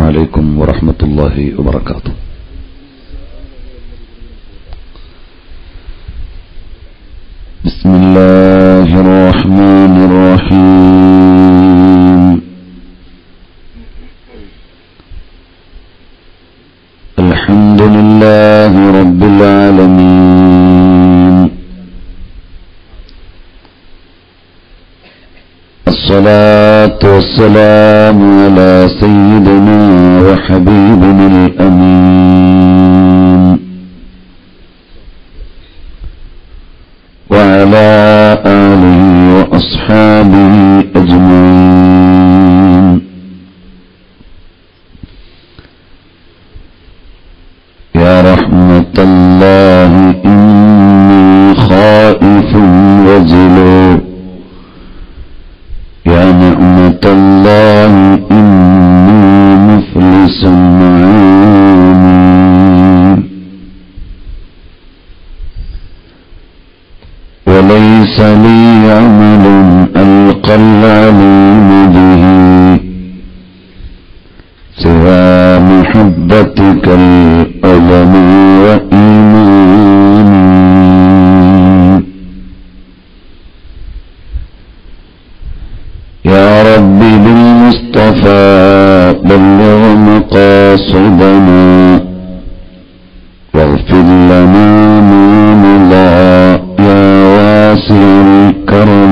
عليكم ورحمة الله وبركاته بسم الله الرحمن الرحيم الحمد لله رب العالمين الصلاة والسلام على سيدنا وحبيبنا الأمين وعلى آله وأصحابه أجمعين يا رحمة الله إني خائف وزلو يا نعمة الله إني مفلس عاني وليس لي عمل ألقى العليم به سوى محبتك الألم وإيماني يا رب بالمصطفى بلغ مقاصدنا واغفر لنا ما مضى يا واسع الكرم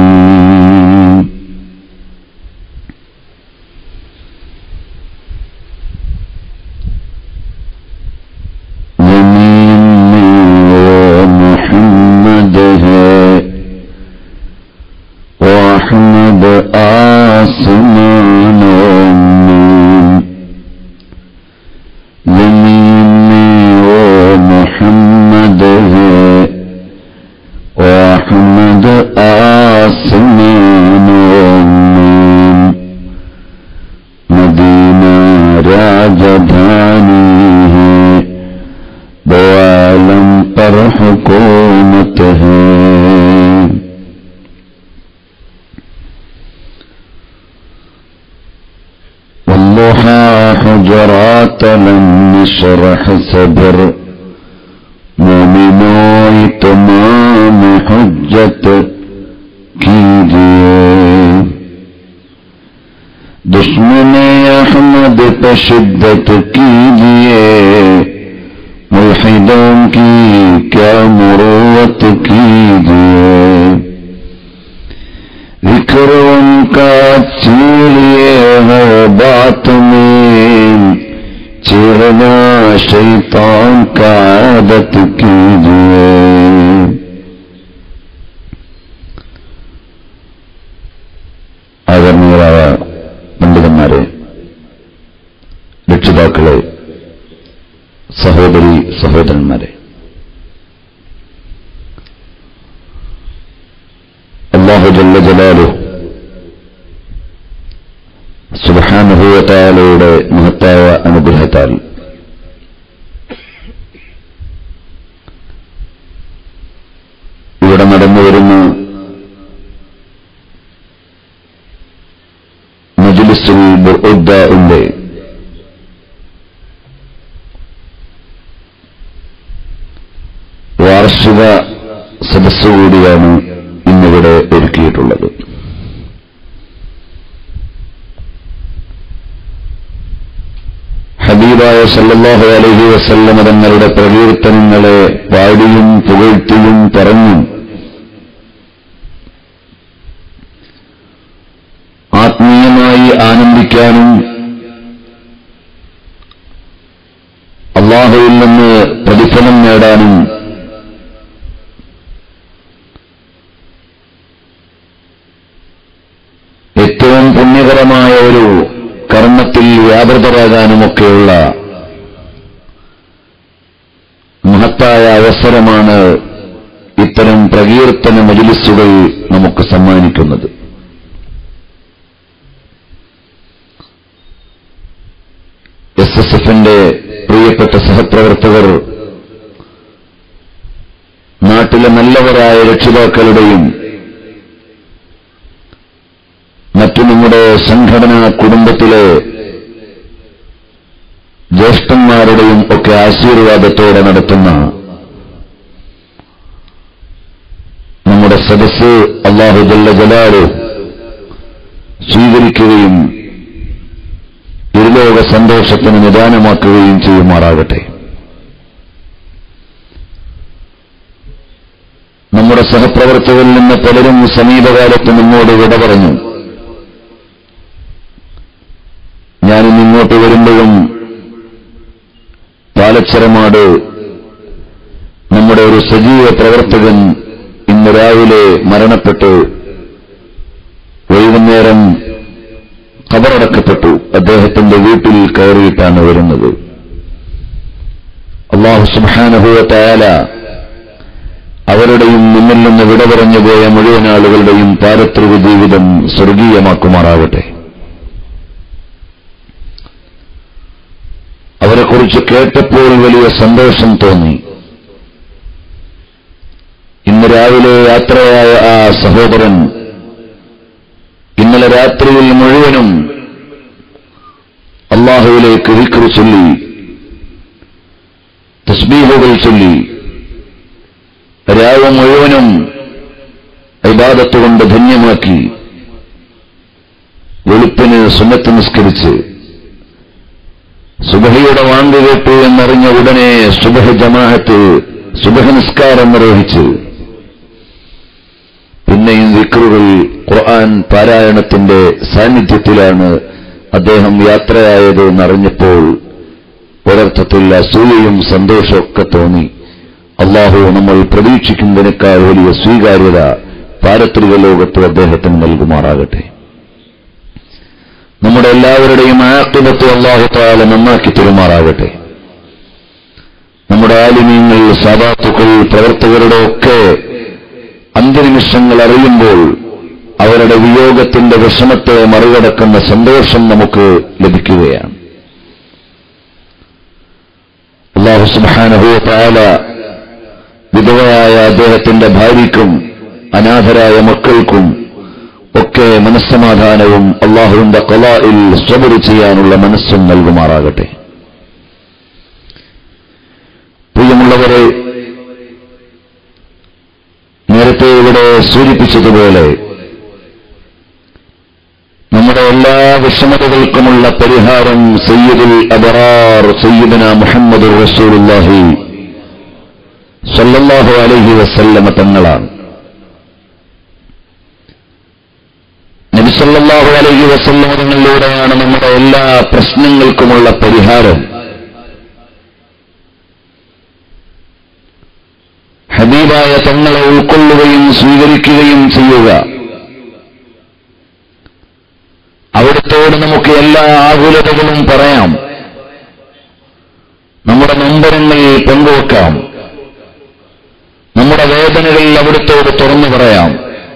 زمین میں وہ محمد ہے واحمد آسمانوں میں زمین میں وہ محمد ہے واحمد آسمانوں میں مدینہ راجدھانی ہے دو عالم پر حکومت ہے والضحى حجرات لم نشرح صبر مومنوں تمام حجت کیجئے دشمن احمد پہ شدت کیجئے ملحدوں کی کیا مروت کیجئے ذکر ان کا چیڑیے ہر بات میں چیرنا شیطان کا عادت کیجئے ആദരണീയരായ പണ്ഡിതന്മാരെ രക്ഷിതാക്കളെ സഹോദരി സഹോദരന്മാരെ അള്ളാഹു ജല്ല ജലാലു സുബാനുഭവത്താലയുടെ മഹത്തായ അനുഗ്രഹത്താൽ ഇവിടെ നടന്നു വരുന്ന മജ്ലിസുൽ ബുദ്ദന്റെ വാർഷിക സദസ്സ് കൂടിയാണ് ഇന്നിവിടെ ഒരുക്കിയിട്ടുള്ളത് ഹബീബായ സല്ലല്ലാഹു അലൈഹി വസല്ലമ തങ്ങളുടെ പ്രകീർത്തനങ്ങളെ പാടിയും പുകഴ്ത്തിയും പറഞ്ഞും ആത്മീയമായി ആനന്ദിക്കാനും അള്ളാഹുവിൽ നിന്ന് പ്രതിഫലം നേടാനും ഏറ്റവും പുണ്യകരമായ ഒരു കർമ്മത്തിൽ വ്യാപൃതരാകാനുമൊക്കെയുള്ള മഹത്തായ അവസരമാണ് ഇത്തരം പ്രകീർത്തന മജിലിസുകൾ നമുക്ക് സമ്മാനിക്കുന്നത് എസ് എസ് എഫിന്റെ പ്രിയപ്പെട്ട സഹപ്രവർത്തകർ നാട്ടിലെ നല്ലവരായ രക്ഷിതാക്കളുടെയും മറ്റു നമ്മുടെ സംഘടനാ കുടുംബത്തിലെ ജ്യേഷ്ഠന്മാരുടെയും ഒക്കെ ആശീർവാദത്തോടെ നടത്തുന്ന നമ്മുടെ സദസ് അള്ളാഹു ജല്ല ജലാല് സ്വീകരിക്കുകയും ഇരുലോക സന്തോഷത്തിന് നിദാനമാക്കുകയും ചെയ്യുമാറാകട്ടെ നമ്മുടെ സഹപ്രവർത്തകരിൽ നിന്ന് പലരും സമീപകാലത്ത് നമ്മോട് വിട പറഞ്ഞു ഞാനും ഇങ്ങോട്ട് വരുമ്പോഴും പാലച്ചരമാട് നമ്മുടെ ഒരു സജീവ പ്രവർത്തകൻ ഇന്ന് രാവിലെ മരണപ്പെട്ട് വൈകുന്നേരം ഖബറടക്കപ്പെട്ടു അദ്ദേഹത്തിന്റെ വീട്ടിൽ കയറിയിട്ടാണ് വരുന്നത് അള്ളാഹു സുബാനുഭവത്തായാല അവരുടെയും നിന്നിൽ നിന്ന് വിട പറഞ്ഞു പോയ മുഴുവൻ ആളുകളുടെയും പാരത്രിക ജീവിതം സ്വർഗീയമാക്കുമാറാകട്ടെ അവരെക്കുറിച്ച് കേട്ടപ്പോൾ വലിയ സന്തോഷം തോന്നി ഇന്ന് രാവിലെ യാത്രയായ ആ സഹോദരൻ ഇന്നലെ രാത്രിയിൽ മുഴുവനും അള്ളാഹുവിലേക്ക് വിക്രു ചൊല്ലി തസ്ബീഹുകൾ ചൊല്ലി രാവ് മുഴുവനും ഇബാദത്തുകൊണ്ട് ധന്യമാക്കി വെളുപ്പിന് സുന്നത്ത് നിസ്കരിച്ച് സുബഹയുടെ വാങ്ക് കേട്ടു എന്നറിഞ്ഞ ഉടനെ സുബഹ ജമാഅത്ത് സുബഹ നിസ്കാരം നിർവഹിച്ച് പിന്നെയും വിക്രുകൾ ഖുർആൻ പാരായണത്തിന്റെ സാന്നിധ്യത്തിലാണ് അദ്ദേഹം യാത്രയായത് എന്നറിഞ്ഞപ്പോൾ ഒരർത്ഥത്തിൽ അസൂയയും സന്തോഷമൊക്കെ തോന്നി അള്ളാഹു നമ്മൾ പ്രതീക്ഷിക്കുന്നതിനേക്കാൾ വലിയ സ്വീകാര്യത പാരത്രിക ലോകത്ത് അദ്ദേഹത്തിന് നൽകുമാറാകട്ടെ നമ്മുടെ എല്ലാവരുടെയും ആക്കിബത്ത് അള്ളാഹു താല നന്നാക്കി തെരുമാറാകട്ടെ നമ്മുടെ ആലിമീങ്ങൾ സാധാത്തുക്കൾ പ്രവർത്തകരുടെ ഒക്കെ അന്ത്യനിമിഷങ്ങൾ അറിയുമ്പോൾ അവരുടെ വിയോഗത്തിന്റെ വിഷമത്തെ മറികടക്കുന്ന സന്തോഷം നമുക്ക് ലഭിക്കുകയാണ് അള്ളാഹു സുബാനഹു താല വിധവയായ അദ്ദേഹത്തിന്റെ ഭാര്യയ്ക്കും അനാഥരായ മക്കൾക്കും ഒക്കെ മനസ്സമാധാനവും അള്ളാഹുവിന്റെ കലായിൽ സ്വബരി ചെയ്യാനുള്ള മനസ്സും നൽകുമാറാകട്ടെ പ്രിയമുള്ളവരെ നേരത്തെ ഇവിടെ സൂചിപ്പിച്ചതുപോലെ നമ്മുടെ എല്ലാ വിഷമതകൾക്കുമുള്ള പരിഹാരം സയ്യിദുൽ അബറാർ സയ്യിദന മുഹമ്മദ് റസൂലുല്ലാഹി സല്ലല്ലാഹു അലൈഹി വസല്ലമ തങ്ങളാണ് നബിസല്ലാഹു അലൈഹി വസല്ലമ തങ്ങളിലൂടെയാണ് നമ്മുടെ എല്ലാ പ്രശ്നങ്ങൾക്കുമുള്ള പരിഹാരം ഹബീബായ തങ്ങളെ ഉൾക്കൊള്ളുകയും സ്വീകരിക്കുകയും ചെയ്യുക അവിടുത്തോട് നമുക്ക് എല്ലാ ആകുലതകളും പറയാം നമ്മുടെ നമ്പരങ്ങൾ പങ്കുവെക്കാം നമ്മുടെ വേദനകൾ അവിടുത്തോട് തുറന്നു പറയാം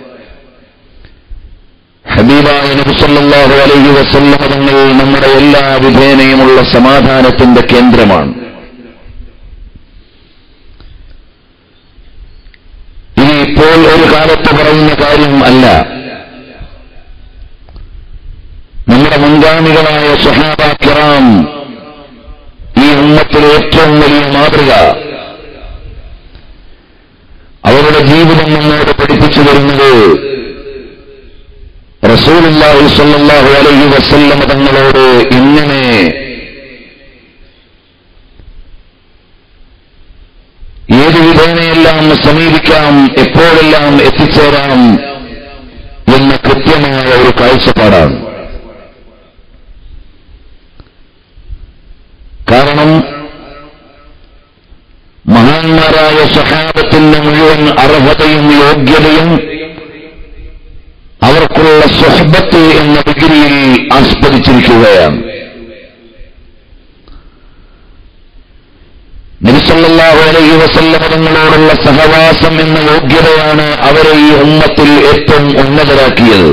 ഹബീബായ നബിസല്ലാഹു അലൈഹി വസല്ലമ തങ്ങൾ നമ്മുടെ എല്ലാ വിധേനയുമുള്ള സമാധാനത്തിന്റെ കേന്ദ്രമാണ് ഇനി ഇപ്പോൾ ഒരു കാലത്ത് പറയുന്ന കാര്യം അല്ല നമ്മുടെ മുൻഗാമികളായ സുഹാബ കിറാം ഈ ഉമ്മത്തിലെ ഏറ്റവും വലിയ മാതൃക അവരുടെ ജീവിതം നമ്മോട് പഠിപ്പിച്ചു തരുന്നത് റസൂലുള്ളാഹി സ്വല്ലല്ലാഹു അലൈഹി വസല്ലമ തങ്ങളോട് ഇങ്ങനെ ഏത് വിധേനയെല്ലാം സമീപിക്കാം എപ്പോഴെല്ലാം എത്തിച്ചേരാം എന്ന കൃത്യമായ ഒരു കാഴ്ചപ്പാടാണ് കാരണം മഹാന്മാരായ സഹാബത്തിന്റെ മുഴുവൻ അർഹതയും യോഗ്യതയും അവർക്കുള്ള സ്വഹബത്ത് എന്ന ഡിഗ്രിയിൽ ആസ്പദിച്ചിരിക്കുകയാണ് നബിസല്ലാഹു അലൈഹി വസല്ലമ തങ്ങളോടുള്ള സഹവാസം എന്ന യോഗ്യതയാണ് അവരെ ഈ ഉമ്മത്തിൽ ഏറ്റവും ഉന്നതരാക്കിയത്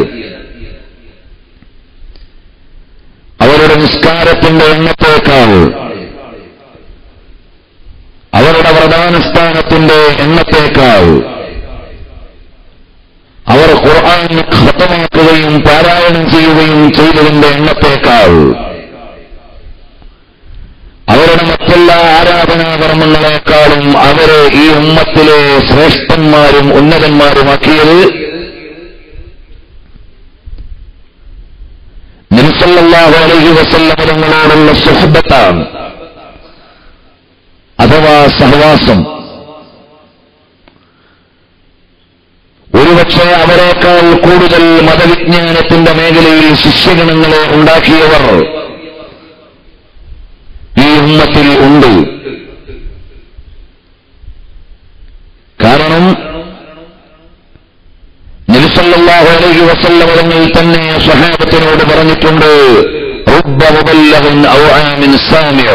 അവരുടെ നിസ്കാരത്തിന്റെ എണ്ണത്തേക്കാൾ അവരുടെ പ്രധാനസ്ഥാനത്തിന്റെ എണ്ണത്തേക്കാൾ അവർ ഖുർആൻ ഖത്തമാക്കുകയും പാരായണം ചെയ്യുകയും ചെയ്തതിന്റെ എണ്ണത്തേക്കാൾ ആരാധനാകർമ്മങ്ങളെക്കാളും അവരെ ഈ ഉമ്മത്തിലെ ശ്രേഷ്ഠന്മാരും ഉന്നതന്മാരുമാക്കിയത് നബിസല്ലാഹു അലൈഹി വസല്ലമരങ്ങളോടുള്ള സുഹബത്താണ് അഥവാ സഹവാസം ഒരുപക്ഷെ അവരെക്കാൾ കൂടുതൽ മതവിജ്ഞാനത്തിന്റെ മേഖലയിൽ ശിഷ്യഗണങ്ങളെ ഉണ്ടാക്കിയവർ ഈ ഉമ്മത്തിൽ ഉണ്ട് കാരണം നബിസല്ലാഹു അലൈഹി വസല്ലമരങ്ങൾ തന്നെ സഹാബത്തിനോട് പറഞ്ഞിട്ടുണ്ട് റുബ്ബ മുബല്ലഗൻ ഔ ആമിൻ സാമിഅ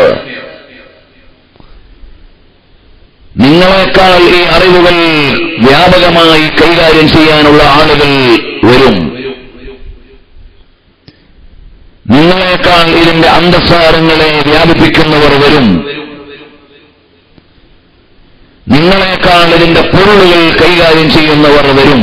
നിങ്ങളെക്കാൾ ഈ അറിവുകൾ വ്യാപകമായി കൈകാര്യം ചെയ്യാനുള്ള ആളുകൾ വരും നിങ്ങളെക്കാൾ ഇതിന്റെ അന്തസ്സാരങ്ങളെ വ്യാപിപ്പിക്കുന്നവർ വരും നിങ്ങളെക്കാൾ ഇതിന്റെ പൊരുളുകൾ കൈകാര്യം ചെയ്യുന്നവർ വരും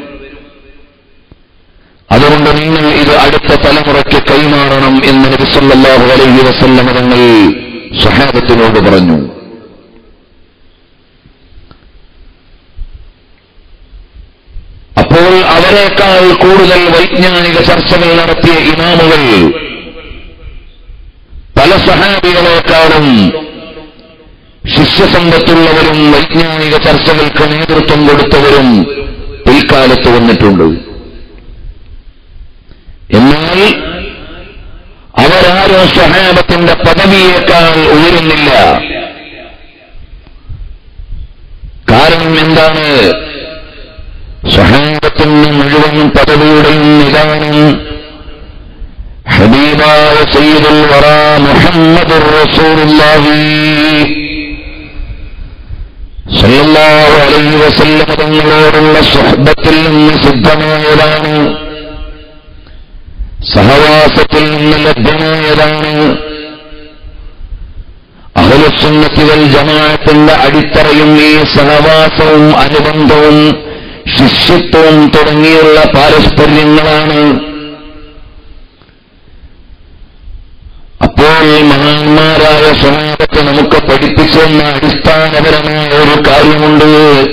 അതുകൊണ്ട് നിങ്ങൾ ഇത് അടുത്ത തലമുറയ്ക്ക് കൈമാറണം എന്ന് നബി സല്ലല്ലാഹു അലൈഹി വസല്ലം തങ്ങൾ സ്വഹാബത്തിനോട് പറഞ്ഞു അപ്പോൾ അവരെക്കാൾ കൂടുതൽ വൈജ്ഞാനിക ചർച്ചകൾ നടത്തിയ ഇമാമുകൾ പല സഹാബികളെക്കാളും ശിഷ്യസമ്പത്തുള്ളവരും വൈജ്ഞാനിക ചർച്ചകൾക്ക് നേതൃത്വം കൊടുത്തവരും പിൽക്കാലത്ത് വന്നിട്ടുണ്ട് എന്നാൽ അവരാരും സ്വഹാബത്തിന്റെ പദവിയേക്കാൾ ഉയരുന്നില്ല കാരണം എന്താണ് സ്വഹാബത്തിന് മുഴുവൻ പദവിയുടെയും നിദാനം ഹബീബായ സയ്യിദുൽ വറ മുഹമ്മദുർ റസൂലുള്ളാഹി സല്ലല്ലാഹു അലൈഹി വസല്ലം തങ്ങളോടുള്ള സുഹബത്തിൽ നിന്ന് സിദ്ധമായതാണ് സഹവാസത്തിൽ നിന്ന് ലഭ്യമായതാണ് അഹലുസുന്നത്തികൾ ജമാഅത്തിന്റെ അടിത്തറയും ഈ സഹവാസവും അനുബന്ധവും ശിഷ്യത്വവും തുടങ്ങിയുള്ള പാരസ്പര്യങ്ങളാണ് അപ്പോൾ മഹാന്മാരായ സമാപത്തെ നമുക്ക് പഠിപ്പിച്ചെന്ന അടിസ്ഥാനപരമായ ഒരു കാര്യമുണ്ട്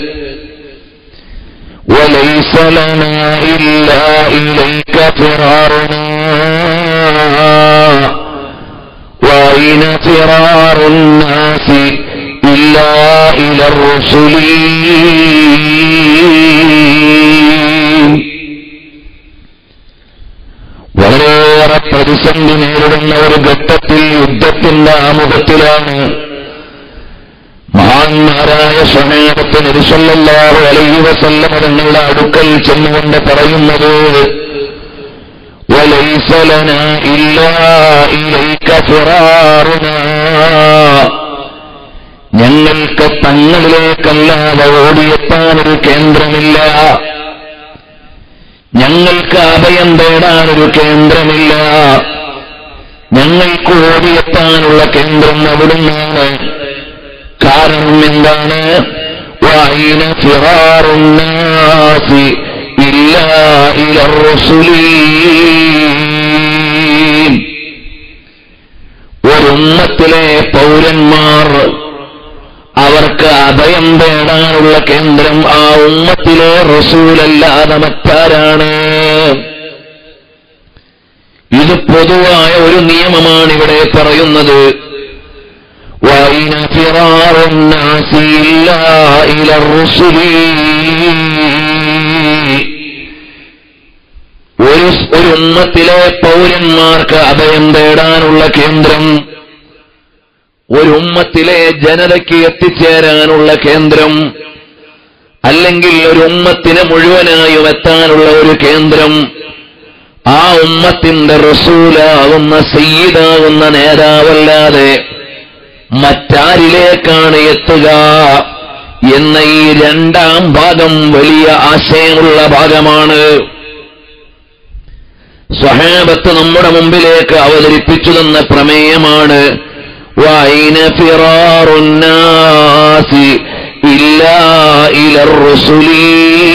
وليس لنا إلا إليك فرارنا وأين فرار الناس إلا إلى الرسل വളരെയേറെ പ്രതിസന്ധി നേരിടുന്ന ഒരു ഘട്ടത്തിൽ യുദ്ധത്തിന്റെ ആമുഖത്തിലാണ് മഹാന്മാരായ സമയത്ത് നിരുസല്ലാഹു അലൈഹി വസല്ലം തങ്ങളുടെ അടുക്കൽ ചെന്നുകൊണ്ട് പറയുന്നത് وليس لنا إلا إليك فرارنا ഞങ്ങൾക്ക് തങ്ങളിലേക്കല്ലാതെ ഓടിയെത്താനൊരു കേന്ദ്രമില്ല ഞങ്ങൾക്ക് അഭയം തേടാനൊരു കേന്ദ്രമില്ല ഞങ്ങൾക്ക് ഓടിയെത്താനുള്ള കേന്ദ്രം അവിടുന്നാണ് കാരണം എന്താണ് വൈന ഫിറാറുന്നാസി ഇല്ല ഇലർ റസുലീൻ ഒരുമ്മത്തിലെ പൗരന്മാർ അവർക്ക് അഭയം തേടാനുള്ള കേന്ദ്രം ആ ഉമ്മത്തിലെ റസൂലല്ലാതെ മറ്റാരാണ് ഇത് പൊതുവായ ഒരു നിയമമാണ് ഇവിടെ പറയുന്നത് وأين فرار الناس إلا إلى الرسل ഒരു ഒരു ഉമ്മത്തിലെ പൗരന്മാർക്ക് അഭയം തേടാനുള്ള കേന്ദ്രം ഒരു ഉമ്മത്തിലെ ജനതയ്ക്ക് എത്തിച്ചേരാനുള്ള കേന്ദ്രം അല്ലെങ്കിൽ ഒരു ഉമ്മത്തിന് മുഴുവനായും എത്താനുള്ള ഒരു കേന്ദ്രം ആ ഉമ്മത്തിന്റെ റസൂലാകുന്ന സയ്യിദാകുന്ന നേതാവല്ലാതെ മറ്റാരിലേക്കാണ് എത്തുക എന്ന ഈ രണ്ടാം ഭാഗം വലിയ ആശയമുള്ള ഭാഗമാണ് സ്വഹാബത്ത് നമ്മുടെ മുമ്പിലേക്ക് അവതരിപ്പിച്ചു തന്ന പ്രമേയമാണ് വൈന ഫിറാറുന്നാസി ഇല്ലാ ഇലർ റസുലീ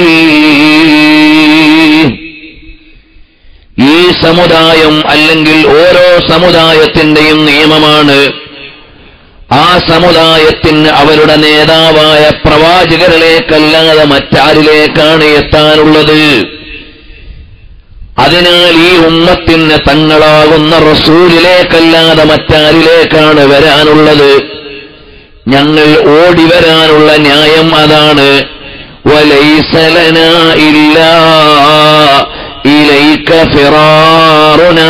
ഈ സമുദായം അല്ലെങ്കിൽ ഓരോ സമുദായത്തിന്റെയും നിയമമാണ് ആ സമുദായത്തിന് അവരുടെ നേതാവായ പ്രവാചകരിലേക്കല്ലാതെ മറ്റാരിലേക്കാണ് എത്താനുള്ളത് അതിനാൽ ഈ ഉമ്മത്തിന് തങ്ങളാകുന്ന റസൂലിലേക്കല്ലാതെ മറ്റാരിലേക്കാണ് വരാനുള്ളത് ഞങ്ങൾ ഓടി വരാനുള്ള ന്യായം അതാണ് വലൈസലന ഇല്ല ഇലൈക ഫിറാറുനാ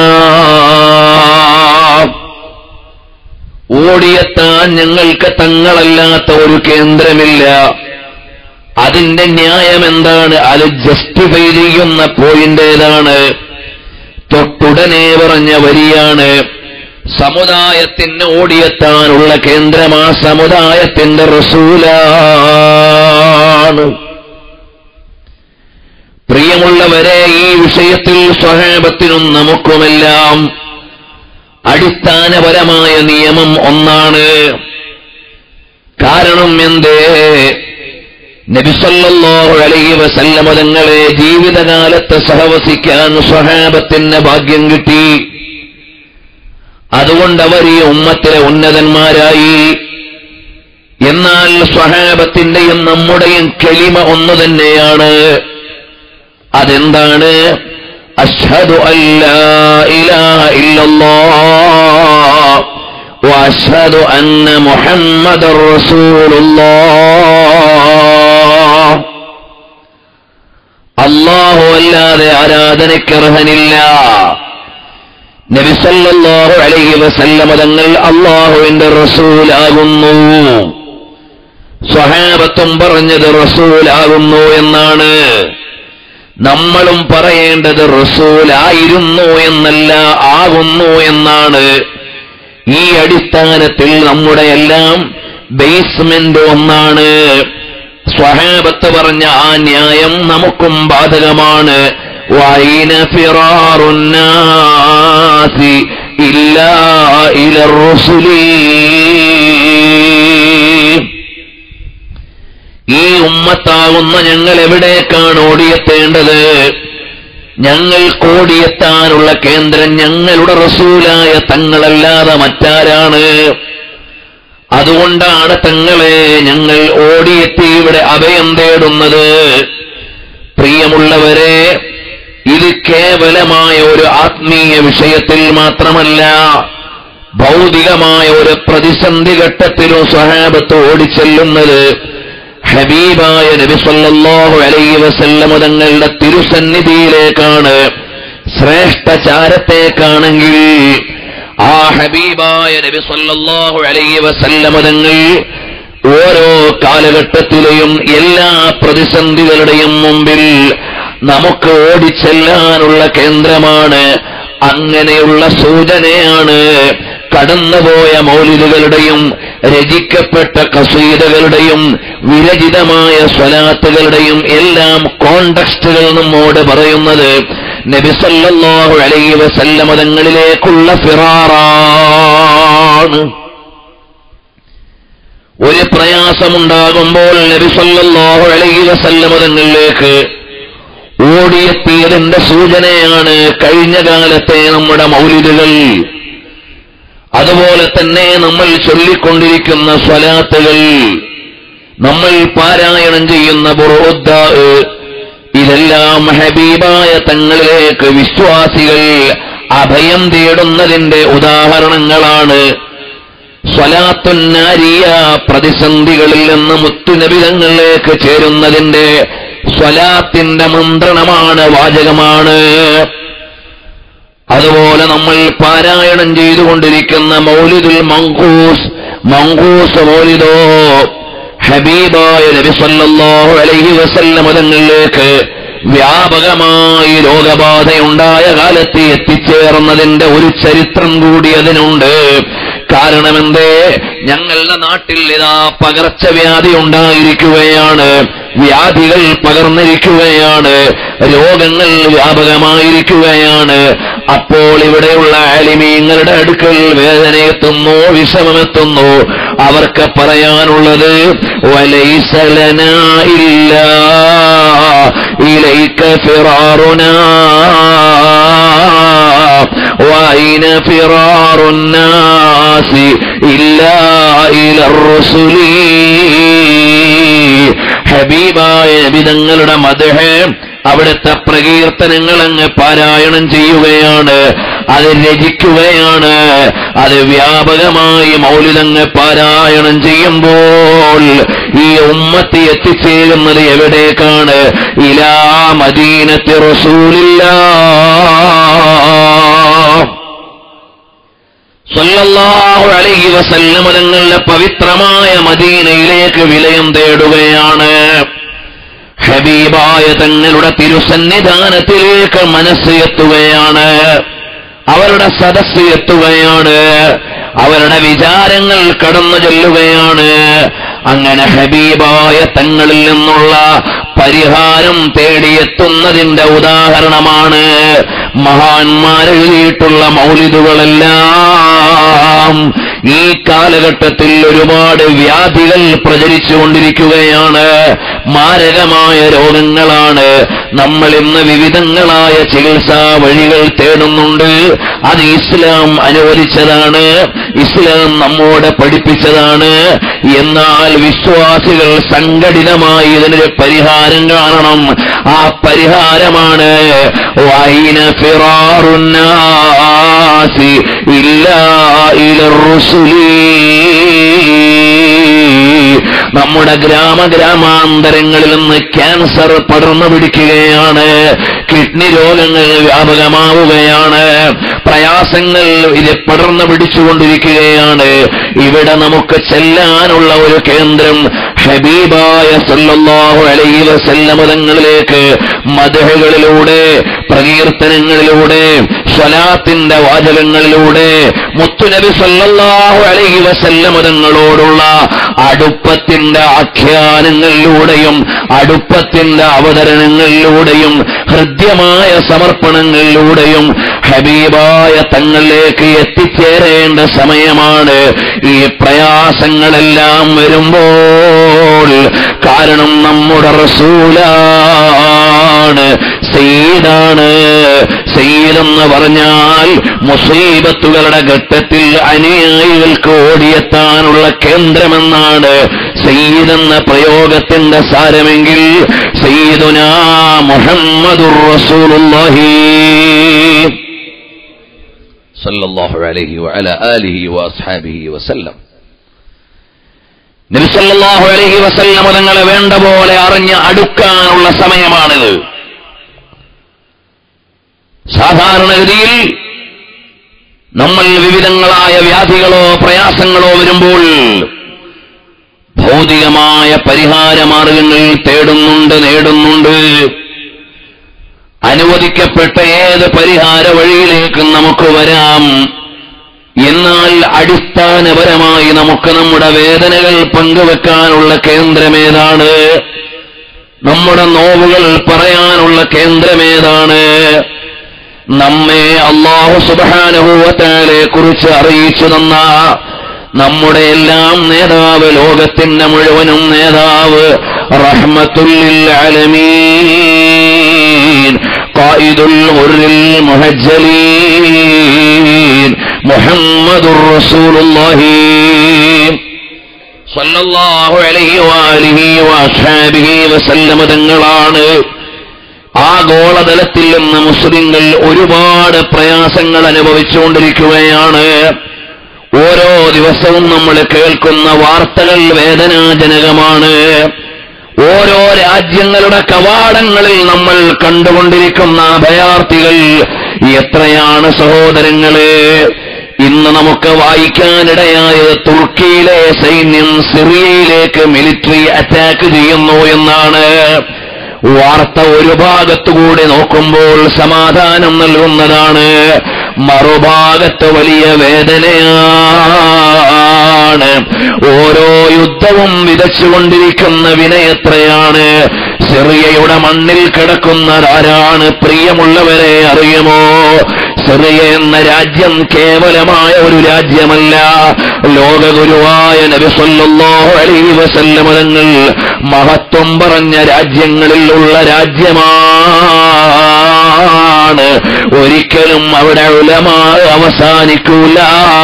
ഓടിയെത്താൻ ഞങ്ങൾക്ക് തങ്ങളല്ലാത്ത ഒരു കേന്ദ്രമില്ല അതിന്റെ ന്യായം എന്താണ് അത് ജസ്റ്റിഫൈ ചെയ്യുന്ന പോയിന്റ് ഏതാണ് തൊട്ടുടനെ പറഞ്ഞ വരിയാണ് സമുദായത്തിന് ഓടിയെത്താനുള്ള കേന്ദ്രം ആ സമുദായത്തിന്റെ റസൂലാണ് പ്രിയമുള്ളവരെ ഈ വിഷയത്തിൽ സ്വഹേബത്തിനും നമുക്കുമെല്ലാം അടിസ്ഥാനപരമായ നിയമം ഒന്നാണ് കാരണം എന്തേ നബിസല്ലാഹു അലൈഹി വസല്ലമ തങ്ങളെ ജീവിതകാലത്ത് സഹവസിക്കാൻ സ്വഹാബത്തിന് ഭാഗ്യം കിട്ടി അതുകൊണ്ട് അവർ ഈ ഉമ്മത്തിലെ ഉന്നതന്മാരായി എന്നാൽ സ്വഹാബത്തിന്റെയും നമ്മുടെയും കെളിമ ഒന്നു തന്നെയാണ് അതെന്താണ് അഷ്ഹദു അല്ലാ ഇലാഹ ഇല്ലല്ലാഹ് വഅഷ്ഹദു അന്ന മുഹമ്മദർ റസൂലുള്ളാഹ് അല്ലാഹു അല്ലാതെ ആരാധനയ്ക്കർഹനില്ല നബിസല്ലാഹു അലൈഹി വസല്ലമ തങ്ങൾ അള്ളാഹുവിന്റെ റസൂലാകുന്നു സ്വഹാബത്തും പറഞ്ഞത് റസൂലാകുന്നു എന്നാണ് നമ്മളും പറയേണ്ടത് റസൂലായിരുന്നു എന്നല്ല ആകുന്നു എന്നാണ് ഈ അടിസ്ഥാനത്തിൽ നമ്മുടെ എല്ലാം ബേസ്മെന്റ് ഒന്നാണ് സ്വഹാബത്ത് പറഞ്ഞ ആ ന്യായം നമുക്കും ബാധകമാണ് വൈന ഫിറാറുന്നാസി ഇല്ലാ ഇല ഈ ഉമ്മത്താകുന്ന ഞങ്ങൾ എവിടേക്കാണ് ഓടിയെത്തേണ്ടത് ഞങ്ങൾക്ക് ഓടിയെത്താനുള്ള കേന്ദ്രം ഞങ്ങളുടെ റസൂലായ തങ്ങളല്ലാതെ മറ്റാരാണ് അതുകൊണ്ടാണ് തങ്ങളെ ഞങ്ങൾ ഓടിയെത്തി ഇവിടെ അഭയം തേടുന്നത് പ്രിയമുള്ളവരെ ഇത് കേവലമായ ഒരു ആത്മീയ വിഷയത്തിൽ മാത്രമല്ല ഭൗതികമായ ഒരു പ്രതിസന്ധി ഘട്ടത്തിലും സ്വഹാബത്ത് ഓടിച്ചെല്ലുന്നത് ഹബീബായ നബി സല്ലല്ലാഹു അലൈഹി വസല്ലമ തങ്ങളുടെ തിരുസന്നിധിയിലേക്കാണ് ശ്രേഷ്ഠചാരത്തേക്കാണെങ്കിൽ ആ ഹബീബായ നബി സല്ലല്ലാഹു അലൈഹി വസല്ലമ തങ്ങൾ ഓരോ കാലഘട്ടത്തിലെയും എല്ലാ പ്രതിസന്ധികളുടെയും മുമ്പിൽ നമുക്ക് ഓടിച്ചെല്ലാനുള്ള കേന്ദ്രമാണ് അങ്ങനെയുള്ള സൂചനയാണ് കടന്നുപോയ മൗലിദുകളുടെയും രചിക്കപ്പെട്ട കസീദകളുടെയും വിരചിതമായ സ്വലാത്തുകളുടെയും എല്ലാം കോണ്ടക്സ്റ്റുകൾ നമ്മോട് പറയുന്നത് നബിസല്ലാഹു അലൈഹി വസല്ലമ തങ്ങളിലേക്കുള്ള ഫിറാറാണ് ഒരു പ്രയാസമുണ്ടാകുമ്പോൾ നബിസല്ലാഹു അലൈഹി വസല്ലമ തങ്ങളിലേക്ക് ഓടിയെത്തിയതിന്റെ സൂചനയാണ് കഴിഞ്ഞ കാലത്തെ നമ്മുടെ മൗലിദുകൾ അതുപോലെ തന്നെ നമ്മൾ ചൊല്ലിക്കൊണ്ടിരിക്കുന്ന സ്വലാത്തുകൾ നമ്മൾ പാരായണം ചെയ്യുന്ന ബുറോദ്ദ ഇതെല്ലാം ഹബീബായ തങ്ങളിലേക്ക് വിശ്വാസികൾ അഭയം തേടുന്നതിന്റെ ഉദാഹരണങ്ങളാണ് സ്വലാത്തുന്നാരിയ പ്രതിസന്ധികളിൽ നിന്ന് മുത്തുനബിതങ്ങളിലേക്ക് ചേരുന്നതിന്റെ സ്വലാത്തിന്റെ മന്ത്രണമാണ് വാചകമാണ് അതുപോലെ നമ്മൾ പാരായണം ചെയ്തുകൊണ്ടിരിക്കുന്ന മൗലിദുൽ മങ്കൂസ് മങ്കൂസ് മൗലിദോ ഹബീബായ നബി സല്ലല്ലാഹു അലൈഹി വസല്ലം തങ്ങളിലേക്ക് വ്യാപകമായി രോഗബാധയുണ്ടായ കാലത്ത് എത്തിച്ചേർന്നതിന്റെ ഒരു ചരിത്രം കൂടി അതിനുണ്ട് കാരണമെന്തേ ഞങ്ങളുടെ നാട്ടിൽ ഇതാ പകർച്ചവ്യാധി ഉണ്ടായിരിക്കുകയാണ് വ്യാധികൾ പകർന്നിരിക്കുകയാണ് രോഗങ്ങൾ വ്യാപകമായിരിക്കുകയാണ് അപ്പോൾ ഇവിടെയുള്ള ആലിമീങ്ങളുടെ അടുക്കൽ വേദനയെത്തുന്നു വിഷമമെത്തുന്നു അവർക്ക് പറയാനുള്ളത് വലൈസലന ഇല്ല ഇലൈക ഫിറാറുനാ وأين فرار الناس إلا إلى الرسل ഹബീബായ വിധങ്ങളുടെ മതഹ അവിടുത്തെ പ്രകീർത്തനങ്ങൾ അങ്ങ് പാരായണം ചെയ്യുകയാണ് അത് രചിക്കുകയാണ് അത് വ്യാപകമായി മൗലിതങ്ങ് പാരായണം ചെയ്യുമ്പോൾ ഈ ഉമ്മത്തി എത്തിച്ചേരുന്നത് എവിടേക്കാണ് ഇലാ മദീനത്തി റസൂലില്ല സല്ലല്ലാഹു അലൈഹി വസല്ലം തങ്ങളുടെ പവിത്രമായ മദീനയിലേക്ക് വിലയം തേടുകയാണ് ഹബീബായ തങ്ങളുടെ തിരുസന്നിധാനത്തിലേക്ക് മനസ്സ് എത്തുകയാണ് അവരുടെ സദസ് എത്തുകയാണ് അവരുടെ വിചാരങ്ങൾ കടന്നു ചെല്ലുകയാണ് അങ്ങനെ ഹബീബായ തങ്ങളിൽ നിന്നുള്ള പരിഹാരം തേടിയെത്തുന്നതിന്റെ ഉദാഹരണമാണ് മഹാന്മാരെഴുതിയിട്ടുള്ള മൗലിദുകളെല്ലാം ഈ കാലഘട്ടത്തിൽ ഒരുപാട് വ്യാധികൾ പ്രചരിച്ചുകൊണ്ടിരിക്കുകയാണ് മാരകമായ രോഗങ്ങളാണ് നമ്മൾ ഇന്ന് വിവിധങ്ങളായ ചികിത്സാ വഴികൾ തേടുന്നുണ്ട് അത് ഇസ്ലാം അനുവദിച്ചതാണ് ഇസ്ലാം നമ്മോട് പഠിപ്പിച്ചതാണ് എന്നാൽ വിശ്വാസികൾ സംഘടിതമായി ഇതിനൊരു പരിഹാരം കാണണം ആ പരിഹാരമാണ് വൈന ഫിറാറുന്നാസി ഇല്ലാ ഇലർ റുസുലി നമ്മുടെ ഗ്രാമഗ്രാമാന്തരങ്ങളിൽ നിന്ന് ക്യാൻസർ പടർന്നു പിടിക്കുകയാണ് കിഡ്നി രോഗങ്ങൾ വ്യാപകമാവുകയാണ് പ്രയാസങ്ങൾ ഇത് പടർന്നു പിടിച്ചുകൊണ്ടിരിക്കുകയാണ് ഇവിടെ നമുക്ക് ചെല്ലാനുള്ള ഒരു കേന്ദ്രം ഹബീബായ സല്ലല്ലാഹു അലൈഹി വസല്ലമ തങ്ങളിലേക്ക് മദഹുകളിലൂടെ പ്രകീർത്തനങ്ങളിലൂടെ സ്വലാത്തിന്റെ വാചകങ്ങളിലൂടെ മുത്തുനബി സല്ലല്ലാഹു അലൈഹി വസല്ലമ തങ്ങളോടുള്ള അടുപ്പത്തിന്റെ ആഖ്യാനങ്ങളിലൂടെയും അടുപ്പത്തിന്റെ അവതരണങ്ങളിലൂടെയും ഹൃദ്യമായ സമർപ്പണങ്ങളിലൂടെയും ഹബീബായ തങ്ങളിലേക്ക് എത്തിച്ചേരേണ്ട സമയമാണ് ഈ പ്രയാസങ്ങളെല്ലാം വരുമ്പോൾ കാരണം നമ്മുടെ റസൂലാണ് സയ്യിദാണ് സയ്യിദെന്ന് പറഞ്ഞാൽ മുസീബത്തുകളുടെ ഘട്ടത്തിൽ അനുയായികൾക്ക് ഓടിയെത്താനുള്ള കേന്ദ്രമെന്നാണ് സയ്യിദെന്ന പ്രയോഗത്തിന്റെ സാരമെങ്കിൽ സയ്യിദുനാ മുഹമ്മദുർ റസൂലുള്ളാഹി സല്ലല്ലാഹു അലൈഹി വഅല ആലിഹി വഅസ്ഹാബിഹി വസല്ലം നബി സല്ലല്ലാഹു അലൈഹി വസല്ലം തങ്ങളെ വേണ്ട പോലെ അറിഞ്ഞ് അടുക്കാനുള്ള സമയമാണിത് സാധാരണഗതിയിൽ നമ്മൾ വിവിധങ്ങളായ വ്യാധികളോ പ്രയാസങ്ങളോ വരുമ്പോൾ ഭൗതികമായ പരിഹാര മാർഗങ്ങൾ തേടുന്നുണ്ട് നേടുന്നുണ്ട് അനുവദിക്കപ്പെട്ട ഏത് പരിഹാര വഴിയിലേക്കും നമുക്ക് വരാം എന്നാൽ അടിസ്ഥാനപരമായി നമുക്ക് നമ്മുടെ വേദനകൾ പങ്കുവെക്കാനുള്ള കേന്ദ്രമേതാണ് നമ്മുടെ നോവുകൾ പറയാനുള്ള കേന്ദ്രമേതാണ് നമ്മെ അള്ളാഹു സുബാനുഭവത്താലെ കുറിച്ച് അറിയിച്ചു തന്ന നമ്മുടെ എല്ലാം നേതാവ് ലോകത്തിന്റെ മുഴുവനും നേതാവ് റഹ്മത്തുല്ലിൽ അലമീൻ ഖായിദുൽ മുർരിൽ മുഹജ്ജലീൻ മുഹമ്മദുർ റസൂലുള്ളാഹി സല്ലല്ലാഹു അലൈഹി വാലിഹി വഅസ്ഹാബിഹി വസല്ലമ തങ്ങളാണ് ആഗോളതലത്തിൽ നിന്ന് മുസ്ലിങ്ങൾ ഒരുപാട് പ്രയാസങ്ങൾ അനുഭവിച്ചുകൊണ്ടിരിക്കുകയാണ് ഓരോ ദിവസവും നമ്മൾ കേൾക്കുന്ന വാർത്തകൾ വേദനാജനകമാണ് ഓരോ രാജ്യങ്ങളുടെ കവാടങ്ങളിൽ നമ്മൾ കണ്ടുകൊണ്ടിരിക്കുന്ന അഭയാർത്ഥികൾ എത്രയാണ് സഹോദരങ്ങളെ ഇന്ന് നമുക്ക് വായിക്കാനിടയായത് തുർക്കിയിലെ സൈന്യം സിറിയയിലേക്ക് മിലിറ്ററി അറ്റാക്ക് ചെയ്യുന്നു എന്നാണ് വാർത്ത ഒരു ഭാഗത്തുകൂടി നോക്കുമ്പോൾ സമാധാനം നൽകുന്നതാണ് മറുഭാഗത്ത് വലിയ വേദനയാണ് ഓരോ യുദ്ധവും വിതച്ചുകൊണ്ടിരിക്കുന്ന വിനയത്രയാണ് സിറിയയുടെ മണ്ണിൽ കിടക്കുന്നതാരാണ് പ്രിയമുള്ളവരെ അറിയുമോ സിറിയ എന്ന രാജ്യം കേവലമായ ഒരു രാജ്യമല്ല ലോകഗുരുവായ നബി സല്ലല്ലാഹു അലൈഹി വസല്ലമ തങ്ങൾ മഹത്വം പറഞ്ഞ രാജ്യങ്ങളിൽ ഉള്ള രാജ്യമാണ് ഒരിക്കലും അവിടെ ഉലമ അവസാനിക്കൂല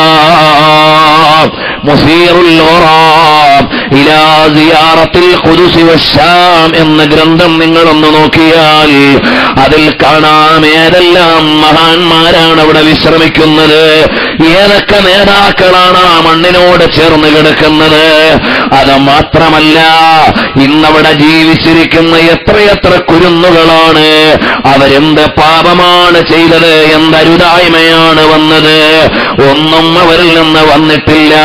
മുസീറുൽ ഓറാം ഇലാ സിയാറത്തിൽ ഖുദുസ് വശാം എന്ന ഗ്രന്ഥം നിങ്ങളൊന്ന് നോക്കിയാൽ അതിൽ കാണാം ഏതെല്ലാം മഹാന്മാരാണ് അവിടെ വിശ്രമിക്കുന്നത് ഏതൊക്കെ നേതാക്കളാണ് ആ മണ്ണിനോട് ചേർന്ന് കിടക്കുന്നത് അത് മാത്രമല്ല ഇന്നവിടെ ജീവിച്ചിരിക്കുന്ന എത്രയെത്ര കുരുന്നുകളാണ് അവരെന്ത് പാപമാണ് ചെയ്തത് എന്തരുതായ്മയാണ് വന്നത് ഒന്നും അവരിൽ നിന്ന് വന്നിട്ടില്ല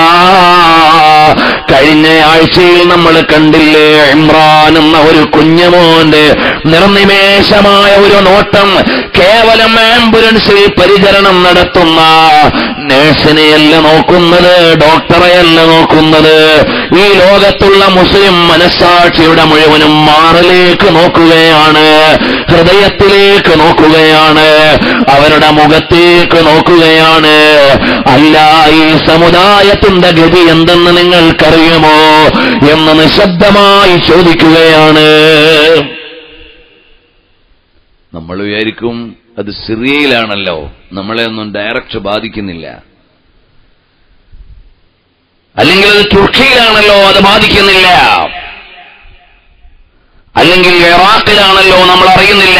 കഴിഞ്ഞ ആഴ്ചയിൽ നമ്മൾ കണ്ടില്ലേ ഇമ്രാൻ എന്ന ഒരു കുഞ്ഞുമോന്റെ നിർനിമേഷമായ ഒരു നോട്ടം കേവലം ആംബുലൻസിൽ പരിചരണം നടത്തുന്ന നേഴ്സിനെയല്ല നോക്കുന്നത് ഡോക്ടറെയല്ല നോക്കുന്നത് ഈ ലോകത്തുള്ള മുസ്ലിം മനസ്സാക്ഷിയുടെ മുഴുവനും മാറിലേക്ക് നോക്കുകയാണ് ഹൃദയത്തിലേക്ക് നോക്കുകയാണ് അവരുടെ മുഖത്തേക്ക് നോക്കുകയാണ് അല്ല ഈ സമുദായത്തിന്റെ ഗതി എന്തെന്ന് നിങ്ങൾക്കറിയുമോ എന്ന് നിശബ്ദമായി ചോദിക്കുകയാണ് നമ്മൾ വിചാരിക്കും അത് സിറിയയിലാണല്ലോ നമ്മളെ ഒന്നും ഡയറക്റ്റ് ബാധിക്കുന്നില്ല അല്ലെങ്കിൽ അത് തുർക്കിയിലാണല്ലോ അത് ബാധിക്കുന്നില്ല അല്ലെങ്കിൽ ഇറാഖിലാണല്ലോ നമ്മൾ അറിയുന്നില്ല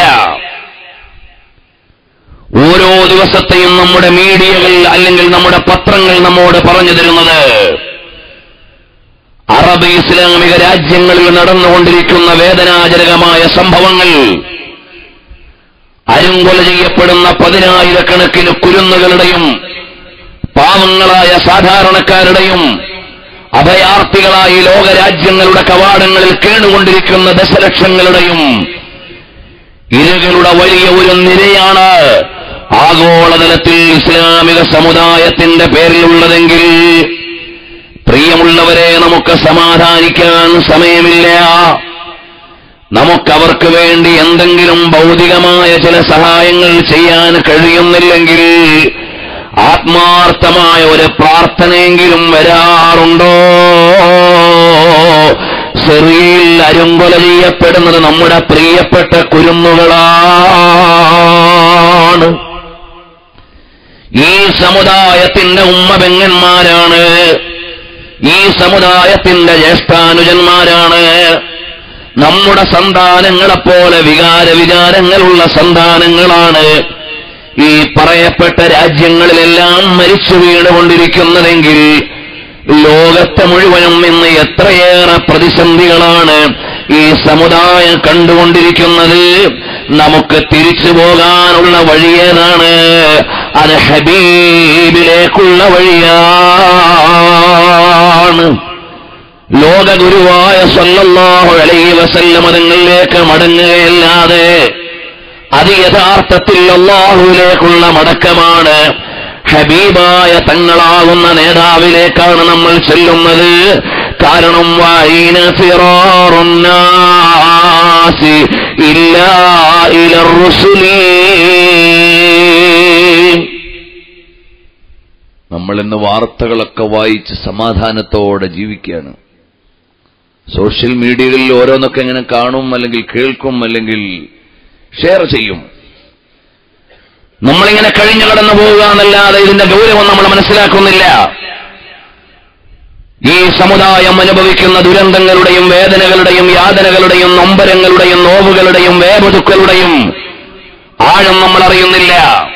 ഓരോ ദിവസത്തെയും നമ്മുടെ മീഡിയകൾ അല്ലെങ്കിൽ നമ്മുടെ പത്രങ്ങൾ നമ്മോട് പറഞ്ഞു തരുന്നത് അറബ് ഇസ്ലാമിക രാജ്യങ്ങളിൽ നടന്നുകൊണ്ടിരിക്കുന്ന വേദനാജനകമായ സംഭവങ്ങൾ അരുങ്കൊല ചെയ്യപ്പെടുന്ന പതിനായിരക്കണക്കിന് കുരുന്നുകളുടെയും പാവങ്ങളായ സാധാരണക്കാരുടെയും അഭയാർത്ഥികളായി ലോകരാജ്യങ്ങളുടെ കവാടങ്ങളിൽ കേണുകൊണ്ടിരിക്കുന്ന ദശലക്ഷങ്ങളുടെയും ഇരകളുടെ വലിയ ഒരു നിരയാണ് ആഗോളതലത്തിൽ ഇസ്ലാമിക സമുദായത്തിന്റെ പേരിലുള്ളതെങ്കിൽ പ്രിയമുള്ളവരെ നമുക്ക് സമാധാനിക്കാൻ സമയമില്ല നമുക്കവർക്ക് വേണ്ടി എന്തെങ്കിലും ഭൗതികമായ ചില സഹായങ്ങൾ ചെയ്യാൻ കഴിയുന്നില്ലെങ്കിൽ ആത്മാർത്ഥമായ ഒരു പ്രാർത്ഥനയെങ്കിലും വരാറുണ്ടോ സിറിയയിൽ അരുങ്കൊല ചെയ്യപ്പെടുന്നത് നമ്മുടെ പ്രിയപ്പെട്ട കുരുന്നുകളാണ് ഈ സമുദായത്തിന്റെ ഉമ്മപെങ്ങന്മാരാണ് ഈ സമുദായത്തിന്റെ ജ്യേഷ്ഠാനുജന്മാരാണ് നമ്മുടെ സന്താനങ്ങളെപ്പോലെ വികാര വിചാരങ്ങളുള്ള സന്താനങ്ങളാണ് ഈ പറയപ്പെട്ട രാജ്യങ്ങളിലെല്ലാം മരിച്ചു വീണുകൊണ്ടിരിക്കുന്നതെങ്കിൽ ലോകത്തെ മുഴുവനും ഇന്ന് എത്രയേറെ പ്രതിസന്ധികളാണ് ഈ സമുദായം കണ്ടുകൊണ്ടിരിക്കുന്നത് നമുക്ക് തിരിച്ചു പോകാനുള്ള വഴിയേതാണ് അത് ഹബീബിലേക്കുള്ള വഴിയാണ് ലോകഗുരുവായ സല്ലല്ലാഹു അലൈഹി വസല്ലമ തങ്ങളിലേക്ക് മടങ്ങുകയല്ലാതെ അത് യഥാർത്ഥത്തിൽ അള്ളാഹുവിലേക്കുള്ള മടക്കമാണ് ഹബീബായ തങ്ങളാകുന്ന നേതാവിലേക്കാണ് നമ്മൾ ചെല്ലുന്നത് കാരണം വായിന ഫിറാറുന്നാസി ഇല്ലാ ഇലർ റുസുലീ നമ്മൾ ഇന്ന് വാർത്തകളൊക്കെ വായിച്ച് സമാധാനത്തോടെ ജീവിക്കുകയാണ് സോഷ്യൽ മീഡിയകളിൽ ഓരോന്നൊക്കെ ഇങ്ങനെ കാണും അല്ലെങ്കിൽ കേൾക്കും അല്ലെങ്കിൽ ഷെയർ ചെയ്യും നമ്മളിങ്ങനെ കഴിഞ്ഞു കടന്നു പോവുക എന്നല്ലാതെ ഇതിന്റെ ഗൗരവം നമ്മൾ മനസ്സിലാക്കുന്നില്ല ഈ സമുദായം അനുഭവിക്കുന്ന ദുരന്തങ്ങളുടെയും വേദനകളുടെയും യാതനകളുടെയും നൊമ്പരങ്ങളുടെയും നോവുകളുടെയും വേപതുക്കളുടെയും ആഴം നമ്മൾ അറിയുന്നില്ല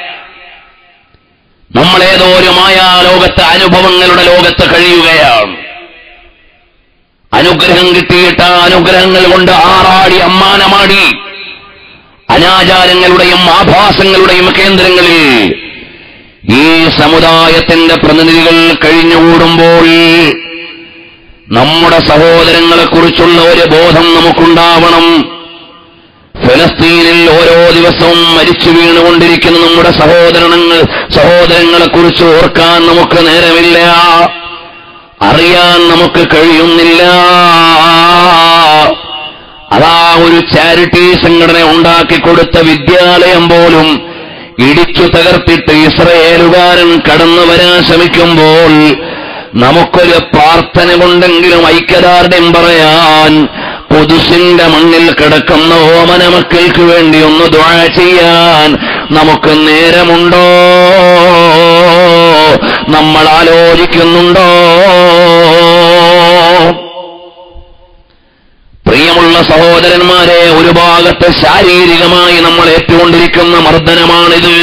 നമ്മളേതോ ഒരു മായാ ലോകത്ത് അനുഭവങ്ങളുടെ ലോകത്ത് കഴിയുകയാണ് അനുഗ്രഹം കിട്ടിയിട്ട് ആ അനുഗ്രഹങ്ങൾ കൊണ്ട് ആറാടി അമ്മാനമാടി അനാചാരങ്ങളുടെയും ആഭാസങ്ങളുടെയും കേന്ദ്രങ്ങളിൽ ഈ സമുദായത്തിന്റെ പ്രതിനിധികൾ കഴിഞ്ഞുകൂടുമ്പോൾ നമ്മുടെ സഹോദരങ്ങളെക്കുറിച്ചുള്ള ഒരു ബോധം നമുക്കുണ്ടാവണം ഫലസ്തീനിൽ ഓരോ ദിവസവും മരിച്ചു വീണുകൊണ്ടിരിക്കുന്ന നമ്മുടെ സഹോദരങ്ങൾ സഹോദരങ്ങളെക്കുറിച്ച് ഓർക്കാൻ നമുക്ക് നേരമില്ല അറിയാൻ നമുക്ക് കഴിയുന്നില്ല അതാ ഒരു ചാരിറ്റി സംഘടന ഉണ്ടാക്കി കൊടുത്ത വിദ്യാലയം പോലും ഇടിച്ചു തകർത്തിട്ട് ഇസ്രയേലുകാരൻ കടന്നു വരാൻ ശ്രമിക്കുമ്പോൾ നമുക്കൊരു പ്രാർത്ഥന കൊണ്ടെങ്കിലും ഐക്യദാർഢ്യം പറയാൻ പുതുസിന്റെ മണ്ണിൽ കിടക്കുന്ന ഓമന മക്കൾക്ക് വേണ്ടി ഒന്ന് ദ്വാഴ ചെയ്യാൻ നമുക്ക് നേരമുണ്ടോ നമ്മൾ ആലോചിക്കുന്നുണ്ടോ പ്രിയമുള്ള സഹോദരന്മാരെ ഒരു ഭാഗത്ത് ശാരീരികമായി നമ്മൾ ഏറ്റുകൊണ്ടിരിക്കുന്ന മർദ്ദനമാണിത്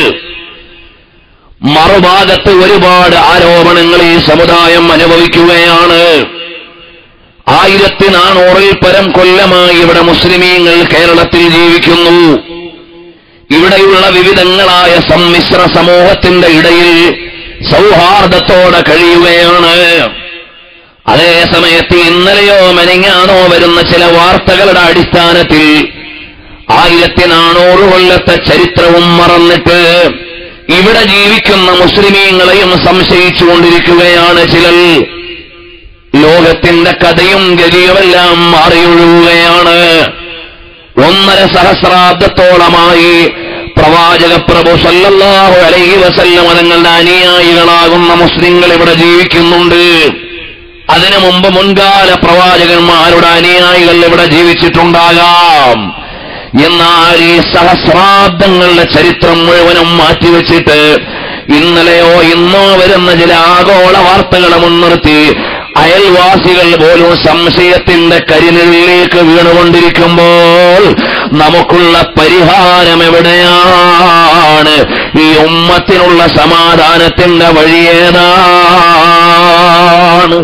മറുഭാഗത്ത് ഒരുപാട് ആരോപണങ്ങൾ ഈ സമുദായം അനുഭവിക്കുകയാണ് ആയിരത്തി നാനൂറിൽ പരം കൊല്ലമായി ഇവിടെ മുസ്ലിമീങ്ങൾ കേരളത്തിൽ ജീവിക്കുന്നു ഇവിടെയുള്ള വിവിധങ്ങളായ സമ്മിശ്ര സമൂഹത്തിന്റെ ഇടയിൽ സൗഹാർദ്ദത്തോടെ കഴിയുകയാണ് അതേ സമയത്ത് ഇന്നലെയോ മെനങ്ങാനോ വരുന്ന ചില വാർത്തകളുടെ അടിസ്ഥാനത്തിൽ ആയിരത്തി നാനൂറ് കൊല്ലത്തെ ചരിത്രവും മറന്നിട്ട് ഇവിടെ ജീവിക്കുന്ന മുസ്ലിമീങ്ങളെയും സംശയിച്ചുകൊണ്ടിരിക്കുകയാണ് ചിലർ ലോകത്തിന്റെ കഥയും ഗതിയുമെല്ലാം മാറിയൊഴുകുകയാണ് ഒന്നര സഹസ്രാബ്ദത്തോളമായി പ്രവാചക പ്രഭു സല്ലല്ലാഹു അലൈഹി വസല്ലം തങ്ങളുടെ അനുയായികളാകുന്ന മുസ്ലിങ്ങൾ ഇവിടെ ജീവിക്കുന്നുണ്ട് അതിനു മുമ്പ് മുൻകാല പ്രവാചകന്മാരുടെ അനുയായികൾ ഇവിടെ ജീവിച്ചിട്ടുണ്ടാകാം എന്നാൽ ഈ സഹസ്രാബ്ദങ്ങളുടെ ചരിത്രം മുഴുവനും മാറ്റിവെച്ചിട്ട് ഇന്നലെയോ ഇന്നോ വരുന്ന ചില ആഗോള വാർത്തകളെ മുൻനിർത്തി അയൽവാസികൾ പോലും സംശയത്തിന്റെ കരിനിലേക്ക് വീണുകൊണ്ടിരിക്കുമ്പോൾ നമുക്കുള്ള പരിഹാരം എവിടെയാണ് ഈ ഉമ്മത്തിനുള്ള സമാധാനത്തിന്റെ വഴിയേതാണ്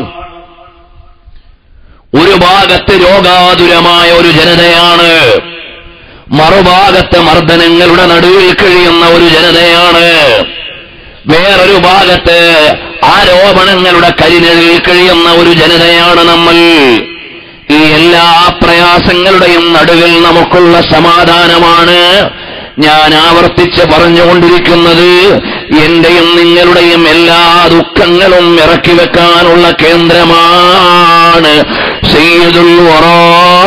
ഒരു ഭാഗത്ത് രോഗാതുരമായ ഒരു ജനതയാണ് മറുഭാഗത്ത് മർദ്ദനങ്ങളുടെ നടുവിൽ കഴിയുന്ന ഒരു ജനതയാണ് വേറൊരു ഭാഗത്ത് ആരോപണങ്ങളുടെ കരിനിഴലിൽ കഴിയുന്ന ഒരു ജനതയാണ് നമ്മൾ ഈ എല്ലാ പ്രയാസങ്ങളുടെയും നടുവിൽ നമുക്കുള്ള സമാധാനമാണ് ഞാൻ ആവർത്തിച്ച് പറഞ്ഞുകൊണ്ടിരിക്കുന്നത് എന്റെയും നിങ്ങളുടെയും എല്ലാ ദുഃഖങ്ങളും ഇറക്കി വെക്കാനുള്ള കേന്ദ്രമാണ് സയ്യിദുൽ വറാ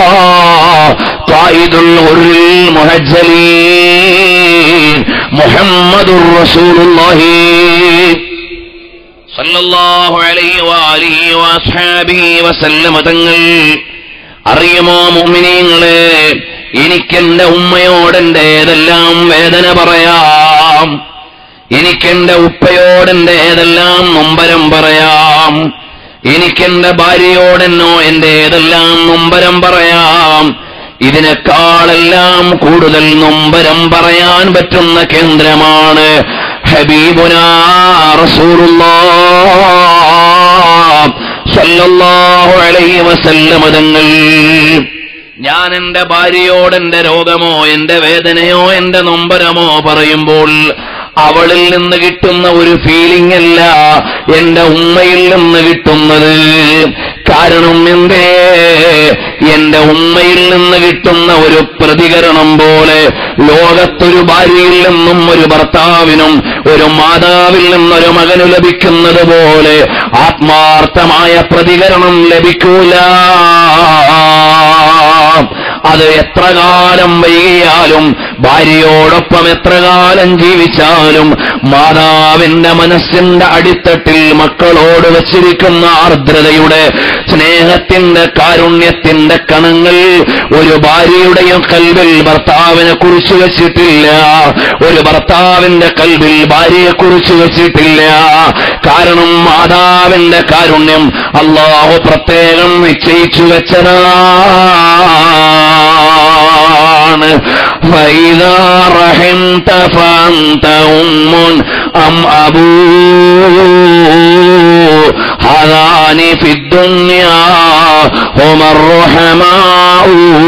ഖായിദുൽ ഹുറിൽ മുഹജ്ജലീൻ മുഹമ്മദുർ റസൂലുള്ളാഹി സല്ലല്ലാഹു അലൈഹി വആലിഹി വഅസ്ഹാബിഹി വസല്ലമ തങ്ങൾ അറിയുമോ മുഅ്മിനീങ്ങളെ എനിക്കെന്റെ ഉമ്മയോടെന്റെ ഏതെല്ലാം വേദന പറയാം എനിക്കെന്റെ ഉപ്പയോടെന്റെ ഏതെല്ലാം നൊമ്പരം പറയാം എനിക്കെന്റെ ഭാര്യയോടെന്നോ എന്റെ ഏതെല്ലാം നൊമ്പരം പറയാം ഇതിനേക്കാളെല്ലാം കൂടുതൽ നൊമ്പരം പറയാൻ പറ്റുന്ന കേന്ദ്രമാണ് ഹബീബുനാ റസൂലുള്ളാഹ് സല്ലല്ലാഹു അലൈഹി വസല്ലമ തങ്ങൾ ഞാൻ എന്റെ ഭാര്യയോട് എന്റെ രോഗമോ എന്റെ വേദനയോ എന്റെ നൊമ്പരമോ പറയുമ്പോൾ അവളിൽ നിന്ന് കിട്ടുന്ന ഒരു ഫീലിംഗ് അല്ല എന്റെ ഉമ്മയിൽ നിന്ന് കിട്ടുന്നത് കാരണം എന്തേ എന്റെ ഉമ്മയിൽ നിന്ന് കിട്ടുന്ന ഒരു പ്രതികരണം പോലെ ലോകത്തൊരു ഭാര്യയിൽ നിന്നും ഒരു ഭർത്താവിനും ഒരു മാതാവിൽ നിന്നൊരു മകന് ലഭിക്കുന്നത് പോലെ ആത്മാർത്ഥമായ പ്രതികരണം ലഭിക്കൂല അത് എത്ര കാലം വൈകിയാലും ഭാര്യയോടൊപ്പം എത്ര കാലം ജീവിച്ചാലും മാതാവിന്റെ മനസ്സിന്റെ അടിത്തട്ടിൽ മക്കളോട് വച്ചിരിക്കുന്ന ആർദ്രതയുടെ സ്നേഹത്തിന്റെ കാരുണ്യത്തിന്റെ കണങ്ങൾ ഒരു ഭാര്യയുടെയും കൽവിൽ ഭർത്താവിനെ കുറിച്ച് വെച്ചിട്ടില്ല ഒരു ഭർത്താവിന്റെ കൽവിൽ ഭാര്യയെ കുറിച്ച് വെച്ചിട്ടില്ല കാരണം മാതാവിന്റെ കാരുണ്യം അള്ളാഹു പ്രത്യേകം നിശ്ചയിച്ചു വെച്ചതാണ് فإذا رحمت فأنت أم أم أبو هذان في الدنيا هما الرحماء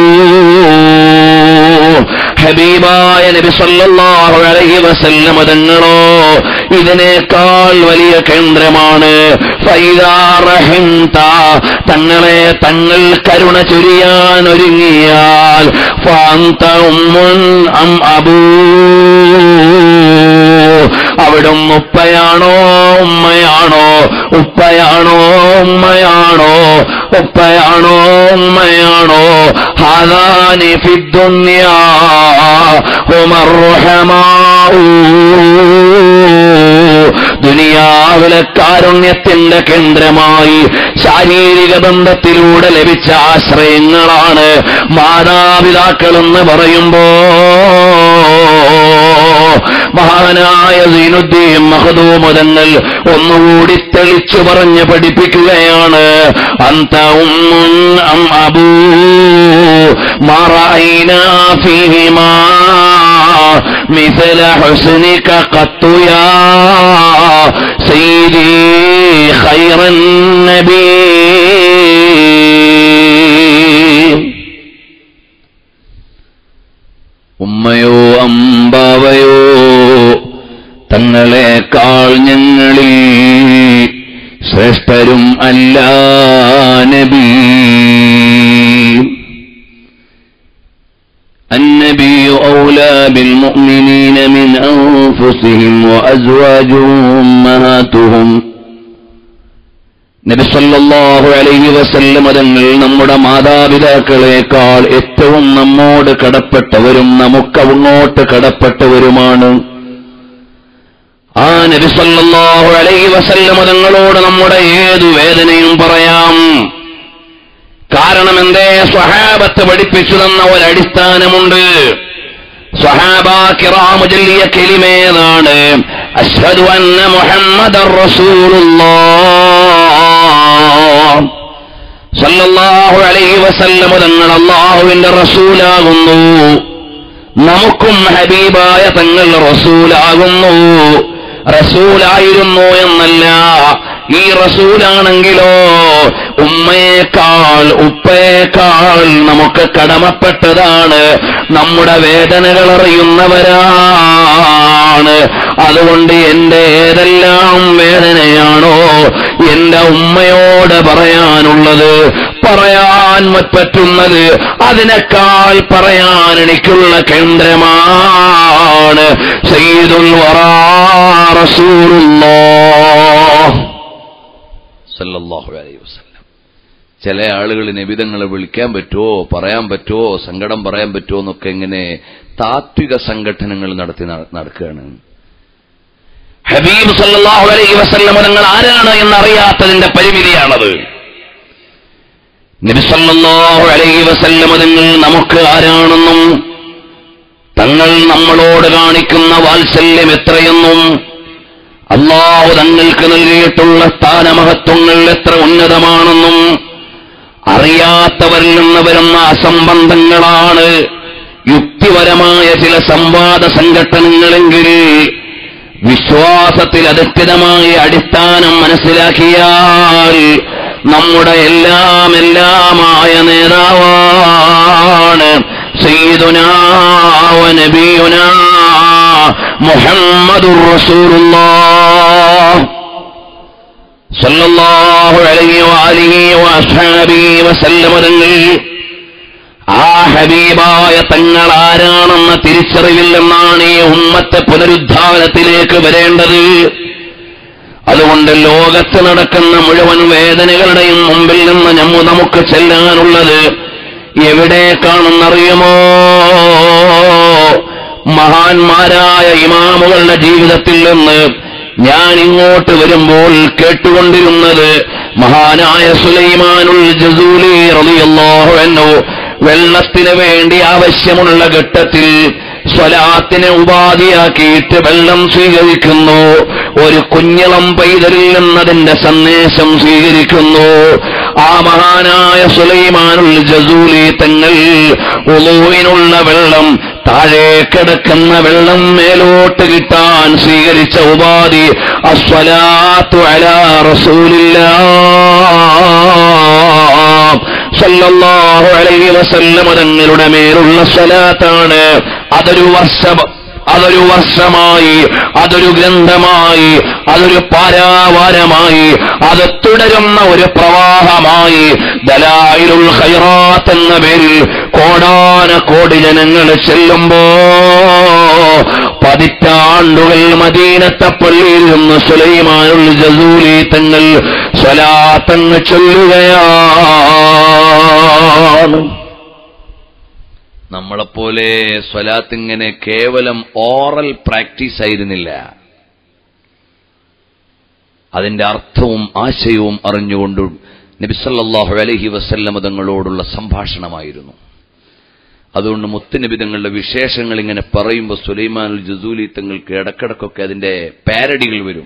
ഹബീബായ നബി സല്ലല്ലാഹു അലൈഹി വസല്ലം തങ്ങളോ ഇതിനേക്കാൾ വലിയ കേന്ദ്രമാണ് ഫൈദാ റഹിംത തങ്ങളെ തങ്ങൾ കരുണ ചൊരിയാൻ ഒരുങ്ങിയാൽ ഫാന്ത ഉമ്മുൻ അം അബൂ അവിടുന്ന് ഉപ്പയാണോ ഉമ്മയാണോ ഉപ്പയാണോ ഉമ്മയാണോ ഉപ്പയാണോ ഉമ്മയാണോ ഹാദാനി ഫിദ്ദുന്യാ ഹുമർ റഹമാഊ ദുനിയാവിലെ കാരുണ്യത്തിന്റെ കേന്ദ്രമായി ശാരീരിക ബന്ധത്തിലൂടെ ലഭിച്ച ആശ്രയങ്ങളാണ് മാതാപിതാക്കളെന്ന് പറയുമ്പോ മഹാനായ സീനുദ്ദീൻ മഹദൂമതങ്ങൾ ഒന്നുകൂടി തെളിച്ചു പറഞ്ഞ് പഠിപ്പിക്കുകയാണ് അന്ത ഉമ്മുൻ അം അബൂ മറൈന ഫീഹിമാ مثل حسنك قط يا سيدي خير النبي ഉമ്മയോ അമ്പാവയോ തങ്ങളെക്കാൾ ഞങ്ങളിൽ ശ്രേഷ്ഠരും അല്ല നബി النبي أولى بالمؤمنين من أنفسهم وأزواجهم أمهاتهم നബി സല്ലല്ലാഹു അലൈഹി വസല്ലം തങ്ങൾ നമ്മുടെ മാതാപിതാക്കളെക്കാൾ ഏറ്റവും നമ്മോട് കടപ്പെട്ടവരും നമുക്ക് അങ്ങോട്ട് കടപ്പെട്ടവരുമാണ് ആ നബി സല്ലല്ലാഹു അലൈഹി വസല്ലം തങ്ങളോട് നമ്മുടെ ഏതു വേദനയും പറയാം കാരണം എന്തേ സ്വഹാബത്ത് പഠിപ്പിച്ചു തന്ന ഒരടിസ്ഥാനമുണ്ട് സ്വഹാബ കിറാമു ചൊല്ലിയ കെലിമേതാണ് അഷ്ഹദു അന്ന മുഹമ്മദർ റസൂലുള്ളാഹ് സല്ലല്ലാഹു അലൈഹി വസല്ലം തങ്ങൾ അള്ളാഹുവിന്റെ റസൂലാകുന്നു നമുക്കും ഹബീബായ തങ്ങൾ റസൂലാകുന്നു റസൂലായിരുന്നു എന്നല്ല ഈ റസൂലാണെങ്കിലോ ഉമ്മയേക്കാൾ ഉപ്പയേക്കാൾ നമുക്ക് കടമപ്പെട്ടതാണ് നമ്മുടെ വേദനകൾ അറിയുന്നവരാണ് അതുകൊണ്ട് എന്റെ ഏതെല്ലാം വേദനയാണോ എന്റെ ഉമ്മയോട് പറയാനുള്ളത് പറയാൻ പറ്റുന്നത് അതിനേക്കാൾ പറയാൻ എനിക്കുള്ള കേന്ദ്രമാണ് സയ്യിദുൽ വറാ റസൂലുള്ളാഹ് സല്ലല്ലാഹു അലൈഹി വസല്ലം ചില ആളുകൾ നിബിതങ്ങളെ വിളിക്കാൻ പറ്റുമോ പറയാൻ പറ്റുമോ സങ്കടം പറയാൻ പറ്റുമോ എന്നൊക്കെ ഇങ്ങനെ താത്വിക സംഘടനകൾ നടത്തി നട- നടക്കുകയാണ് ഹബീബ് സല്ലല്ലാഹു അലൈഹി വസല്ലം നിങ്ങൾ ആരാണ് എന്നറിയാത്തതിന്റെ പരിമിതിയാണത് നബി സല്ലല്ലാഹു അലൈഹി വസല്ലം നിങ്ങൾ നമുക്ക് ആരാണെന്നും തങ്ങൾ നമ്മളോട് കാണിക്കുന്ന വാത്സല്യം എത്രയെന്നും അള്ളാഹു തങ്ങൾക്ക് നൽകിയിട്ടുള്ള സ്ഥാനമഹത്വങ്ങൾ എത്ര ഉന്നതമാണെന്നും അറിയാത്തവരിൽ നിന്ന് വരുന്ന അസംബന്ധങ്ങളാണ് യുക്തിപരമായ ചില സംവാദ സംഘടനകളെങ്കിൽ വിശ്വാസത്തിൽ അധിഷ്ഠിതമായ അടിസ്ഥാനം മനസ്സിലാക്കിയാൽ നമ്മുടെ എല്ലാം എല്ലാമായ നേതാവാണ് സയ്യിദുനാ വ നബിയുനാ മുഹമ്മദുർ റസൂലുള്ളാഹ് സല്ലല്ലാഹു അലൈഹി വആലിഹി വഅസ്ഹാബിഹി വസല്ലമ തങ്ങൾ ആ ഹബീബായ തങ്ങൾ ആരാണെന്ന തിരിച്ചറിവില്ലെന്നാണ് ഈ ഉമ്മത്തെ പുനരുദ്ധാനത്തിലേക്ക് വരേണ്ടത് അതുകൊണ്ട് ലോകത്ത് നടക്കുന്ന മുഴുവൻ വേദനകളുടെയും മുമ്പിൽ നിന്ന് നമ്മു നമുക്ക് ചെല്ലാനുള്ളത് എവിടേക്കാണെന്നറിയുമോ മഹാന്മാരായ ഇമാമുകളുടെ ജീവിതത്തിൽ നിന്ന് ഞാൻ ഇങ്ങോട്ട് വരുമ്പോൾ കേട്ടുകൊണ്ടിരുന്നത് മഹാനായ സുലൈമാനുൽ ജസൂലി റളിയല്ലാഹു അൻഹു വെള്ളത്തിന് വേണ്ടി ആവശ്യമുള്ള ഘട്ടത്തിൽ സ്വലാത്തിനെ ഉപാധിയാക്കിയിട്ട് വെള്ളം സ്വീകരിക്കുന്നു ഒരു കുഞ്ഞിളം പൈതലിൽ നിന്നതിന്റെ സന്ദേശം സ്വീകരിക്കുന്നു ആ മഹാനായ സുലൈമാനുൽ ജസൂലി തങ്ങൾ ഉളുവിനുള്ള വെള്ളം താഴെ കിടക്കുന്ന വെള്ളം മേലോട്ട് കിട്ടാൻ സ്വീകരിച്ച ഉപാധി അസ്വലാത്തു അലാ റസൂലില്ലാ സല്ലല്ലാഹു അലൈഹി വസല്ലം തങ്ങളുടെ മേലുള്ള സ്വലാത്താണ് അതൊരു വർഷ അതൊരു വർഷമായി അതൊരു ഗ്രന്ഥമായി അതൊരു പാരാവാരമായി അത് തുടരുന്ന ഒരു പ്രവാഹമായി ദലായിലുൽ ഖൈറാത്ത് എന്ന പേരിൽ കോടാന കോടി ജനങ്ങൾ ചെല്ലുമ്പോ പതിറ്റാണ്ടുകൾ മദീനത്തെ പള്ളിയിൽ നിന്ന് സുലൈമാനുൽ ജസൂലി തങ്ങൾ സ്വലാത്തങ്ങ് ചൊല്ലുകയാണ് നമ്മളെപ്പോലെ സ്വലാത്ത് ഇങ്ങനെ കേവലം ഓറൽ പ്രാക്ടീസ് ആയിരുന്നില്ല അതിന്റെ അർത്ഥവും ആശയവും അറിഞ്ഞുകൊണ്ട് നബിസല്ലാഹു അലഹി വസല്ലമ തങ്ങളോടുള്ള സംഭാഷണമായിരുന്നു അതുകൊണ്ട് മുത്തുനബി തങ്ങളുടെ വിശേഷങ്ങൾ ഇങ്ങനെ പറയുമ്പോൾ സുലൈമാനുൽ ജസൂലി തങ്ങൾക്ക് ഇടക്കിടക്കൊക്കെ അതിന്റെ പാരഡികൾ വരും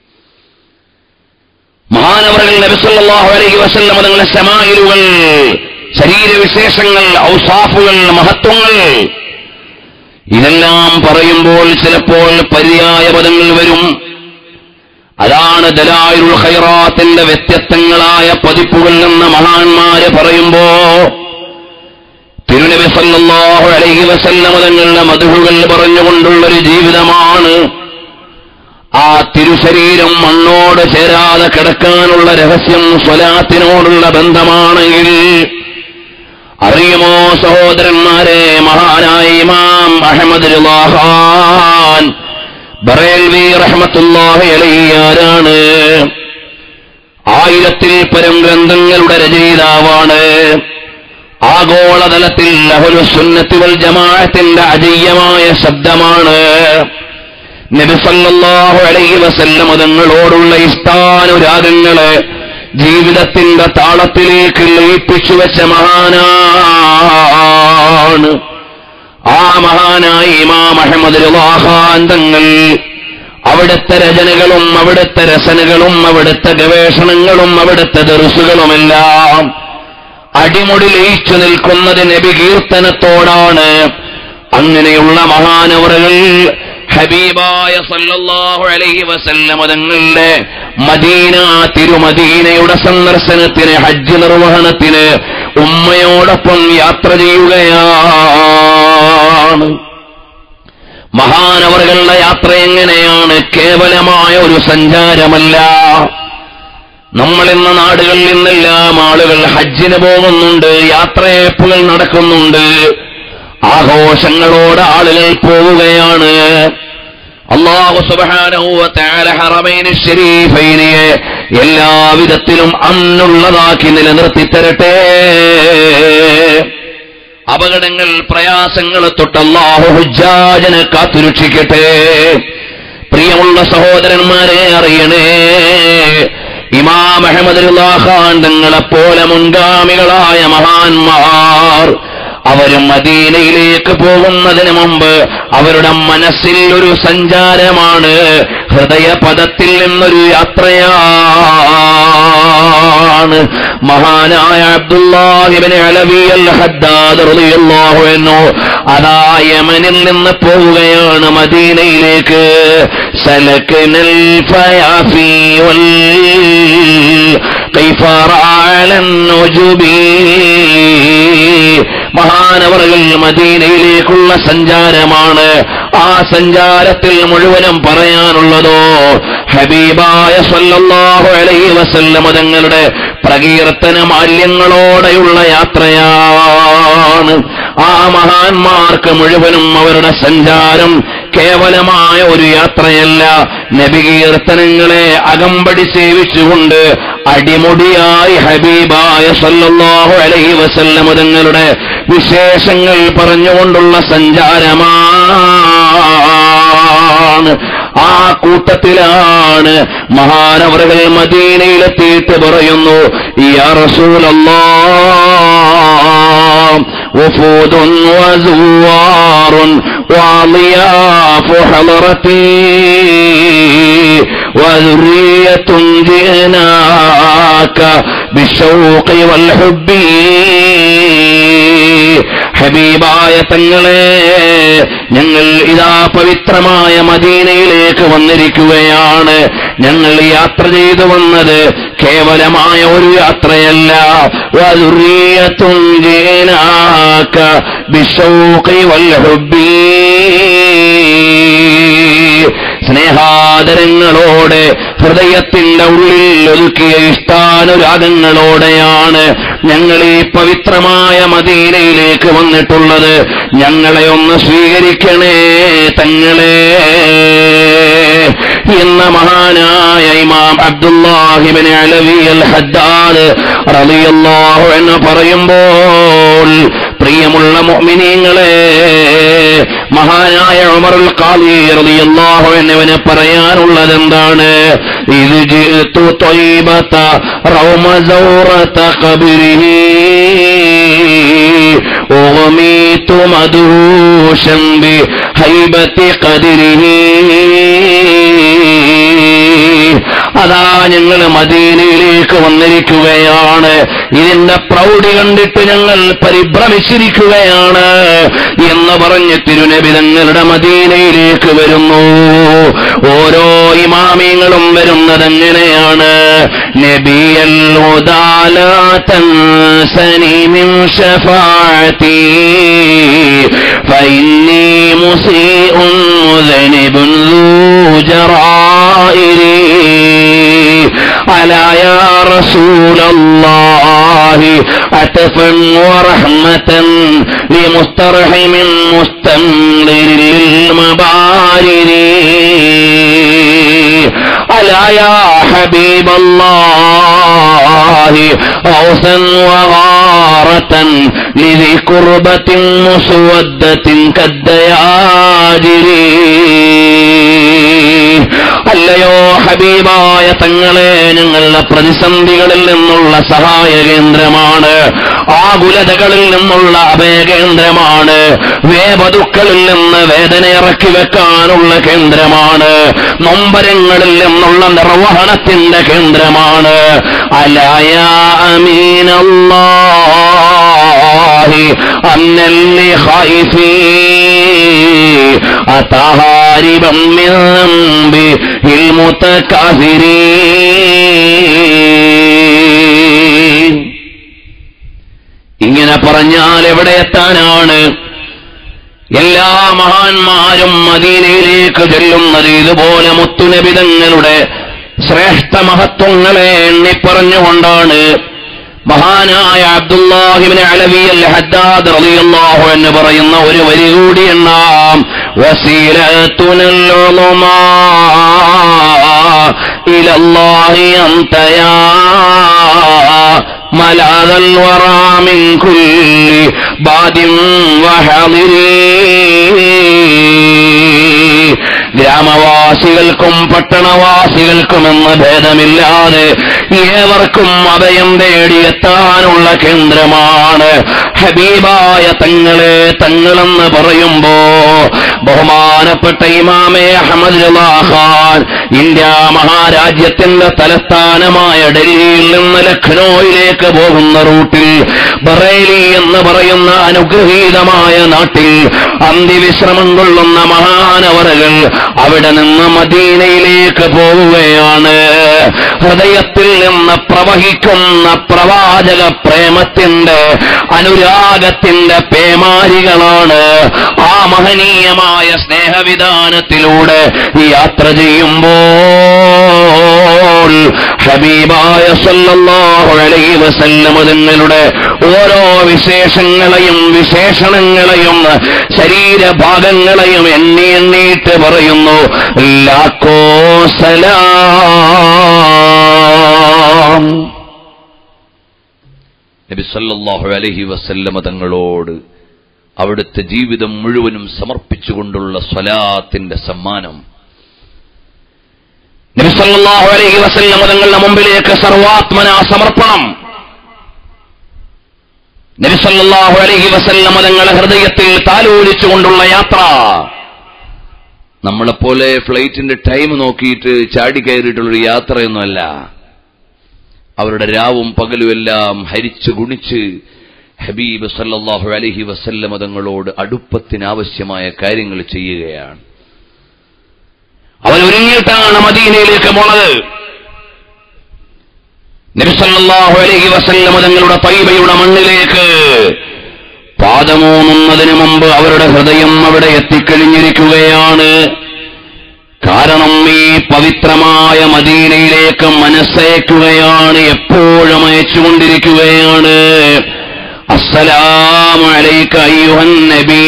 മഹാനവറുകൾ നബിസല്ലാഹു അലൈഹി വസല്ലം തങ്ങളുടെ ശമായിലുകൾ ശരീരവിശേഷങ്ങൾ ഔസാഫുകൾ മഹത്വങ്ങൾ ഇതെല്ലാം പറയുമ്പോൾ ചിലപ്പോൾ പര്യായ പദങ്ങൾ വരും അതാണ് ദലായുൽ ഖൈറാത്തിന്റെ വ്യത്യസ്തങ്ങളായ പതിപ്പുകൾ എന്ന് മഹാന്മാര് പറയുമ്പോ തിരുനബി സല്ലല്ലാഹു അലൈഹി വസല്ലം തങ്ങളുടെ മധുഹുകൾ പറഞ്ഞുകൊണ്ടുള്ളൊരു ജീവിതമാണ് ആ തിരുശരീരം മണ്ണോട് ചേരാതെ കിടക്കാനുള്ള രഹസ്യം സ്വലാത്തിനോടുള്ള ബന്ധമാണെങ്കിൽ അറിയുമോ സഹോദരന്മാരെ മഹാനായ ഇമാം അഹമ്മദ് ഖാൻ ബറേൽവി റഹ്മത്തുല്ലാഹി അലൈഹി ആരാണ് ആയിരത്തിൽ പരം ഗ്രന്ഥങ്ങളുടെ രചയിതാവാണ് ആഗോളതലത്തിൽ അഹുലു സുന്നത്തി വൽ ജമാഅത്തിന്റെ അജയ്യമായ ശബ്ദമാണ് നബി സല്ലല്ലാഹു അലൈഹി വസല്ലം തങ്ങളോടുള്ള ഇഷ്ടാനുരാഗങ്ങളെ ജീവിതത്തിന്റെ താളത്തിലേക്ക് ലയിപ്പിച്ചു വെച്ച മഹാനാണ് ആ മഹാനായ ഇമാം അഹമ്മദ് ഖാൻ തങ്ങൾ അവിടുത്തെ രചനകളും അവിടുത്തെ രചനകളും അവിടുത്തെ ഗവേഷണങ്ങളും അവിടുത്തെ ദർസുകളുമെല്ലാം അടിമുടി ലയിച്ചു നിൽക്കുന്നത് നബി കീർത്തനത്തോടാണ് അങ്ങനെയുള്ള മഹാനവറുകൾ ഹബീബായ സല്ലല്ലാഹു അലൈഹി വസല്ലമ തങ്ങളുടെ മദീന തിരുമദീനയുടെ സന്ദർശനത്തിന് ഹജ്ജ് നിർവഹണത്തിന് ഉമ്മയോടൊപ്പം യാത്ര ചെയ്യുകയാണ് മഹാനവറുകളുടെ യാത്ര എങ്ങനെയാണ് കേവലമായ ഒരു സഞ്ചാരമല്ല നമ്മൾ ഇന്ന് നാടുകളിൽ നിന്നെല്ലാം ആളുകൾ ഹജ്ജിന് പോകുന്നുണ്ട് യാത്രയപ്പുകൾ നടക്കുന്നുണ്ട് ആഘോഷങ്ങളോട് ആളുകൾ പോവുകയാണ് അള്ളാഹു സുബാനൂവത്താല ഹറമൈന് ഷരീഫൈനെ എല്ലാവിധത്തിലും അന്നുള്ളതാക്കി നിലനിർത്തി തരട്ടെ അപകടങ്ങൾ പ്രയാസങ്ങൾ തൊട്ട് അള്ളാഹു ഹുജാജനെ കാത്തുരക്ഷിക്കട്ടെ പ്രിയമുള്ള സഹോദരന്മാരെ അറിയണേ ഇമാം അഹമ്മദ് ഖാൻ തങ്ങളെപ്പോലെ മുൻഗാമികളായ മഹാന്മാർ അവരും മദീനയിലേക്ക് പോകുന്നതിന് മുമ്പ് അവരുടെ മനസ്സിൽ ഒരു സഞ്ചാരമാണ് ഹൃദയപദത്തിൽ നിന്നൊരു യാത്രയാണ് മഹാനായ അബ്ദുല്ലാഹിബിന് അലവി അൽ ഹദ്ദാദ് റളിയല്ലാഹു അൻഹു അതാ യമനിൽ നിന്ന് പോവുകയാണ് മദീനയിലേക്ക് സലക്കനൽ ഫയാഫി വൽ കൈഫ റഅലൻ നുജുബി മഹാനവറുകൾ മദീനയിലേക്കുള്ള സഞ്ചാരമാണ് ആ സഞ്ചാരത്തിൽ മുഴുവനും പറയാനുള്ളതോ ഹബീബായ സല്ലല്ലാഹു അലൈഹി വസല്ലം തങ്ങളുടെ പ്രകീർത്തന മാല്യങ്ങളോടെയുള്ള യാത്രയാണ് ആ മഹാന്മാർക്ക് മുഴുവനും അവരുടെ സഞ്ചാരം കേവലമായ ഒരു യാത്രയല്ല നബികീർത്തനങ്ങളെ അകമ്പടി സേവിച്ചുകൊണ്ട് അടിമുടിയായി ഹബീബായ സല്ലല്ലാഹു അലൈഹി വസല്ലം തങ്ങളുടെ വിശേഷങ്ങൾ പറഞ്ഞുകൊണ്ടുള്ള സഞ്ചാരമാണ് ആ കൂട്ടത്തിലാണ് മഹാനവറുകൾ മദീനയിലെത്തിയിട്ട് പറയുന്നു യാ റസൂലല്ലാഹ് وفود وزوار وضياف حضرتي وذرية جئناك بالشوق والحب ഹബീബായ തങ്ങളെ ഞങ്ങൾ ഇതാ പവിത്രമായ മദീനയിലേക്ക് വന്നിരിക്കുകയാണ് ഞങ്ങൾ യാത്ര ചെയ്തു വന്നത് കേവലമായ ഒരു യാത്രയല്ല വതുറിയത്തും ജേനാക്ക ബിഷൗഖി വൽ ഹുബ്ബീ സ്നേഹാദരങ്ങളോടെ ഹൃദയത്തിന്റെ ഉള്ളിൽ ഒതുക്കിയ ഇഷ്ടാനുരാഗങ്ങളോടെയാണ് ഞങ്ങൾ ഈ പവിത്രമായ മദീനയിലേക്ക് വന്നിട്ടുള്ളത് ഞങ്ങളെ ഒന്ന് സ്വീകരിക്കണേ തങ്ങളെ എന്ന മഹാനായ ഇമാം അബ്ദുല്ലാഹിബിൻ അലവി അൽ ഹദ്ദാദ് റളിയല്ലാഹു എന്ന് പറയുമ്പോൾ പ്രിയമുള്ള മുഅ്മിനീങ്ങളെ മഹാനായ ഉമറുൽ ഖാദി റളിയല്ലാഹു എന്നിവന് പറയാനുള്ളത് എന്താണ് ഇത് ജിഅ്തു ത്വയ്ബത റൗമ സൗറത ഖബരിഹി أغميت مدهوشا بهيبة قدره അതാ ഞങ്ങൾ മദീനയിലേക്ക് വന്നിരിക്കുകയാണ് ഇതിന്റെ പ്രൗഢി കണ്ടിട്ട് ഞങ്ങൾ പരിഭ്രമിച്ചിരിക്കുകയാണ് എന്ന് പറഞ്ഞ് തിരുനബി തങ്ങളുടെ മദീനയിലേക്ക് വരുന്നു ഓരോ ഇമാമിങ്ങളും വരുന്നത് എങ്ങനെയാണ് നബിയൽ സനിമിൻ ഷഫാഅത്തി فإني مسيء مذنب ذو جرائر ألا يا رسول الله عتفا ورحمة لمسترحم مستمر للمبارر ألا يا حبيب الله غوثا وغارة لذي كربة مسودة كالدياجر അല്ലയോ ഹബീബായ തങ്ങളെ ഞങ്ങളുടെ പ്രതിസന്ധികളിൽ നിന്നുള്ള സഹായ കേന്ദ്രമാണ് ആകുലതകളിൽ നിന്നുള്ള അഭയകേന്ദ്രമാണ് വേപതുക്കളിൽ നിന്ന് വേദന ഇറക്കി വെക്കാനുള്ള കേന്ദ്രമാണ് നൊമ്പരങ്ങളിൽ നിന്നുള്ള നിർവഹണത്തിന്റെ കേന്ദ്രമാണ് അലായ അമീനല്ലാഹി അന്നല്ലി ഖൈഫീ أتهاربا من ذنبه المتكافرين ഇങ്ങനെ പറഞ്ഞാൽ എവിടെ എത്താനാണ് എല്ലാ മഹാന്മാരും മദീനയിലേക്ക് ചെല്ലുന്നത് ഇതുപോലെ മുത്തുനബിതങ്ങളുടെ ശ്രേഷ്ഠ മഹത്വങ്ങളെ എണ്ണിപ്പറഞ്ഞുകൊണ്ടാണ് മഹാനായ അബ്ദുല്ലാഹിബിന് അലവി അൽ ഹദ്ദാദ് റളിയല്ലാഹു എന്ന് പറയുന്ന ഒരു വരി കൂടി എണ്ണാം വസീലത്തുനൽ ഉളുമാ ഇലല്ലാഹി അന്തയാ ملاذ الورى من كل باد وحاضر ഗ്രാമവാസികൾക്കും പട്ടണവാസികൾക്കുമെന്ന ഭേദമില്ലാതെ ഏവർക്കും അഭയം തേടിയെത്താനുള്ള കേന്ദ്രമാണ് ഹബീബായ തങ്ങളെ തങ്ങളെന്ന് പറയുമ്പോ ബഹുമാനപ്പെട്ട ഇമാമെ അഹമ്മദ് ഖാൻ ഇന്ത്യ മഹാരാജ്യത്തിന്റെ തലസ്ഥാനമായ ഡൽഹിയിൽ നിന്ന് ലഖ്നൌയിലേക്ക് പോകുന്ന റൂട്ടിൽ ബറേലി എന്ന് പറയുന്ന അനുഗ്രഹീതമായ നാട്ടിൽ അന്തിവിശ്രമം കൊള്ളുന്ന മഹാനവറുകൾ അവിടെ നിന്ന് മദീനയിലേക്ക് പോവുകയാണ് ഹൃദയത്തിൽ നിന്ന് പ്രവഹിക്കുന്ന പ്രവാചക പ്രേമത്തിന്റെ അനുരാഗത്തിന്റെ പേമാരികളാണ് ആ മഹനീയമായ സ്നേഹവിധാനത്തിലൂടെ യാത്ര ചെയ്യുമ്പോൾ ഹബീബായ സല്ലല്ലാഹു അലൈഹി വസല്ലം തങ്ങളുടെ ഓരോ വിശേഷങ്ങളെയും വിശേഷണങ്ങളെയും ശരീരഭാഗങ്ങളെയും എണ്ണി എണ്ണീട്ട് പറയുന്നു ലാക്കോ സലാം നബി സല്ലല്ലാഹു അലൈഹി വസല്ലമ തങ്ങളോട് അവിടുത്തെ ജീവിതം മുഴുവനും സമർപ്പിച്ചുകൊണ്ടുള്ള സ്വലാത്തിന്റെ സമ്മാനം നബി സല്ലല്ലാഹു അലൈഹി വസല്ലം തങ്ങളുടെ മുമ്പിലേക്ക് സർവാത്മന സമർപ്പണം നബി സല്ലല്ലാഹു അലൈഹി വസല്ലം തങ്ങളുടെ ഹൃദയത്തിൽ താലോലിച്ചുകൊണ്ടുള്ള യാത്ര നമ്മളെപ്പോലെ ഫ്ലൈറ്റിന്റെ ടൈം നോക്കിയിട്ട് ചാടി കയറിയിട്ടുള്ളൊരു യാത്രയൊന്നുമല്ല അവരുടെ രാവും പകലും എല്ലാം ഹരിച്ചു ഗുണിച്ച് ഹബീബ് സല്ലല്ലാഹു അലൈഹി വസല്ലമ തങ്ങളോട് അടുപ്പത്തിനാവശ്യമായ കാര്യങ്ങൾ ചെയ്യുകയാണ് അവൻ ഒരുങ്ങിയിട്ടാണ് മദീനയിലേക്ക് പോണത് നബി സല്ലല്ലാഹു അലൈഹി വസല്ലം തങ്ങളുടെ തൈബയുടെ മണ്ണിലേക്ക് പാദമൂന്നുന്നതിന് മുമ്പ് അവരുടെ ഹൃദയം അവിടെ എത്തിക്കഴിഞ്ഞിരിക്കുകയാണ് കാരണം ഈ പവിത്രമായ മദീനയിലേക്ക് മനസ്സയക്കുകയാണ് എപ്പോഴും അയച്ചുകൊണ്ടിരിക്കുകയാണ് അസ്സലാമു അലൈക അയ്യുഹൻ നബീ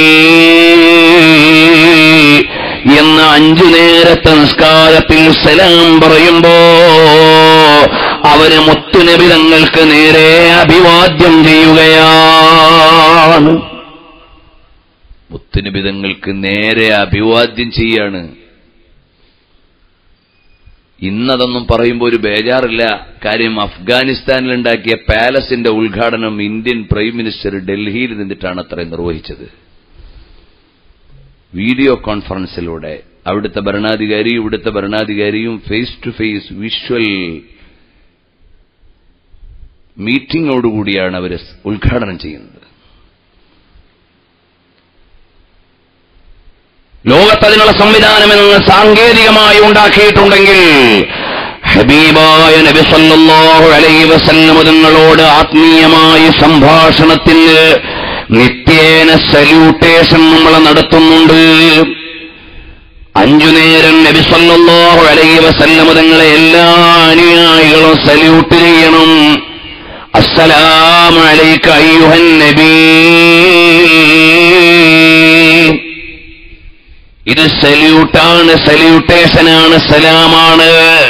എന്ന അഞ്ചു നേരത്തെ നിസ്കാരത്തിൽ സലാം പറയുമ്പോ അവര് മുത്തുനബി തങ്ങൾക്ക് നേരെ അഭിവാദ്യം ചെയ്യുകയാണ് മുത്തുനിബിതങ്ങൾക്ക് നേരെ അഭിവാദ്യം ചെയ്യാണ് ഇന്നതൊന്നും പറയുമ്പോൾ ഒരു ബേജാറില്ല കാര്യം അഫ്ഗാനിസ്ഥാനിലുണ്ടാക്കിയ പാലസിന്റെ ഉദ്ഘാടനം ഇന്ത്യൻ പ്രൈം മിനിസ്റ്റർ ഡൽഹിയിൽ നിന്നിട്ടാണ് അത്രയും നിർവഹിച്ചത് വീഡിയോ കോൺഫറൻസിലൂടെ അവിടുത്തെ ഭരണാധികാരി ഇവിടുത്തെ ഭരണാധികാരിയും ഫേസ് ടു ഫേസ് വിഷ്വൽ മീറ്റിംഗോടുകൂടിയാണ് അവർ ഉദ്ഘാടനം ചെയ്യുന്നത് ലോകത്തതിനുള്ള സംവിധാനം എന്ന് സാങ്കേതികമായി ഉണ്ടാക്കിയിട്ടുണ്ടെങ്കിൽ ഹബീബായ നബി സല്ലല്ലാഹു അലൈഹി വസല്ലം തങ്ങളോട് ആത്മീയമായ സംഭാഷണത്തിന് നിത്യേന സല്യൂട്ടേഷൻ നമ്മൾ നടത്തുന്നുണ്ട് അഞ്ചു നേരം നബി സല്ലല്ലാഹു അലൈഹി വസല്ലം തങ്ങളെ എല്ലാ അനുയായികളും സല്യൂട്ട് ചെയ്യണം അസ്സലാമു അലൈക അയ്യുഹൻ നബീ ഇത് സല്യൂട്ടാണ് സല്യൂട്ടേഷനാണ് സലാമാണ്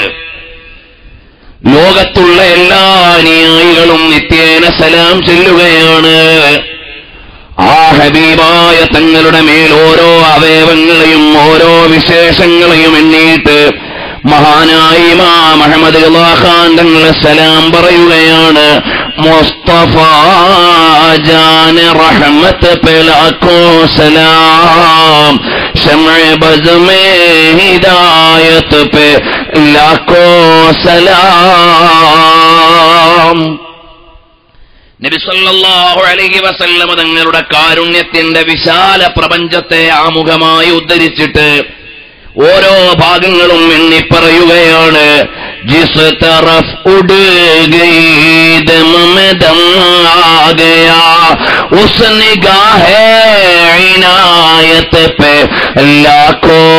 ലോകത്തുള്ള എല്ലാ അനുയായികളും നിത്യേന സലാം ചെല്ലുകയാണ് ആ ഹബീബായ തങ്ങളുടെ മേൽ ഓരോ അവയവങ്ങളെയും ഓരോ വിശേഷങ്ങളെയും എണ്ണീട്ട് മഹാനായ ഇമാം അഹമ്മദ് ഖാൻ തങ്ങൾ സലാം പറയുകയാണ് മുസ്തഫ ജാന റഹ്മത്ത് പെലാക്കോ സലാം शमع बज में हिदायत पे लाखों സലാം നബി സല്ലല്ലാഹു അലൈഹി വസല്ലമ തങ്ങളുടെ കാരുണ്യത്തിന്റെ വിശാല പ്രപഞ്ചത്തെ ആമുഖമായി ഉദ്ധരിച്ചിട്ട് ഓരോ ഭാഗങ്ങളും എണ്ണിപ്പറയുകയാണ് ജിസ് തറഫ് ഉഡ് ഗയി ദം में दम आ गया उस निगाह इनायत पे लाखों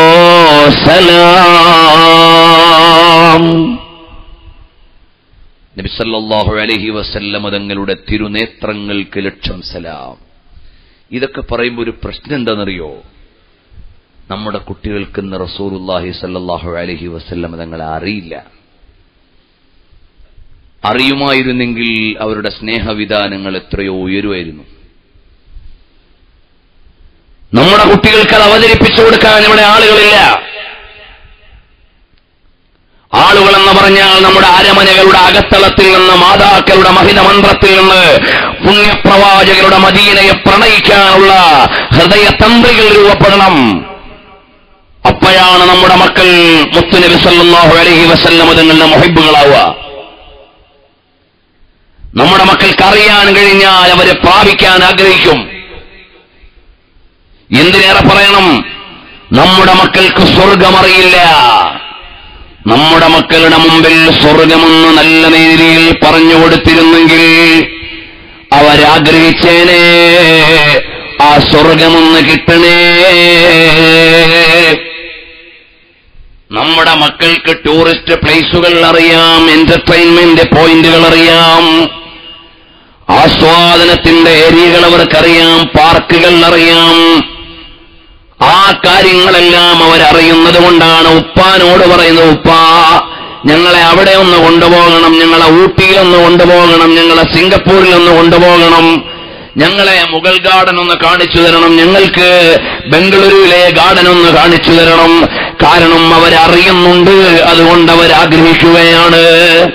सलाम നബി സല്ലല്ലാഹു അലൈഹി വസല്ലമ തങ്ങളുടെ തിരുനേത്രങ്ങൾക്ക് ലക്ഷം സലാം ഇതൊക്കെ പറയുമ്പോൾ ഒരു പ്രശ്നം എന്താണെന്നറിയോ നമ്മുടെ കുട്ടികൾക്ക് ഇന്ന് റസൂലുല്ലാഹി സല്ലല്ലാഹു അലൈഹി വസല്ലമ തങ്ങളെ അറിയില്ല അറിയുമായിരുന്നെങ്കിൽ അവരുടെ സ്നേഹവിധാനങ്ങൾ എത്രയോ ഉയരുമായിരുന്നു നമ്മുടെ കുട്ടികൾക്ക് അത് അവതരിപ്പിച്ചു കൊടുക്കാൻ ഇവിടെ ആളുകളില്ല ആളുകൾ എന്ന് പറഞ്ഞാൽ നമ്മുടെ അരമനകളുടെ അകത്തളത്തിൽ നിന്ന് മാതാക്കളുടെ മഹിത മന്ത്രത്തിൽ നിന്ന് പുണ്യപ്രവാചകരുടെ മദീനയെ പ്രണയിക്കാനുള്ള ഹൃദയതന്ത്രികൾ രൂപപ്പെടണം അപ്പോഴാണ് നമ്മുടെ മക്കൾ മുത്തുനബി സല്ലല്ലാഹു അലൈഹി വസല്ലം തങ്ങളുടെ മുഹിബുകളാവുക നമ്മുടെ മക്കൾക്ക് അറിയാൻ കഴിഞ്ഞാൽ അവരെ പ്രാപിക്കാൻ ആഗ്രഹിക്കും എന്തിനേറെ പറയണം നമ്മുടെ മക്കൾക്ക് സ്വർഗമറിയില്ല നമ്മുടെ മക്കളുടെ മുമ്പിൽ സ്വർഗമെന്ന് നല്ല രീതിയിൽ പറഞ്ഞു കൊടുത്തിരുന്നെങ്കിൽ അവരാഗ്രഹിച്ചേനെ ആ സ്വർഗമൊന്ന് കിട്ടണേ നമ്മുടെ മക്കൾക്ക് ടൂറിസ്റ്റ് പ്ലേസുകൾ അറിയാം എന്റർടൈൻമെന്റ് പോയിന്റുകൾ അറിയാം ആസ്വാദനത്തിന്റെ ഏരിയകൾ അവർക്കറിയാം പാർക്കുകൾ അറിയാം ആ കാര്യങ്ങളെല്ലാം അവരറിയുന്നത് കൊണ്ടാണ് ഉപ്പാനോട് പറയുന്നത് ഉപ്പാ ഞങ്ങളെ അവിടെ ഒന്ന് കൊണ്ടുപോകണം ഞങ്ങളെ ഊട്ടിയിലൊന്ന് കൊണ്ടുപോകണം ഞങ്ങളെ സിംഗപ്പൂരിൽ ഒന്ന് കൊണ്ടുപോകണം ഞങ്ങളെ മുഗൾ ഗാർഡൻ ഒന്ന് കാണിച്ചു തരണം ഞങ്ങൾക്ക് ബംഗളൂരുവിലെ ഗാർഡൻ ഒന്ന് കാണിച്ചു തരണം കാരണം അവരറിയുന്നുണ്ട് അതുകൊണ്ട് അവരാഗ്രഹിക്കുകയാണ്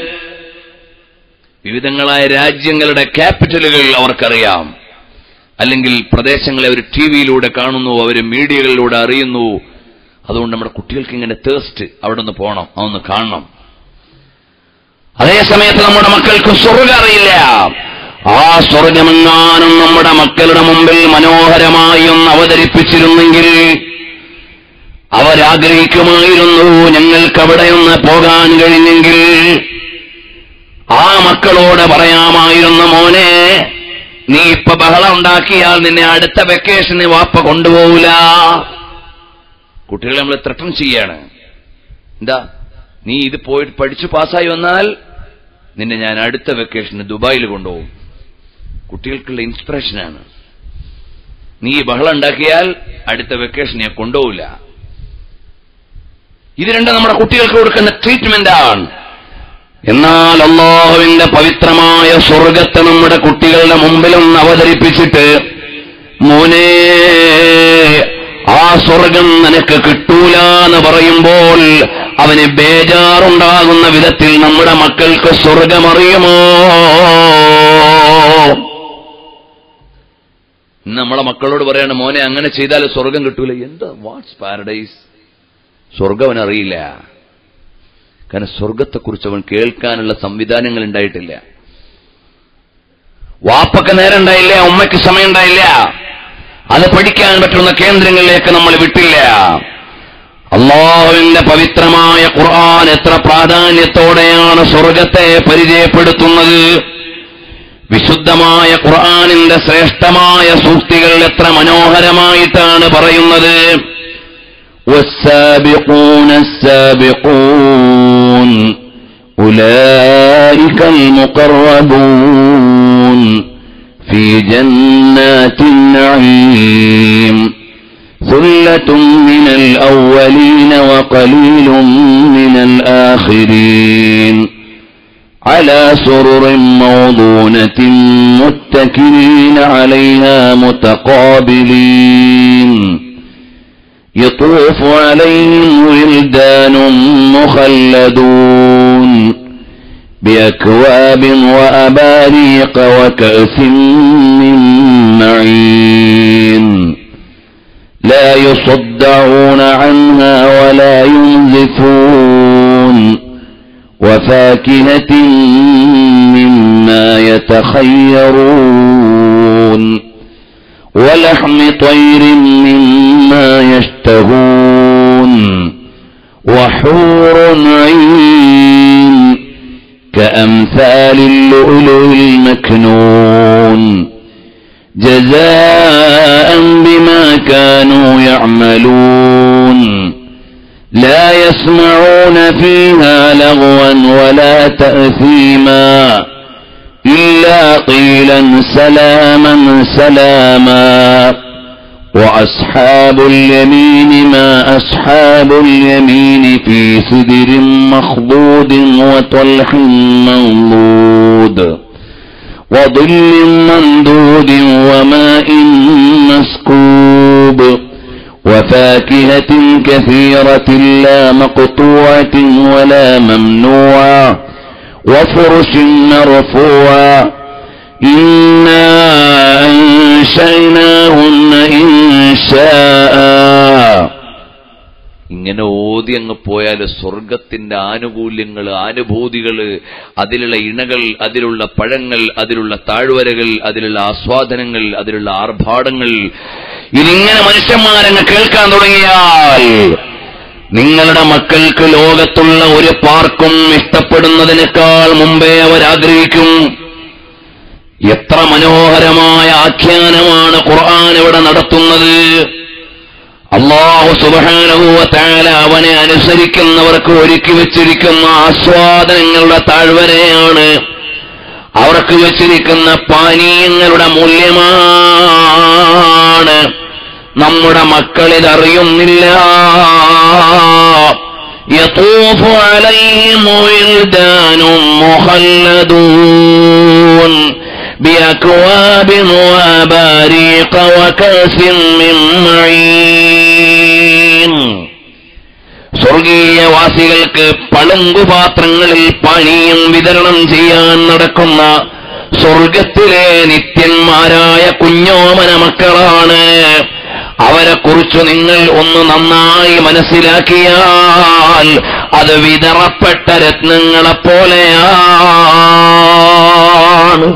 വിവിധങ്ങളായ രാജ്യങ്ങളുടെ ക്യാപിറ്റലുകൾ അവർക്കറിയാം അല്ലെങ്കിൽ പ്രദേശങ്ങളെ അവർ ടി വിയിലൂടെ കാണുന്നു അവർ മീഡിയകളിലൂടെ അറിയുന്നു അതുകൊണ്ട് നമ്മുടെ കുട്ടികൾക്ക് ഇങ്ങനെ തേസ്റ്റ് അവിടെ ഒന്ന് പോകണം അതൊന്ന് കാണണം അതേ സമയത്ത് നമ്മുടെ മക്കൾക്ക് സ്വർഗം അറിയില്ല ആ സ്വർഗമെങ്ങാനും നമ്മുടെ മക്കളുടെ മുമ്പിൽ മനോഹരമായി ഒന്ന് അവതരിപ്പിച്ചിരുന്നെങ്കിൽ അവരാഗ്രഹിക്കുമായിരുന്നു ഞങ്ങൾക്ക് അവിടെ ഒന്ന് പോകാൻ കഴിഞ്ഞെങ്കിൽ ആ മക്കളോട് പറയാമായിരുന്നു മോനെ നീ ഇപ്പൊ ബഹളം ഉണ്ടാക്കിയാൽ നിന്നെ അടുത്ത വെക്കേഷന് വാപ്പ കൊണ്ടുപോകൂല കുട്ടികളെ നമ്മൾ ത്രട്ടം ചെയ്യാണ് എന്താ നീ ഇത് പോയിട്ട് പഠിച്ചു പാസ്സായി വന്നാൽ നിന്നെ ഞാൻ അടുത്ത വെക്കേഷന് ദുബായിൽ കൊണ്ടുപോകും കുട്ടികൾക്കുള്ള ഇൻസ്പിറേഷനാണ് നീ ഈ ബഹളം ഉണ്ടാക്കിയാൽ അടുത്ത വെക്കേഷൻ ഞാൻ കൊണ്ടുപോകില്ല ഇത് രണ്ടും നമ്മുടെ കുട്ടികൾക്ക് കൊടുക്കുന്ന ട്രീറ്റ്മെന്റ് ആണ് എന്നാൽ അള്ളാഹുവിന്റെ പവിത്രമായ സ്വർഗത്തെ നമ്മുടെ കുട്ടികളുടെ മുമ്പിലൊന്ന് അവതരിപ്പിച്ചിട്ട് മോനെ ആ സ്വർഗം നിനക്ക് കിട്ടൂല എന്ന് പറയുമ്പോൾ അവന് ബേജാറുണ്ടാകുന്ന വിധത്തിൽ നമ്മുടെ മക്കൾക്ക് സ്വർഗമറിയുമോ ഇന്ന് നമ്മളെ മക്കളോട് പറയാണ് മോനെ അങ്ങനെ ചെയ്താൽ സ്വർഗം കിട്ടൂല എന്താ വാട്ട്സ് പാരഡൈസ് സ്വർഗം അവൻ അറിയില്ല കാരണം സ്വർഗത്തെക്കുറിച്ച് അവൻ കേൾക്കാനുള്ള സംവിധാനങ്ങൾ ഉണ്ടായിട്ടില്ല വാപ്പക്ക് നേരം ഉണ്ടായില്ല ഉമ്മയ്ക്ക് സമയം ഉണ്ടായില്ല അത് പഠിക്കാൻ പറ്റുന്ന കേന്ദ്രങ്ങളിലേക്ക് നമ്മൾ വിട്ടില്ല അള്ളാഹുവിന്റെ പവിത്രമായ ഖുർആൻ എത്ര പ്രാധാന്യത്തോടെയാണ് സ്വർഗത്തെ പരിചയപ്പെടുത്തുന്നത് വിശുദ്ധമായ ഖുർആനിന്റെ ശ്രേഷ്ഠമായ സൂക്തികൾ എത്ര മനോഹരമായിട്ടാണ് പറയുന്നത് والسابقون السابقون أولئك المقربون في جنات النعيم ثلة من الأولين وقليل من الآخرين على سرر موضونة متكئين عليها متقابلين يطوف عليهم ولدان مخلدون بأكواب وأباريق وكأس من معين لا يصدعون عنها ولا ينزفون وفاكهة مما يتخيرون ولحم طير مما يشتهون وحور عين كأمثال اللؤلؤ المكنون جزاء بما كانوا يعملون لا يسمعون فيها لغوا ولا تأثيما إلا قيلا سلاما سلاما وأصحاب اليمين ما أصحاب اليمين في سدر مخضود وطلح منضود وظل ممدود وماء مسكوب وفاكهة كثيرة لا مقطوعة ولا ممنوعة وفرش مرفوعة إنا أنشأناهن إنشاء ഇങ്ങനെ ഓതി അങ്ങ് പോയാൽ സ്വർഗത്തിന്റെ ആനുകൂല്യങ്ങൾ അനുഭൂതികൾ അതിലുള്ള ഇണകൾ അതിലുള്ള പഴങ്ങൾ അതിലുള്ള താഴ്വരകൾ അതിലുള്ള ആസ്വാദനങ്ങൾ അതിലുള്ള ആർഭാടങ്ങൾ ഇതിങ്ങനെ മനുഷ്യന്മാരങ്ങ് കേൾക്കാൻ തുടങ്ങിയാൽ നിങ്ങളുടെ മക്കൾക്ക് ലോകത്തുള്ള ഒരു പാർക്കും ഇഷ്ടപ്പെടുന്നതിനേക്കാൾ മുമ്പേ അവരാഗ്രഹിക്കും എത്ര മനോഹരമായ ആഖ്യാനമാണ് ഖുർആൻ ഇവിടെ നടത്തുന്നത് അള്ളാഹു സുബാനുഭവത്താല അവനെ അനുസരിക്കുന്നവർക്ക് ഒരുക്കി വെച്ചിരിക്കുന്ന ആസ്വാദനങ്ങളുടെ താഴ്വരയാണ് അവർക്ക് വെച്ചിരിക്കുന്ന പാനീയങ്ങളുടെ മൂല്യമാണ് നമ്മുടെ മക്കളിതറിയുന്നില്ല يطوف عليهم ولدان مخلدون بأكواب وأباريق وكأس من معين സ്വർഗീയവാസികൾക്ക് പളുങ്കുപാത്രങ്ങളിൽ പാനീയം വിതരണം ചെയ്യാൻ നടക്കുന്ന സ്വർഗത്തിലെ നിത്യന്മാരായ കുഞ്ഞോമന മക്കളാണ് അവരെ കുറിച്ച് നിങ്ങൾ ഒന്ന് നന്നായി മനസ്സിലാക്കിയാൽ അത് വിതറപ്പെട്ട രത്നങ്ങളെ പോലെയാണ്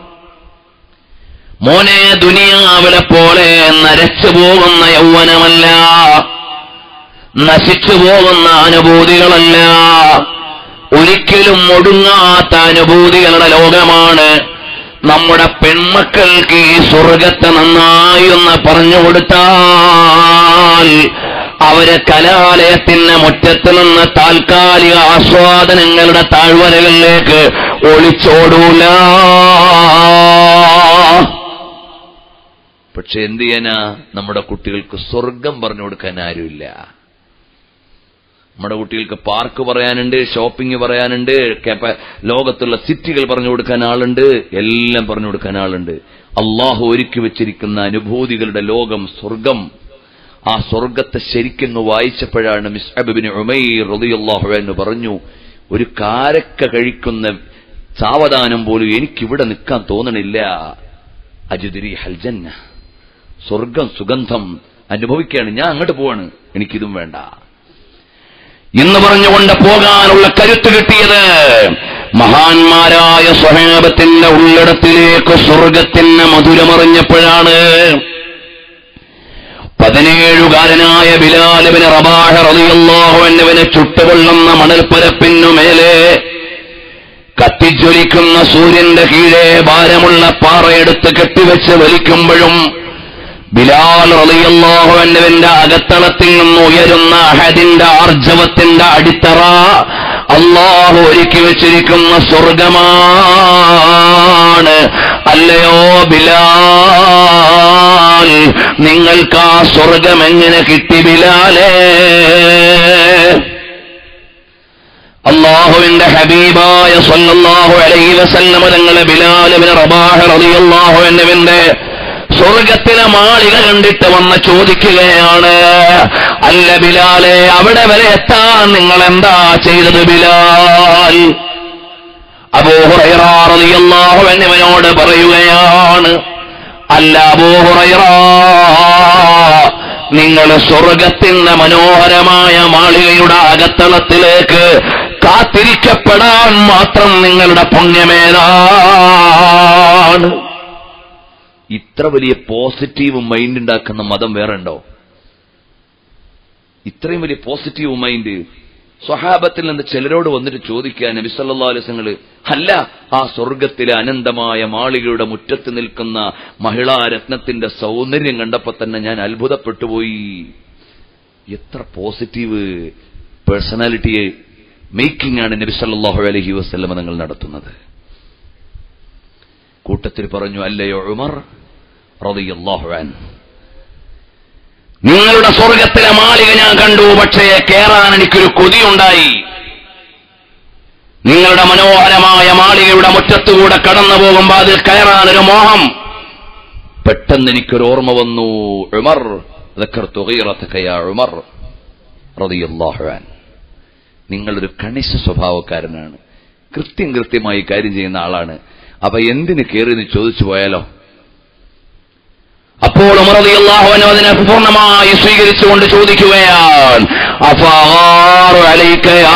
മോനെ ദുനിയാവിലെ പോലെ നരച്ചു പോകുന്ന യൗവനമല്ല നശിച്ചു പോകുന്ന അനുഭൂതികളല്ല ഒരിക്കലും ഒടുങ്ങാത്ത അനുഭൂതികളുടെ ലോകമാണ് നമ്മുടെ പെൺമക്കൾക്ക് ഈ സ്വർഗത്തെ നന്നായി ഒന്ന് പറഞ്ഞു കൊടുത്താൽ അവര് കലാലയത്തിന്റെ മുറ്റത്ത് നിന്ന് താൽക്കാലിക ആസ്വാദനങ്ങളുടെ താഴ്വരകളിലേക്ക് ഒളിച്ചോടൂല പക്ഷെ എന്ത് ചെയ്യാനാ നമ്മുടെ കുട്ടികൾക്ക് സ്വർഗം പറഞ്ഞു കൊടുക്കാൻ ആരുമില്ല നമ്മുടെ കുട്ടികൾക്ക് പാർക്ക് പറയാനുണ്ട് ഷോപ്പിംഗ് പറയാനുണ്ട് കേപ്പ- ലോകത്തുള്ള സിറ്റികൾ പറഞ്ഞു കൊടുക്കാൻ ആളുണ്ട് എല്ലാം പറഞ്ഞു കൊടുക്കാൻ ആളുണ്ട് അള്ളാഹു ഒരുക്കി വെച്ചിരിക്കുന്ന അനുഭൂതികളുടെ ലോകം സ്വർഗം ആ സ്വർഗത്തെ ശരിക്കെന്ന് വായിച്ചപ്പോഴാണ് മിസ്അബിന് ഉമൈർ റളിയല്ലാഹു എന്ന് പറഞ്ഞു ഒരു കാരക്ക കഴിക്കുന്ന സാവധാനം പോലും എനിക്കിവിടെ നിൽക്കാൻ തോന്നണില്ല അജുദിരി ഹൽജന്ന സ്വർഗം സുഗന്ധം അനുഭവിക്കുകയാണ് ഞാൻ അങ്ങോട്ട് പോവാണ് എനിക്കിതും വേണ്ട എന്ന് പറഞ്ഞുകൊണ്ട് പോകാനുള്ള കരുത്ത് കിട്ടിയത് മഹാന്മാരായ സ്വഹേബത്തിന്റെ ഉള്ളിടത്തിലേക്ക് സ്വർഗത്തിന് മധുരമറിഞ്ഞപ്പോഴാണ് പതിനേഴുകാരനായ ബിലാലബിന് റബാഹ റളിയല്ലാഹു അൻഹുവിനെ ചുട്ടുകൊള്ളുന്ന മണൽപ്പരപ്പിനു മേലെ കത്തിജ്വലിക്കുന്ന സൂര്യന്റെ കീഴെ ഭാരമുള്ള പാറയെടുത്ത് കെട്ടിവെച്ച് വലിക്കുമ്പോഴും ബിലാൽ റളിയല്ലാഹു അൻഹുവിന്റെ അകത്തളത്തിൽ നിന്ന് ഉയരുന്ന അഹദിന്റെ ആർജവത്തിന്റെ അടിത്തറ അള്ളാഹു ഒരുക്കി വെച്ചിരിക്കുന്ന സ്വർഗമാണ് അല്ലയോ ബിലാൽ നിങ്ങൾക്ക് ആ സ്വർഗം എങ്ങനെ കിട്ടി ബിലാലേ അള്ളാഹുവിന്റെ ഹബീബായ സല്ലല്ലാഹു അലൈഹി വസല്ലമ തങ്ങളെ ബിലാലുവിന് റബാഹ റളിയല്ലാഹു അൻഹുവിന്റെ സ്വർഗത്തിലെ മാളിക കണ്ടിട്ട് വന്ന് ചോദിക്കുകയാണ് അല്ല ബിലാലെ അവിടെ വരെ എത്താൻ നിങ്ങൾ എന്താ ചെയ്തത് ബിലാൽ അബൂഹുറൈറാറിയല്ലാഹു എന്നിവനോട് പറയുകയാണ് അല്ല അബൂഹുറൈറ നിങ്ങൾ സ്വർഗത്തിന്റെ മനോഹരമായ മാളികയുടെ അകത്തളത്തിലേക്ക് കാത്തിരിക്കപ്പെടാൻ മാത്രം നിങ്ങളുടെ പുണ്യമേതാണ് ഇത്ര വലിയ പോസിറ്റീവ് മൈൻഡ് ഉണ്ടാക്കുന്ന മതം വേറെ ഉണ്ടോ ഇത്രയും വലിയ പോസിറ്റീവ് മൈൻഡ് സ്വഹാബത്തിൽ നിന്ന് ചിലരോട് വന്നിട്ട് ചോദിക്കാൻ നബി സല്ലല്ലാഹു അലൈഹി വസല്ലം അല്ല ആ സ്വർഗത്തിലെ അനന്തമായ മാളികയുടെ മുറ്റത്ത് നിൽക്കുന്ന മഹിളാ രത്നത്തിന്റെ സൗന്ദര്യം കണ്ടപ്പോ തന്നെ ഞാൻ അത്ഭുതപ്പെട്ടു പോയി എത്ര പോസിറ്റീവ് പേഴ്സണാലിറ്റിയെ മേക്കിംഗ് ആണ് നബി സല്ലല്ലാഹു അലൈഹി വസല്ലം നിങ്ങൾ നടത്തുന്നത് കൂട്ടത്തിൽ പറഞ്ഞു അല്ലയോ ഉമർ റളിയല്ലാഹു അൻഹു നിങ്ങളുടെ സ്വർഗത്തിലെ മാളിക ഞാൻ കണ്ടു പക്ഷേ കേറാൻ എനിക്കൊരു കൊതിയുണ്ടായി നിങ്ങളുടെ മനോഹരമായ മാളികയുടെ മുറ്റത്തുകൂടെ കടന്നു പോകുമ്പോൾ അതിൽ കയറാൻ ഒരു മോഹം പെട്ടെന്ന് എനിക്കൊരു ഓർമ്മ വന്നു ഉമർ ذكرت غيرتك يا ഉമർ റളിയല്ലാഹു അൻഹു നിങ്ങളൊരു കണിശ സ്വഭാവക്കാരനാണ് കൃത്യം കൃത്യമായി കാര്യം ചെയ്യുന്ന ആളാണ് അപ്പൊ എന്തിന് കയറി എന്ന് ചോദിച്ചു പോയാലോ അപ്പോൾ ഉമറതിയല്ലാഹു അൻഹു അതിനെ പൂർണ്ണമായി സ്വീകരിച്ചുകൊണ്ട് ചോദിക്കുകയാണ് അഫാറു അലൈക യാ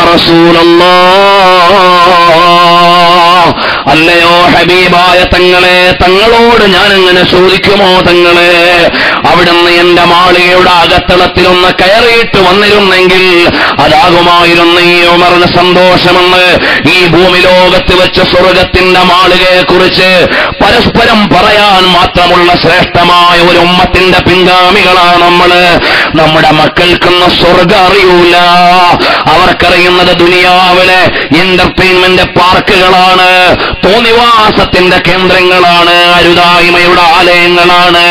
റസൂലല്ലാഹ് അല്ലയോ ഹബീബായ തങ്ങളെ തങ്ങളോട് ഞാൻ അങ്ങനെ ചോദിക്കുമോ തങ്ങളെ അവിടുന്ന് എന്റെ മാളികയുടെ അകത്തളത്തിലൊന്ന് കയറിയിട്ട് വന്നിരുന്നെങ്കിൽ അതാകുമായിരുന്നു ഈ ഉമറിന് സന്തോഷമെന്ന് ഈ ഭൂമി ലോകത്ത് വെച്ച് സ്വർഗത്തിന്റെ മാളികയെ കുറിച്ച് പരസ്പരം പറയാൻ മാത്രമുള്ള ശ്രേഷ്ഠമായ ഒരു ഉമ്മത്തിന്റെ പിൻഗാമികളാണ് നമ്മള് നമ്മുടെ മക്കൾക്കൊന്നും സ്വർഗം അറിയൂല അവർക്കറിയുന്നത് ദുനിയാവിലെ എന്റർടൈൻമെന്റ് പാർക്കുകളാണ് തോന്നിവാസത്തിന്റെ കേന്ദ്രങ്ങളാണ് അരുതായ്മയുടെ ആലയങ്ങളാണ്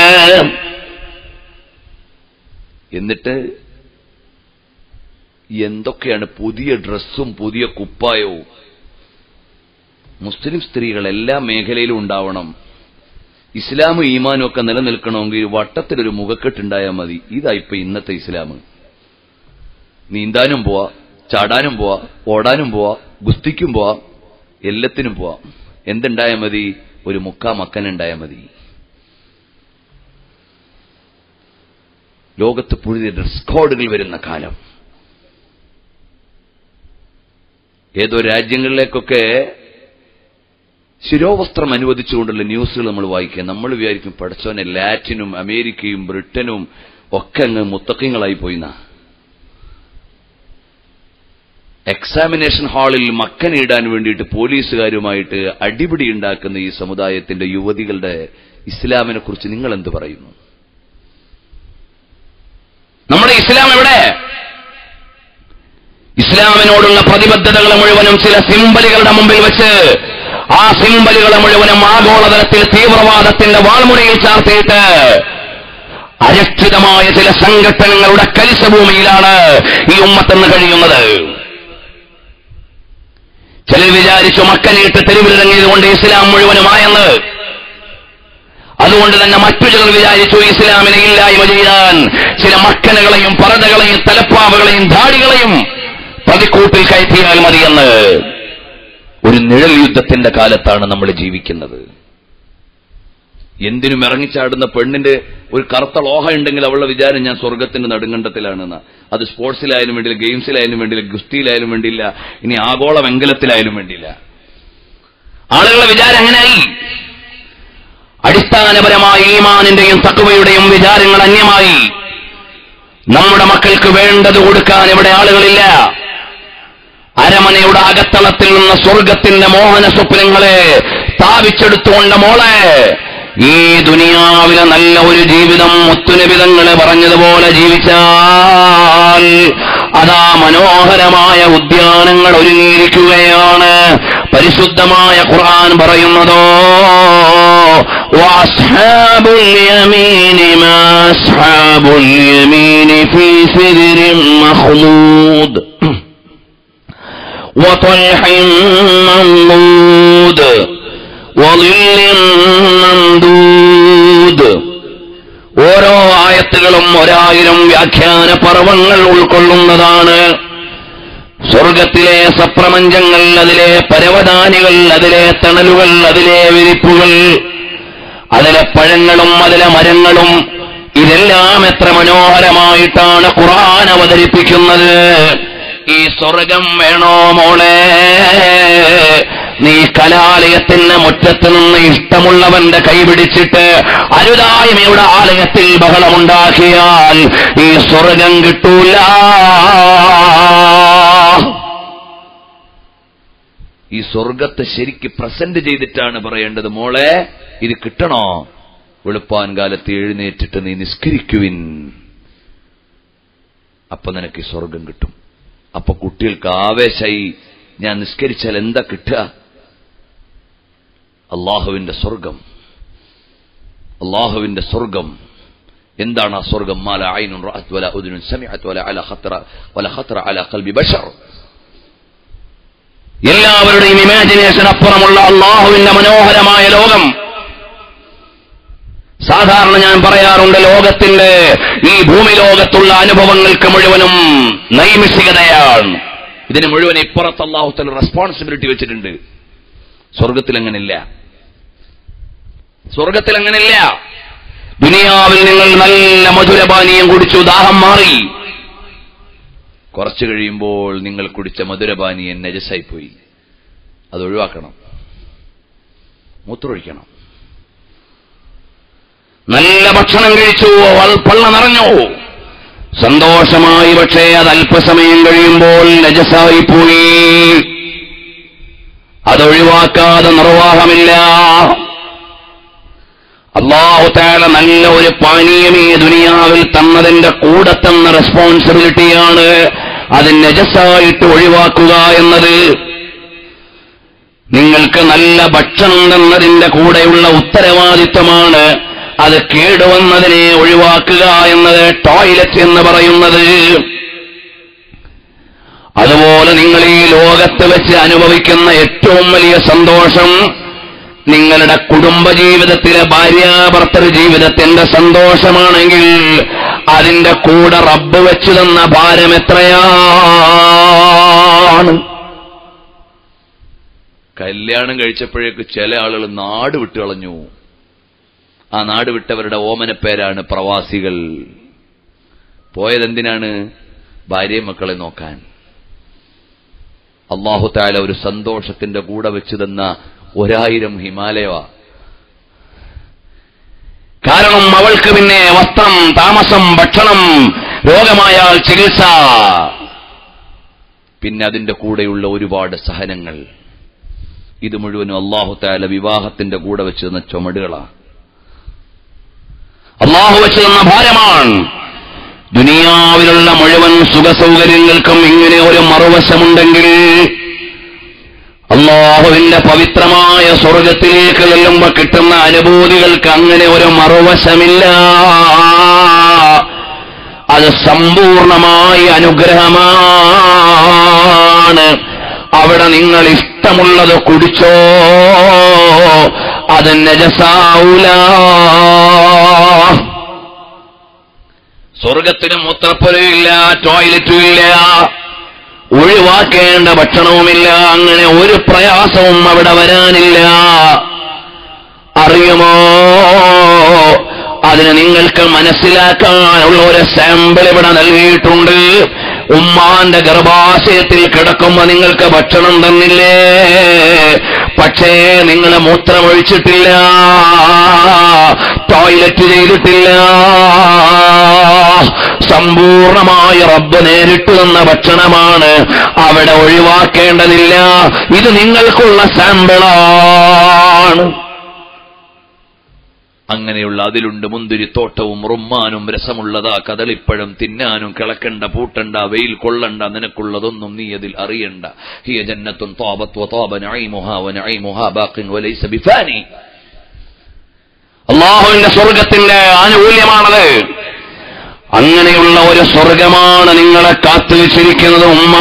എന്നിട്ട് എന്തൊക്കെയാണ് പുതിയ ഡ്രസ്സും പുതിയ കുപ്പായവും മുസ്ലിം സ്ത്രീകൾ എല്ലാ മേഖലയിലും ഉണ്ടാവണം ഇസ്ലാമും ഈമാനും ഒക്കെ നിലനിൽക്കണമെങ്കിൽ വട്ടത്തിലൊരു മുഖക്കെട്ടുണ്ടായാൽ മതി ഇതാ ഇപ്പൊ ഇന്നത്തെ ഇസ്ലാം നീന്താനും പോവാ ചാടാനും പോവാ ഓടാനും പോവാ ഗുസ്തിക്കും പോവാ എല്ലാത്തിനും പോവാ എന്തുണ്ടായാൽ മതി ഒരു മുക്കാ മക്കനുണ്ടായാൽ മതി ലോകത്ത് പുതിയ ഡ്രസ് കോഡുകൾ വരുന്ന കാലം ഏതോ രാജ്യങ്ങളിലേക്കൊക്കെ ശിരോവസ്ത്രം അനുവദിച്ചുകൊണ്ടുള്ള ന്യൂസുകൾ നമ്മൾ വായിക്കുക നമ്മൾ വിചാരിക്കും പഠിച്ചോനെ ലാറ്റിനും അമേരിക്കയും ബ്രിട്ടനും ഒക്കെ അങ്ങ് മുത്തക്കങ്ങളായി പോയിന്ന എക്സാമിനേഷൻ ഹാളിൽ മക്കനിടാൻ വേണ്ടിയിട്ട് പോലീസുകാരുമായിട്ട് അടിപിടി ഉണ്ടാക്കുന്ന ഈ സമുദായത്തിന്റെ യുവതികളുടെ ഇസ്ലാമിനെ കുറിച്ച് നിങ്ങൾ എന്ത് പറയുന്നു നമ്മുടെ ഇസ്ലാം എവിടെ ഇസ്ലാമിനോടുള്ള പ്രതിബദ്ധതകൾ മുഴുവനും ചില സിംബലുകളുടെ മുമ്പിൽ വെച്ച് ആ സിംബലുകളെ മുഴുവനും ആഗോളതലത്തിൽ തീവ്രവാദത്തിന്റെ വാൾമുനയിൽ ചാർത്തിയിട്ട് അരക്ഷിതമായ ചില സംഘടനകളുടെ കലിശഭൂമിയിലാണ് ഈ ഉമ്മത്തെന്ന് കഴിയുന്നത് ചിലർ വിചാരിച്ചു മക്കനീട്ട് തെരുവിലിറങ്ങിയത് കൊണ്ട് ഇസ്ലാം മുഴുവനുമായെന്ന് അതുകൊണ്ട് തന്നെ മറ്റു ചിലർ വിചാരിച്ചു ഇസ്ലാമിനെ ഇല്ലായ്മ ചെയ്യാൻ ചില മക്കനുകളെയും പറതകളെയും തലപ്പാവുകളെയും ധാടികളെയും പ്രതിക്കൂട്ടിൽ കയറ്റിയാൽ മതിയെന്ന് ഒരു നിഴൽ യുദ്ധത്തിന്റെ കാലത്താണ് നമ്മൾ ജീവിക്കുന്നത് എന്തിനും ഇറങ്ങിച്ചാടുന്ന പെണ്ണിന്റെ ഒരു കറുത്ത ലോഹ ഉണ്ടെങ്കിൽ അവളുടെ വിചാരം ഞാൻ സ്വർഗത്തിന്റെ നെടുങ്കണ്ടത്തിലാണെന്ന് അത് സ്പോർട്സിലായാലും വേണ്ടിയില്ല ഗെയിംസിലായാലും വേണ്ടിയില്ല ഗുസ്തിയിലായാലും വേണ്ടിയില്ല ഇനി ആഗോള വെങ്കലത്തിലായാലും വേണ്ടിയില്ല ആളുകളുടെ വിചാരം എങ്ങനെയായി അടിസ്ഥാനപരമായ ഈമാനിന്റെയും തക്കുവയുടെയും വിചാരങ്ങൾ അന്യമായി നമ്മുടെ മക്കൾക്ക് വേണ്ടത് കൊടുക്കാൻ ഇവിടെ ആളുകളില്ല അരമനയുടെ അകത്തളത്തിൽ നിന്ന് സ്വർഗത്തിന്റെ മോഹന സ്വപ്നങ്ങളെ സ്ഥാപിച്ചെടുത്തുകൊണ്ട് മോളെ ഈ ദുനിയാവിലെ നല്ല ഒരു ജീവിതം മുത്തുനിബിതങ്ങളെ പറഞ്ഞതുപോലെ ജീവിച്ചാൽ അതാ മനോഹരമായ ഉദ്യാനങ്ങൾ ഒരുങ്ങിയിരിക്കുകയാണ് പരിശുദ്ധമായ ഖുർആൻ പറയുന്നതോ وأصحاب اليمين ما أصحاب اليمين في سدر مخلود وطلح منضود وظل ممدود ഓരോ ആയത്തുകളും ഒരായിരം വ്യാഖ്യാന പർവങ്ങൾ ഉൾക്കൊള്ളുന്നതാണ് സ്വർഗത്തിലെ സപ്രപഞ്ചങ്ങൾ അതിലെ പരവതാനികൾ അതിലെ തണലുകൾ അതിലെ വിരിപ്പുകൾ അതിലെ പഴങ്ങളും അതിലെ മരങ്ങളും ഇതെല്ലാം എത്ര മനോഹരമായിട്ടാണ് ഖുർആൻ അവതരിപ്പിക്കുന്നത് ഈ സ്വർഗം വേണോ മോളെ നീ കലാലയത്തിന്റെ മുറ്റത്ത് നിന്ന് ഇഷ്ടമുള്ളവന്റെ കൈപിടിച്ചിട്ട് അരുതായ്മയുടെ ആലയത്തിൽ ബഹളമുണ്ടാക്കിയാൽ ഈ സ്വർഗം കിട്ടൂല ഈ സ്വർഗത്തെ ശരിക്ക് പ്രസന്റ് ചെയ്തിട്ടാണ് പറയേണ്ടത് മോളെ ഇത് കിട്ടണോ വെളുപ്പാൻ കാലത്ത് എഴുന്നേറ്റിട്ട് നീ നിസ്കരിക്കുവിൻ അപ്പൊ നിനക്ക് ഈ സ്വർഗം കിട്ടും അപ്പൊ കുട്ടികൾക്ക് ആവേശായി ഞാൻ നിസ്കരിച്ചാൽ എന്താ കിട്ടുക അള്ളാഹുവിന്റെ സ്വർഗം അള്ളാഹുവിന്റെ സ്വർഗം എന്താണ് ആ സ്വർഗം മാല ഐനുൻ റഅത് വല ഉദുനുൻ സമിഅത് വല അല ഖത്ര വല ഖത്ര അല ഖൽബി ബശർ എല്ലാവരുടെയും ഇമാജിനേഷൻ അപ്പുറമുള്ള അള്ളാഹുവിന്റെ മനോഹരമായ ലോകം സാധാരണ ഞാൻ പറയാറുണ്ട് ലോകത്തിന്റെ ഈ ഭൂമി ലോകത്തുള്ള അനുഭവങ്ങൾക്ക് മുഴുവനും നൈമിഷികതയാണ് ഇതിന് മുഴുവൻ ഇപ്പുറത്ത് അള്ളാഹുത്തല റെസ്പോൺസിബിലിറ്റി വെച്ചിട്ടുണ്ട് സ്വർഗത്തിൽ അങ്ങനെയില്ല സ്വർഗത്തിൽ അങ്ങനെയില്ല ദുനിയാവിൽ നിങ്ങൾ നല്ല മധുരപാനീയം കുടിച്ചു ദാഹം മാറി കുറച്ചു കഴിയുമ്പോൾ നിങ്ങൾ കുടിച്ച മധുരപാനീയൻ നജസായി പോയി അത് ഒഴിവാക്കണം മൂത്രമൊഴിക്കണം നല്ല ഭക്ഷണം കഴിച്ചു വൾ- പള്ള നിറഞ്ഞു സന്തോഷമായി പക്ഷേ അത് അല്പസമയം കഴിയുമ്പോൾ നജസായി പോയി അതൊഴിവാക്കാതെ നിർവാഹമില്ല അള്ളാഹുത്താല നല്ല ഒരു പാനീയം ഈ ദുനിയാവിൽ തന്നതിന്റെ കൂടെ തന്ന റെസ്പോൺസിബിലിറ്റിയാണ് അത് നജസായിട്ട് ഒഴിവാക്കുക എന്നത് നിങ്ങൾക്ക് നല്ല ഭക്ഷണം തന്നതിന്റെ കൂടെയുള്ള ഉത്തരവാദിത്വമാണ് അത് കേടുവന്നതിനെ ഒഴിവാക്കുക എന്നത് ടോയ്ലറ്റ് എന്ന് പറയുന്നത് അതുപോലെ നിങ്ങൾ ഈ ലോകത്ത് വെച്ച് അനുഭവിക്കുന്ന ഏറ്റവും വലിയ സന്തോഷം നിങ്ങളുടെ കുടുംബജീവിതത്തിലെ ഭാര്യാഭർത്തൃ ജീവിതത്തിന്റെ സന്തോഷമാണെങ്കിൽ അതിന്റെ കൂടെ റബ്ബ് വെച്ചു തന്ന ഭാരം എത്രയാണ് കല്യാണം കഴിച്ചപ്പോഴേക്ക് ചില ആളുകൾ നാട് വിട്ടു കളഞ്ഞു ആ നാട് വിട്ടവരുടെ ഓമന പേരാണ് പ്രവാസികൾ പോയതെന്തിനാണ് ഭാര്യയും മക്കളെ നോക്കാൻ അള്ളാഹു താല ഒരു സന്തോഷത്തിന്റെ കൂടെ വെച്ച് തന്ന ഒരായിരം ഹിമാലയ കാരണം അവൾക്ക് പിന്നെ വസ്ത്രം താമസം ഭക്ഷണം രോഗമായാൽ ചികിത്സ പിന്നെ അതിന്റെ കൂടെയുള്ള ഒരുപാട് സഹനങ്ങൾ ഇത് മുഴുവനും അള്ളാഹു താല വിവാഹത്തിന്റെ കൂടെ വെച്ച് തന്ന ചുമടുകളാണ് അള്ളാഹു വെച്ച് തന്ന ഭാരമാണ് ദുനിയാവിലുള്ള മുഴുവൻ സുഖസൗകര്യങ്ങൾക്കും ഇങ്ങനെ ഒരു മറുവശമുണ്ടെങ്കിൽ അള്ളാഹുവിന്റെ പവിത്രമായ സ്വർഗത്തിലേക്ക് ചെല്ലുമ്പോ കിട്ടുന്ന അനുഭൂതികൾക്ക് അങ്ങനെ ഒരു മറുവശമില്ല അത് സമ്പൂർണമായ അനുഗ്രഹമാണ് അവിടെ നിങ്ങൾ ഇഷ്ടമുള്ളത് കുടിച്ചോ അത് നജസാവൂല സ്വർഗത്തിന് മൂത്രപ്പുരയില്ല ടോയ്ലറ്റും ഇല്ല ഒഴിവാക്കേണ്ട ഭക്ഷണവുമില്ല അങ്ങനെ ഒരു പ്രയാസവും അവിടെ വരാനില്ല അറിയുമോ അതിന് നിങ്ങൾക്ക് മനസ്സിലാക്കാനുള്ള ഒരു സാമ്പിൾ ഇവിടെ നൽകിയിട്ടുണ്ട് ഉമ്മാന്റെ ഗർഭാശയത്തിൽ കിടക്കുമ്പോ നിങ്ങൾക്ക് ഭക്ഷണം തന്നില്ലേ പക്ഷേ നിങ്ങൾ മൂത്രമൊഴിച്ചിട്ടില്ല ടോയ്ലറ്റ് ചെയ്തിട്ടില്ല സമ്പൂർണമായി റബ്ബ് നേരിട്ട് തന്ന ഭക്ഷണമാണ് അവിടെ ഒഴിവാക്കേണ്ടതില്ല ഇത് നിങ്ങൾക്കുള്ള സാമ്പിളാണ് അങ്ങനെയുള്ള അതിലുണ്ട് മുന്തിരിത്തോട്ടവും റുമ്മാനും രസമുള്ളതാ കദളിപ്പഴം തിന്നാനും കിളക്കണ്ട പൂട്ടണ്ട വെയിൽ കൊള്ളണ്ട നിനക്കുള്ളതൊന്നും നീ അതിൽ അറിയണ്ട ഹിയ ജന്നത്തുൻ താബത്ത് വതാബ നഈമുഹാ വനഈമുഹാ ബാഖിൻ വലൈസ ബിഫാനി അള്ളാഹുവിന്റെ സ്വർഗത്തിന്റെ ആനുകൂല്യമാണത് അങ്ങനെയുള്ള ഒരു സ്വർഗമാണ് നിങ്ങളെ കാത്തു വെച്ചിരിക്കുന്നത് ഉമ്മ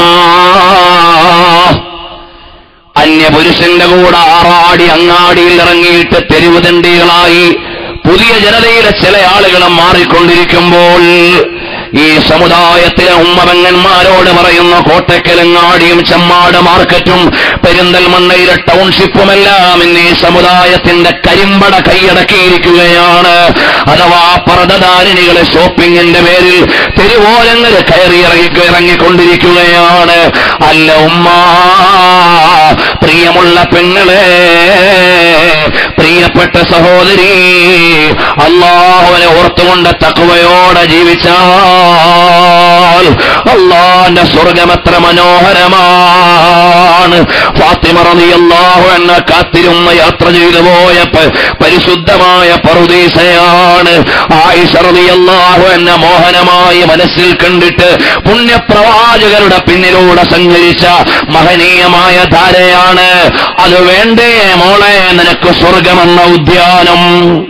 അന്യപുരുഷന്റെ കൂടെ ആറാടി അങ്ങാടിയിൽ ഇറങ്ങിയിട്ട് തെരുവ് തണ്ടികളായി പുതിയ ജനതയിലെ ചില ആളുകളും മാറിക്കൊണ്ടിരിക്കുമ്പോൾ ഈ സമുദായത്തിലെ ഉമ്മപെങ്ങന്മാരോട് പറയുന്ന കോട്ടക്കലങ്ങാടിയും ചെമ്മാട് മാർക്കറ്റും പെരിന്തൽമണ്ണയിലെ ടൗൺഷിപ്പുമെല്ലാം ഇന്ന് ഈ സമുദായത്തിന്റെ കരിമ്പട കൈയടക്കിയിരിക്കുകയാണ് അഥവാ പർദ്ദധാരിണികളെ ഷോപ്പിംഗിന്റെ പേരിൽ തെരുവോരങ്ങൾ കയറി ഇറങ്ങി ഇറങ്ങിക്കൊണ്ടിരിക്കുകയാണ് അല്ല ഉമ്മ പ്രിയമുള്ള പെങ്ങളെ പ്രിയപ്പെട്ട സഹോദരി അള്ളാഹുവിനെ ഓർത്തുകൊണ്ട് തക്കുവയോടെ ജീവിച്ചാൽ അള്ളാന്റെ സ്വർഗം എത്ര മനോഹരമാണ് ഫാത്തിമ റളിയല്ലാഹു എന്ന കാത്തിരുന്ന യാത്ര ചെയ്തു പോയ പ- പരിശുദ്ധമായ പറുദീസയാണ് ആയിഷ റളിയല്ലാഹു എന്ന മോഹനമായി മനസ്സിൽ കണ്ടിട്ട് പുണ്യപ്രവാചകരുടെ പിന്നിലൂടെ സഞ്ചരിച്ച മഹനീയമായ ധാരയാണ് അത് വേണ്ടേ മോളെ നിനക്ക് സ്വർഗമെന്ന ഉദ്യാനം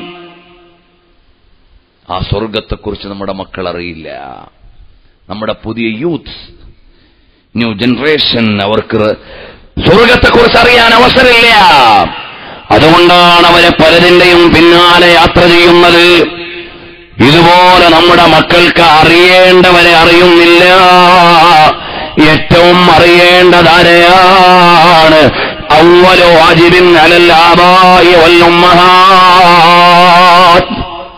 ആ സ്വർഗത്തെക്കുറിച്ച് നമ്മുടെ മക്കൾ അറിയില്ല നമ്മുടെ പുതിയ യൂത്ത് ന്യൂ ജനറേഷൻ അവർക്ക് സ്വർഗത്തെക്കുറിച്ച് അറിയാൻ അവസരമില്ല അതുകൊണ്ടാണ് അവരെ പലതിന്റെയും പിന്നാലെ യാത്ര ചെയ്യുന്നത് ഇതുപോലെ നമ്മുടെ മക്കൾക്ക് അറിയേണ്ടവരെ അറിയുന്നില്ല ഏറ്റവും അറിയേണ്ടതാരെയാണ് അവലോ വാജിബിൻ അലല്ലാബായി വല്ലുമ്മഹാത്ത്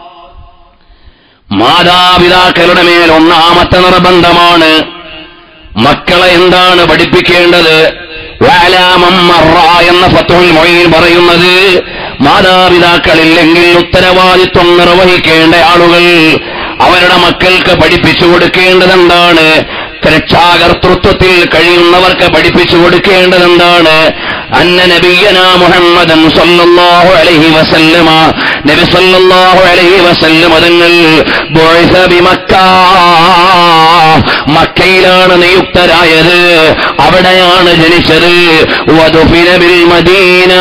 മാതാപിതാക്കളുടെ മേൽ ഒന്നാമത്തെ നിർബന്ധമാണ് മക്കളെ എന്താണ് പഠിപ്പിക്കേണ്ടത് വാലാമം മറ എന്ന ഫത്തുൽ മൊഴിയിൽ പറയുന്നത് മാതാപിതാക്കളില്ലെങ്കിൽ ഉത്തരവാദിത്വം നിർവഹിക്കേണ്ട ആളുകൾ അവരുടെ മക്കൾക്ക് പഠിപ്പിച്ചു കൊടുക്കേണ്ടത് എന്താണ് രക്ഷാകർത്തൃത്വത്തിൽ കഴിയുന്നവർക്ക് പഠിപ്പിച്ചു കൊടുക്കേണ്ടത് എന്താണ് അന്ന നബിയന മുഹമ്മദൻ സല്ലല്ലാഹു അലൈഹി വസല്ലമ നബി സല്ലല്ലാഹു അലൈഹി വസല്ലമ തങ്ങൾ ബുഇസ ബിമക്ക മക്കയിലാണ് നിയുക്തരായത് അവിടെയാണ് ജനിച്ചത് വദുഫിന ബിൽ മദീന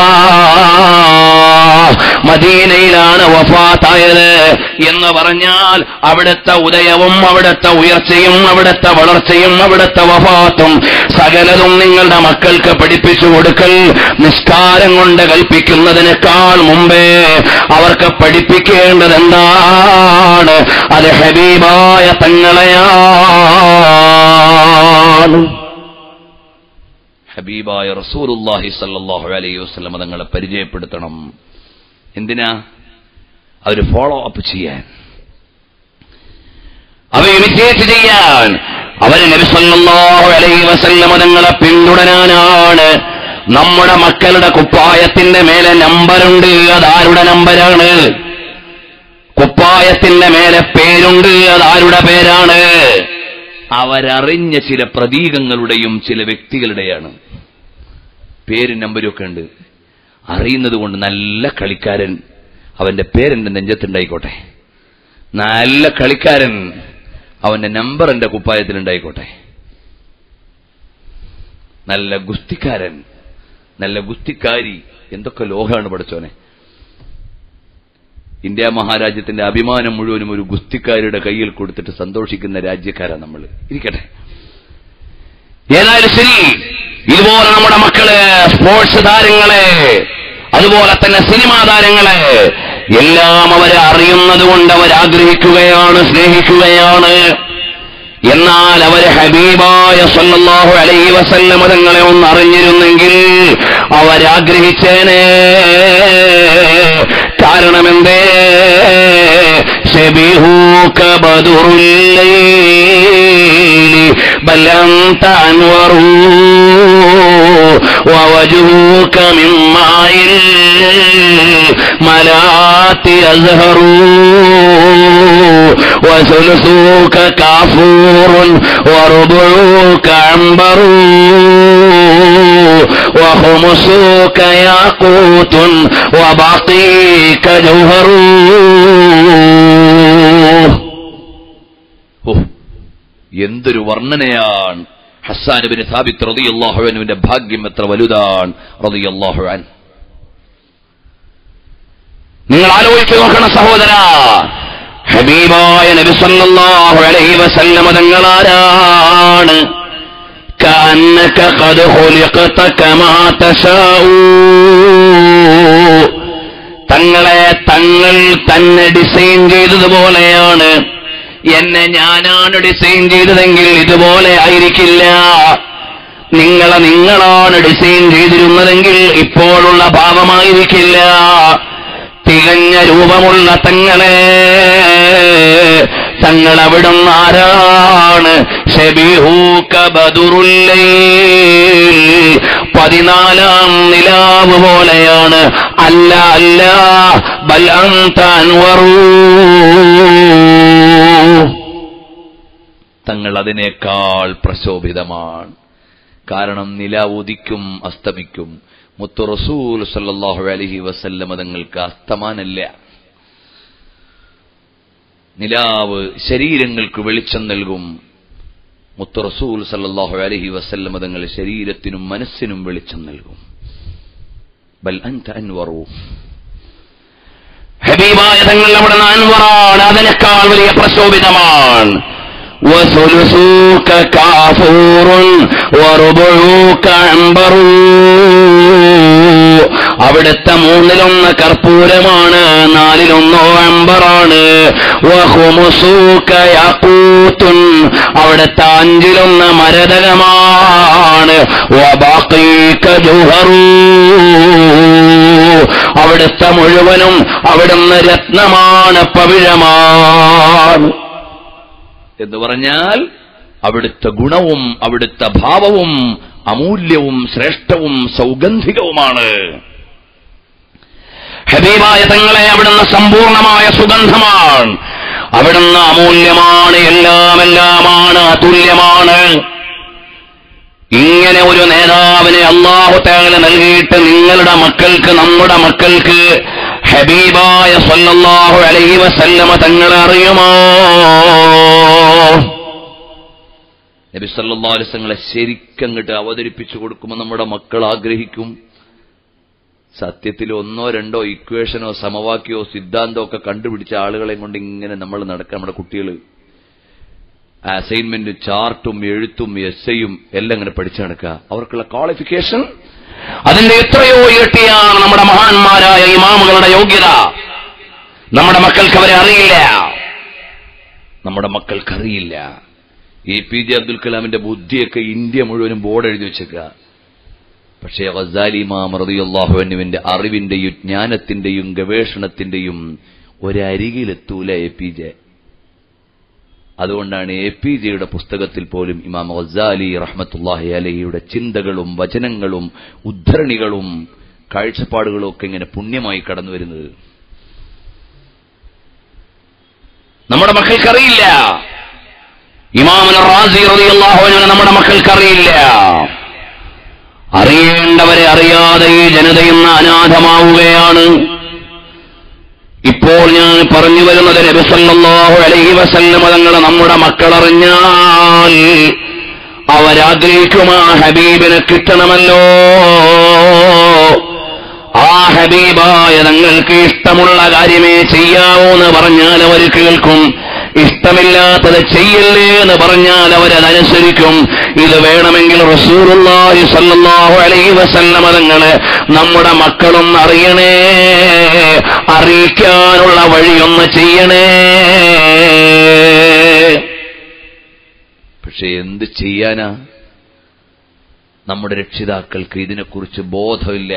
മദീനയിലാണ് വഫാത്തായത് എന്ന് പറഞ്ഞാൽ അവിടുത്തെ ഉദയവും അവിടുത്തെ ഉയർച്ചയും അവിടുത്തെ വളർച്ചയും അവിടുത്തെ വഫാത്തും സകലതും നിങ്ങളുടെ മക്കൾക്ക് പഠിപ്പിച്ചു കൊടുക്കൽ നിസ്കാരം കൊണ്ട് കൽപ്പിക്കുന്നതിനേക്കാൾ മുമ്പേ അവർക്ക് പഠിപ്പിക്കേണ്ടത് എന്താണ് അത് ഹബീബായ തങ്ങളെയാണ് ഹബീബായ റസൂലുല്ലാഹി സല്ലല്ലാഹു അലൈഹി വസല്ലം തങ്ങളെ പരിചയപ്പെടുത്തണം എന്തിനാ അവർ ഫോളോ അപ്പ് ചെയ്യാൻ അവ ഇമിറ്റേറ്റ് ചെയ്യാൻ അവര് നബി സല്ലല്ലാഹു അലൈഹി വസല്ലമ തങ്ങളെ പിന്തുടരാനാണ് നമ്മുടെ മക്കളുടെ കുപ്പായത്തിന്റെ മേലെ നമ്പറുണ്ട് അതാരുടെ നമ്പരാണ് കുപ്പായത്തിന്റെ മേലെ പേരുണ്ട് അതാരുടെ പേരാണ് അവരറിഞ്ഞ ചില പ്രതീകങ്ങളുടെയും ചില വ്യക്തികളുടെയാണ് പേരും നമ്പരും ഒക്കെ ഉണ്ട് അറിയുന്നത് കൊണ്ട് നല്ല കളിക്കാരൻ അവന്റെ പേരെന്റെ നെഞ്ചത്തുണ്ടായിക്കോട്ടെ നല്ല കളിക്കാരൻ അവന്റെ നമ്പർ എന്റെ കുപ്പായത്തിലുണ്ടായിക്കോട്ടെ നല്ല ഗുസ്തിക്കാരൻ നല്ല ഗുസ്തിക്കാരി എന്തൊക്കെ ലോകമാണ് പഠിച്ചോനെ ഇന്ത്യ മഹാരാജ്യത്തിന്റെ അഭിമാനം മുഴുവനും ഒരു ഗുസ്തിക്കാരുടെ കയ്യിൽ കൊടുത്തിട്ട് സന്തോഷിക്കുന്ന രാജ്യക്കാരാണ് നമ്മൾ ഇരിക്കട്ടെ ഏതായാലും ശരി ഇതുപോലെ നമ്മുടെ മക്കള് സ്പോർട്സ് താരങ്ങളെ അതുപോലെ തന്നെ സിനിമാ താരങ്ങളെ എല്ലാം അവരെ അറിയുന്നത് കൊണ്ട് അവരാഗ്രഹിക്കുകയാണ് സ്നേഹിക്കുകയാണ് എന്നാൽ അവര് ഹബീബായ സല്ലല്ലാഹു അലൈഹി വസല്ലമ തങ്ങളെ ഒന്ന് അറിഞ്ഞിരുന്നെങ്കിൽ അവരാഗ്രഹിച്ചേനെ കാരണമെന്തേ شبيهك بدر الليل بل أنت أنور ووجهك من ماء الملات أزهر وثلثك كافور وربعك عنبر وخمسك ياقوت وبقيك جوهر ഓ എന്തൊരു വർണ്ണനയാണ് ഹസ്സാനുബിന് സാബിത്ത് റതിയല്ലാഹുവിന്റെ ഭാഗ്യം എത്ര വലുതാണ് റതിയല്ലാഹുവാൻ നിങ്ങൾ ആലോചിച്ച് നോക്കണം സഹോദര ഹബീബായ നബി സല്ലല്ലാഹു അലൈഹി വസല്ലമ തങ്ങളാരാണ് كأنك قد خلقت كما تشاء തങ്ങളെ തങ്ങൾ തന്നെ ഡിസൈൻ ചെയ്തതുപോലെയാണ് എന്നെ ഞാനാണ് ഡിസൈൻ ചെയ്തതെങ്കിൽ ഇതുപോലെ ആയിരിക്കില്ല നിങ്ങളെ നിങ്ങളാണ് ഡിസൈൻ ചെയ്തിരുന്നതെങ്കിൽ ഇപ്പോഴുള്ള ഭാവമായിരിക്കില്ല തികഞ്ഞ രൂപമുള്ള തങ്ങളെ തങ്ങൾ അവിടുന്ന് ആരാണ് ഷബിഹൂക ബദുറുല്ലൈൽ പതിനാലാം നിലാവ് പോലെയാണ് അല്ല അല്ല ബൽ അന്ത അൻവറൂ തങ്ങൾ അതിനേക്കാൾ പ്രശോഭിതമാണ് കാരണം നില ഉദിക്കും അസ്തമിക്കും മുത്തു റസൂൽ സല്ലല്ലാഹു അലൈഹി വസല്ലമ തങ്ങൾക്ക് അസ്തമാനല്ല നിലാവ് ശരീരങ്ങൾക്ക് വെളിച്ചം നൽകും മുത്തു റസൂൽ സല്ലല്ലാഹു അലൈഹി വസല്ലമ തങ്ങൾ ശരീരത്തിനും മനസ്സിനും വെളിച്ചം നൽകും ബൽ അൻത അൻവറു ഹബീബായ തങ്ങൾ അവിടെ അൻവറാണ് അതിനേക്കാൾ വലിയ പ്രശോഭിതമാണ് وثلثوك كافور وربعوك عنبر അവിടുത്തെ മൂന്നിലൊന്ന് കർപ്പൂരമാണ് നാലിലൊന്നോ അമ്പറാണ് വഹുമുസൂക യാക്കൂത്തുൻ അവിടുത്തെ അഞ്ചിലൊന്ന് മരതകമാണ് വബാഖീക ജൗഹറൂ അവിടുത്തെ മുഴുവനും അവിടുന്ന് രത്നമാണ് പവിഴമാണ് എന്ന് പറഞ്ഞാൽ അവിടുത്തെ ഗുണവും അവിടുത്തെ ഭാവവും അമൂല്യവും ശ്രേഷ്ഠവും സൗഗന്ധികവുമാണ് ഹബീബായ തങ്ങളെ അവിടുന്ന് സമ്പൂർണമായ സുഗന്ധമാണ് അവിടുന്ന് അമൂല്യമാണ് എല്ലാം എല്ലാമാണ് അതുല്യമാണ് ഇങ്ങനെ ഒരു നേതാവിനെ അള്ളാഹു തേല നൽകിയിട്ട് നിങ്ങളുടെ മക്കൾക്ക് നമ്മുടെ മക്കൾക്ക് ഹബീബായ സല്ലല്ലാഹു അലൈഹി വസല്ലമ തങ്ങളെ അറിയുമോ നബി സല്ലല്ലാഹു അലൈഹി വസല്ലങ്ങളെ ശരിക്കങ്ങട്ട് അവതരിപ്പിച്ചു കൊടുക്കുമ്പോൾ നമ്മുടെ മക്കൾ ആഗ്രഹിക്കും സത്യത്തിൽ ഒന്നോ രണ്ടോ ഇക്വേഷനോ സമവാക്യമോ സിദ്ധാന്തമോ ഒക്കെ കണ്ടുപിടിച്ച ആളുകളെ കൊണ്ട് ഇങ്ങനെ നമ്മൾ നടക്കുക നമ്മുടെ കുട്ടികൾ അസൈൻമെന്റും ചാർട്ടും എഴുത്തും എസ്സയും എല്ലാം ഇങ്ങനെ പഠിച്ചു നടക്കുക അവർക്കുള്ള ക്വാളിഫിക്കേഷൻ അതിന്റെ എത്രയോ ഇരട്ടിയാണ് നമ്മുടെ മഹാന്മാരായ ഇമാമുകളുടെ യോഗ്യത നമ്മുടെ മക്കൾക്ക് അവരെ അറിയില്ല നമ്മുടെ മക്കൾക്കറിയില്ല എ പി ജെ അബ്ദുൽ കലാമിന്റെ ബുദ്ധിയൊക്കെ ഇന്ത്യ മുഴുവനും ബോർഡ് എഴുതി വെച്ചേക്കുക പക്ഷേ ഗസാലി ഇമാം റളിയല്ലാഹുവിന്റെ അറിവിന്റെയും ജ്ഞാനത്തിന്റെയും ഗവേഷണത്തിന്റെയും ഒരരികിലെത്തൂല എ പി ജെ അതുകൊണ്ടാണ് എ പി ജെയുടെ പുസ്തകത്തിൽ പോലും ഇമാം ഗസാലി റഹ്മത്തുല്ലാഹി അലഹിയുടെ ചിന്തകളും വചനങ്ങളും ഉദ്ധരണികളും കാഴ്ചപ്പാടുകളും ഒക്കെ ഇങ്ങനെ പുണ്യമായി കടന്നു വരുന്നത് നമ്മുടെ മക്കൾക്കറിയില്ല ഇമാമുന റാസി റളിയല്ലാഹു അൻഹു നമ്മുടെ മക്കൾക്കറിയില്ല അറിയേണ്ടവരെ അറിയാതെ ഈ ജനത ഇന്ന് അനാഥമാവുകയാണ് ഇപ്പോൾ ഞാൻ പറഞ്ഞു വരുന്നത് നബി സല്ലല്ലാഹു അലൈഹി വസല്ലം തങ്ങൾ നമ്മുടെ മക്കളറിഞ്ഞാൽ അവരാഗ്രഹിക്കും ആ ഹബീബിനെ കിട്ടണമല്ലോ ആ ഹബീബായ തങ്ങൾക്ക് ഇഷ്ടമുള്ള കാര്യമേ ചെയ്യാവൂ എന്ന് പറഞ്ഞാൽ അവർ കേൾക്കും ഇഷ്ടമില്ലാത്തത് ചെയ്യല്ലേ എന്ന് പറഞ്ഞാൽ അവരതനുസരിക്കും ഇത് വേണമെങ്കിൽ റസൂലുള്ളാഹി സല്ലല്ലാഹു അലൈഹി വസല്ലമ തങ്ങള് നമ്മുടെ മക്കളൊന്ന് അറിയണേ അറിയിക്കാനുള്ള വഴിയൊന്ന് ചെയ്യണേ പക്ഷെ എന്ത് ചെയ്യാനാ നമ്മുടെ രക്ഷിതാക്കൾക്ക് ഇതിനെക്കുറിച്ച് ബോധമില്ല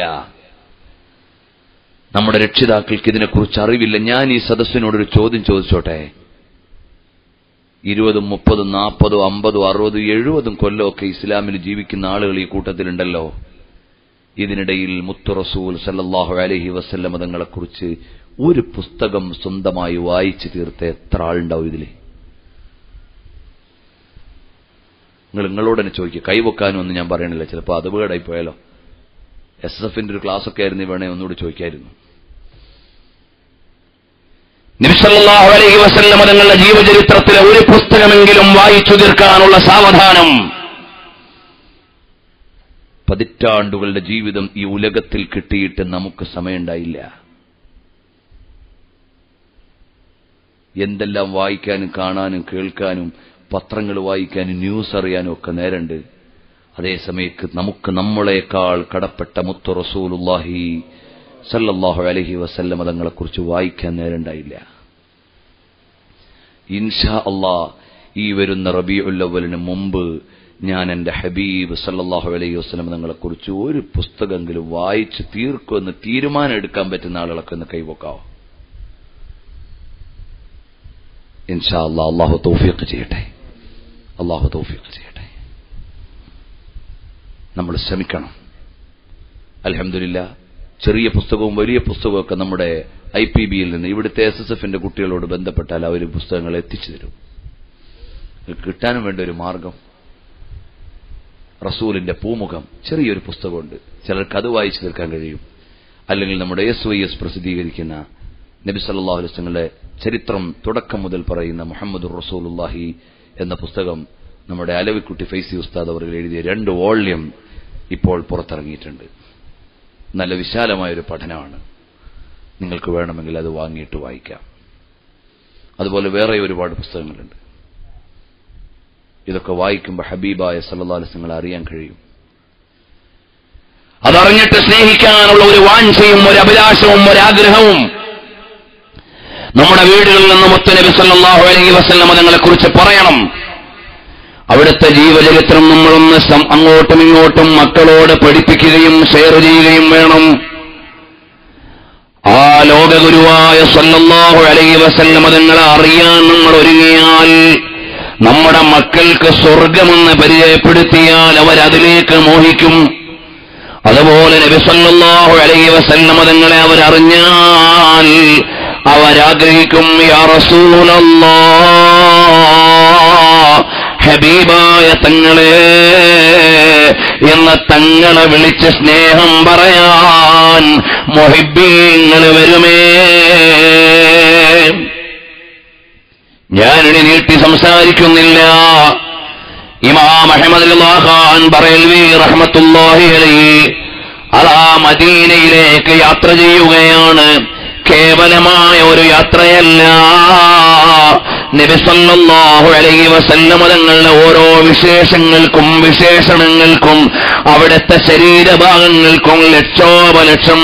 നമ്മുടെ രക്ഷിതാക്കൾക്ക് ഇതിനെക്കുറിച്ച് അറിവില്ല ഞാൻ ഈ സദസ്സിനോടൊരു ചോദ്യം ചോദിച്ചോട്ടെ ഇരുപതും മുപ്പതും നാൽപ്പതും അമ്പതും അറുപതും എഴുപതും കൊല്ലമൊക്കെ ഇസ്ലാമിൽ ജീവിക്കുന്ന ആളുകൾ ഈ കൂട്ടത്തിലുണ്ടല്ലോ ഇതിനിടയിൽ മുത്തു റസൂൽ സല്ലല്ലാഹു അലൈഹി വസല്ലമ തങ്ങളെക്കുറിച്ച് ഒരു പുസ്തകം സ്വന്തമായി വായിച്ചു തീർത്ത എത്ര ആളുണ്ടാവും ഇതിൽ നിങ്ങൾ നിങ്ങളോട് തന്നെ ചോദിക്കുക കൈവെക്കാനും ഒന്നും ഞാൻ പറയണില്ല ചിലപ്പോൾ അത് വീടായി പോയാലോ എസ് എസ് എഫിന്റെ ഒരു ക്ലാസ് ഒക്കെ ആയിരുന്നു വേണേ ഒന്നുകൂടി ചോദിക്കായിരുന്നു നബി സല്ലല്ലാഹു അലൈഹി വസല്ലമ തങ്ങളുടെ ജീവചരിത്രത്തിലെ ഒരു പുസ്തകമെങ്കിലും വായിച്ചു തീർക്കാനുള്ള സാവധാനം പതിറ്റാണ്ടുകളുടെ ജീവിതം ഈ ഉലകത്തിൽ കിട്ടിയിട്ട് നമുക്ക് സമയമുണ്ടായില്ല എന്തെല്ലാം വായിക്കാനും കാണാനും കേൾക്കാനും പത്രങ്ങൾ വായിക്കാനും ന്യൂസ് അറിയാനും ഒക്കെ നേരണ്ട് അതേസമയത്ത് നമുക്ക് നമ്മളെക്കാൾ കടപ്പെട്ട മുത്തു റസൂലുല്ലാഹി സല്ലല്ലാഹു അലൈഹി വസല്ലമ തങ്ങളെക്കുറിച്ച് വായിക്കാൻ നേരണ്ടായില്ല ഇൻഷാ അള്ളാ ഈ വരുന്ന റബിയുല്ലവലിന് മുമ്പ് ഞാൻ എന്റെ ഹബീബ് സല്ലല്ലാഹു അലൈഹി വസല്ലം തങ്ങളെക്കുറിച്ച് ഒരു പുസ്തകമെങ്കിലും വായിച്ച് തീർക്കുമെന്ന് തീരുമാനം എടുക്കാൻ പറ്റുന്ന ആളുകളൊക്കെ ഒന്ന് കൈവക്കാവോ ഇൻഷാ അള്ളാ അള്ളാഹു തൗഫീഖ് ചെയ്യട്ടെ അള്ളാഹു തൗഫീഖ് ചെയ്യട്ടെ നമ്മൾ ശ്രമിക്കണം അലഹമില്ല ചെറിയ പുസ്തകവും വലിയ പുസ്തകവും ഒക്കെ നമ്മുടെ ഐ പി ബിയിൽ നിന്ന് ഇവിടുത്തെ എസ് എസ് എഫിന്റെ കുട്ടികളോട് ബന്ധപ്പെട്ടാൽ അവർ പുസ്തകങ്ങൾ എത്തിച്ചു തരും ഇത് കിട്ടാനും വേണ്ട ഒരു മാർഗം റസൂലിന്റെ പൂമുഖം ചെറിയൊരു പുസ്തകമുണ്ട് ചിലർക്ക് അത് വായിച്ചു തീർക്കാൻ കഴിയും അല്ലെങ്കിൽ നമ്മുടെ എസ് വൈ എസ് പ്രസിദ്ധീകരിക്കുന്ന നബി സല്ലാഹു അലുസ്ലങ്ങളുടെ ചരിത്രം തുടക്കം മുതൽ പറയുന്ന മുഹമ്മദ് റസൂലുല്ലാഹി എന്ന പുസ്തകം നമ്മുടെ അലവിക്കുട്ടി ഫൈസി ഉസ്താദ് അവർ എഴുതിയ രണ്ട് വോള്യം ഇപ്പോൾ പുറത്തിറങ്ങിയിട്ടുണ്ട് നല്ല വിശാലമായൊരു പഠനമാണ് നിങ്ങൾക്ക് വേണമെങ്കിൽ അത് വാങ്ങിയിട്ട് വായിക്കാം അതുപോലെ വേറെ ഒരുപാട് പുസ്തകങ്ങളുണ്ട് ഇതൊക്കെ വായിക്കുമ്പോൾ ഹബീബായ സല്ലാസ്ലങ്ങളെ അറിയാൻ കഴിയും അതറിഞ്ഞിട്ട് സ്നേഹിക്കാനുള്ള ഒരു വാഞ്ചയും ഒരു അഭിലാഷവും ഒരു ആഗ്രഹവും നമ്മുടെ വീടുകളിൽ നിന്ന് മുത്തനബി സല്ലല്ലാഹു അലൈഹി വസല്ലം തങ്ങളെ കുറിച്ച് പറയണം അവിടുത്തെ ജീവചരിത്രം നമ്മളൊന്ന് സം- അങ്ങോട്ടും ഇങ്ങോട്ടും മക്കളോട് പഠിപ്പിക്കുകയും ഷെയർ ചെയ്യുകയും വേണം ആ ലോകഗുരുവായ സല്ലല്ലാഹു അലൈഹി വസല്ലം തങ്ങളെ അറിയാൻ നമ്മൾ ഒരുങ്ങിയാൽ നമ്മുടെ മക്കൾക്ക് സ്വർഗമെന്ന് പരിചയപ്പെടുത്തിയാൽ അവരതിലേക്ക് മോഹിക്കും അതുപോലെ നബി സല്ലല്ലാഹു അലൈഹി വസല്ലം തങ്ങളെ അവരറിഞ്ഞാൽ അവരാഗ്രഹിക്കും യാ റസൂലല്ലാഹ് ഹബീബായ തങ്ങളെ എന്ന് തങ്ങളെ വിളിച്ച് സ്നേഹം പറയാൻ മൊഹിബീങ്ങൾ വരുമേ ഞാനിനി നീട്ടി സംസാരിക്കുന്നില്ല ഇമാം അഹമ്മദ് ഖാൻ ബറേൽവി റഹ്മത്തുല്ലാഹി അലൈഹി അതാ മദീനയിലേക്ക് യാത്ര ചെയ്യുകയാണ് കേവലമായ ഒരു യാത്രയല്ല നബി സല്ലല്ലാഹു അലൈഹി വസല്ലമ തങ്ങളുടെ ഓരോ വിശേഷങ്ങൾക്കും വിശേഷണങ്ങൾക്കും അവിടുത്തെ ശരീരഭാഗങ്ങൾക്കും ലക്ഷോപലക്ഷം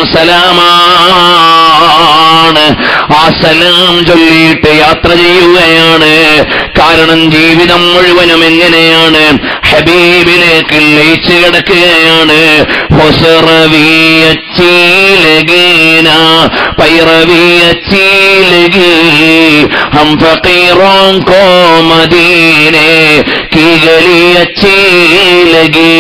സലാമാണ് ആ സലാം ചൊല്ലിയിട്ട് യാത്ര ചെയ്യുകയാണ് കാരണം ജീവിതം മുഴുവനും എങ്ങനെയാണ് ഹബീബിലേക്ക് ലയിച്ചു കിടക്കുകയാണ് ഹൊസറവിയച്ചീലഗീന പൈറവിയച്ചീലഗീ ഹം ഫക്കീറോं को മദീനെ की गली अच्छी लगी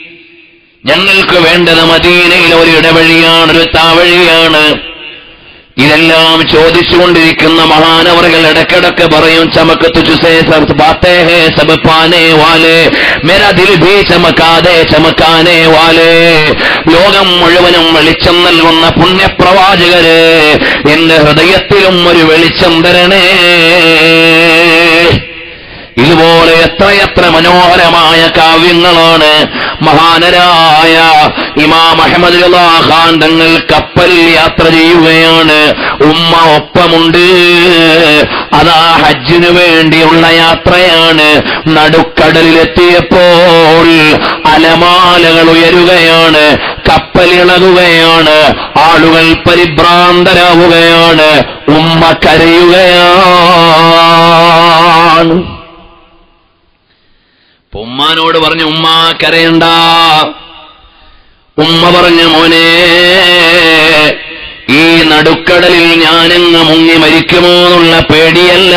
ഞങ്ങൾക്ക് വേണ്ടത് മദീനയിലെ ഒരു ഇടവഴിയാണ് ഒരു താവഴിയാണ് ഇതെല്ലാം ചോദിച്ചുകൊണ്ടിരിക്കുന്ന മഹാനവറുകൾ ഇടക്കിടക്ക് പറയും ചമക്ക് തുജുസേ സബ് ബാത്തേ ഹേ സബ് പാനേ വാലേ മേരാ ദിൽ ഭീ ചമക്കാതെ ചമക്കാനേ വാലേ ലോകം മുഴുവനും വെളിച്ചം നൽകുന്ന പുണ്യപ്രവാചകര് എന്റെ ഹൃദയത്തിലും ഒരു വെളിച്ചം തരണേ ഇതുപോലെ എത്രയെത്ര മനോഹരമായ കാവ്യങ്ങളാണ് മഹാനരായ ഇമാം അഹമ്മദ് ഖാൻ തങ്ങൾ കപ്പലിൽ യാത്ര ചെയ്യുകയാണ് ഉമ്മ ഒപ്പമുണ്ട് അതാ ഹജ്ജിനു വേണ്ടിയുള്ള യാത്രയാണ് നടുക്കടലിലെത്തിയപ്പോൾ അലമാലകൾ ഉയരുകയാണ് കപ്പലിളകുകയാണ് ആളുകൾ പരിഭ്രാന്തരാവുകയാണ് ഉമ്മ കരയുകയാണ് അപ്പൊ ഉമ്മാനോട് പറഞ്ഞു ഉമ്മ കരയണ്ട ഉമ്മ പറഞ്ഞു മോനെ ഈ നടുക്കടലിൽ ഞാനങ്ങ് മുങ്ങി മരിക്കുമോ എന്നുള്ള പേടിയല്ല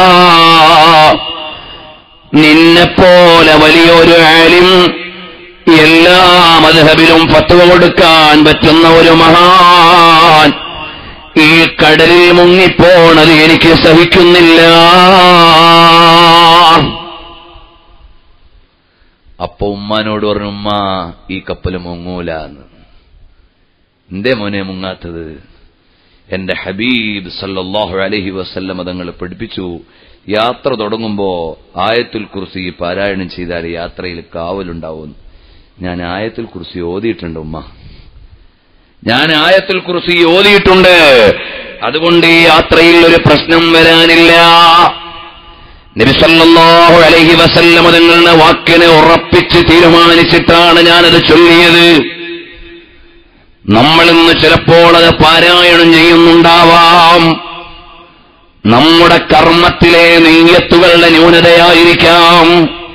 നിന്നെപ്പോലെ വലിയൊരു ആലിം എല്ലാ മധുഹബിലും ഫത്വ കൊടുക്കാൻ പറ്റുന്ന ഒരു മഹാൻ ഈ കടലിൽ മുങ്ങിപ്പോണത് എനിക്ക് സഹിക്കുന്നില്ല അപ്പൊ ഉമ്മാനോട് പറഞ്ഞു ഉമ്മ ഈ കപ്പൽ മുങ്ങൂല എന്ന് എന്തേ മോനെ മുങ്ങാത്തത് എന്റെ ഹബീബ് സല്ലല്ലാഹു അലൈഹി വസല്ലം തങ്ങൾ പഠിപ്പിച്ചു യാത്ര തുടങ്ങുമ്പോ ആയത്തുൽ കുർസി പാരായണം ചെയ്താൽ യാത്രയിൽ കാവലുണ്ടാവും ഞാൻ ആയത്തുൽ കുർസി ഓതിയിട്ടുണ്ട് ഉമ്മ ഞാൻ ആയത്തുൽ കുറിച്ച് ഓതിയിട്ടുണ്ട് അതുകൊണ്ട് ഈ യാത്രയിൽ ഒരു പ്രശ്നം വരാനില്ല നബിസല്ലാഹു അലൈഹി വസല്ലമ തങ്ങളുടെ വാക്കിനെ ഉറപ്പിച്ച് തീരുമാനിച്ചിട്ടാണ് ഞാനത് ചൊല്ലിയത് നമ്മളിന്ന് ചിലപ്പോൾ അത് പാരായണം ചെയ്യുന്നുണ്ടാവാം നമ്മുടെ കർമ്മത്തിലെ നെയ്യത്തുകളുടെ ന്യൂനതയായിരിക്കാം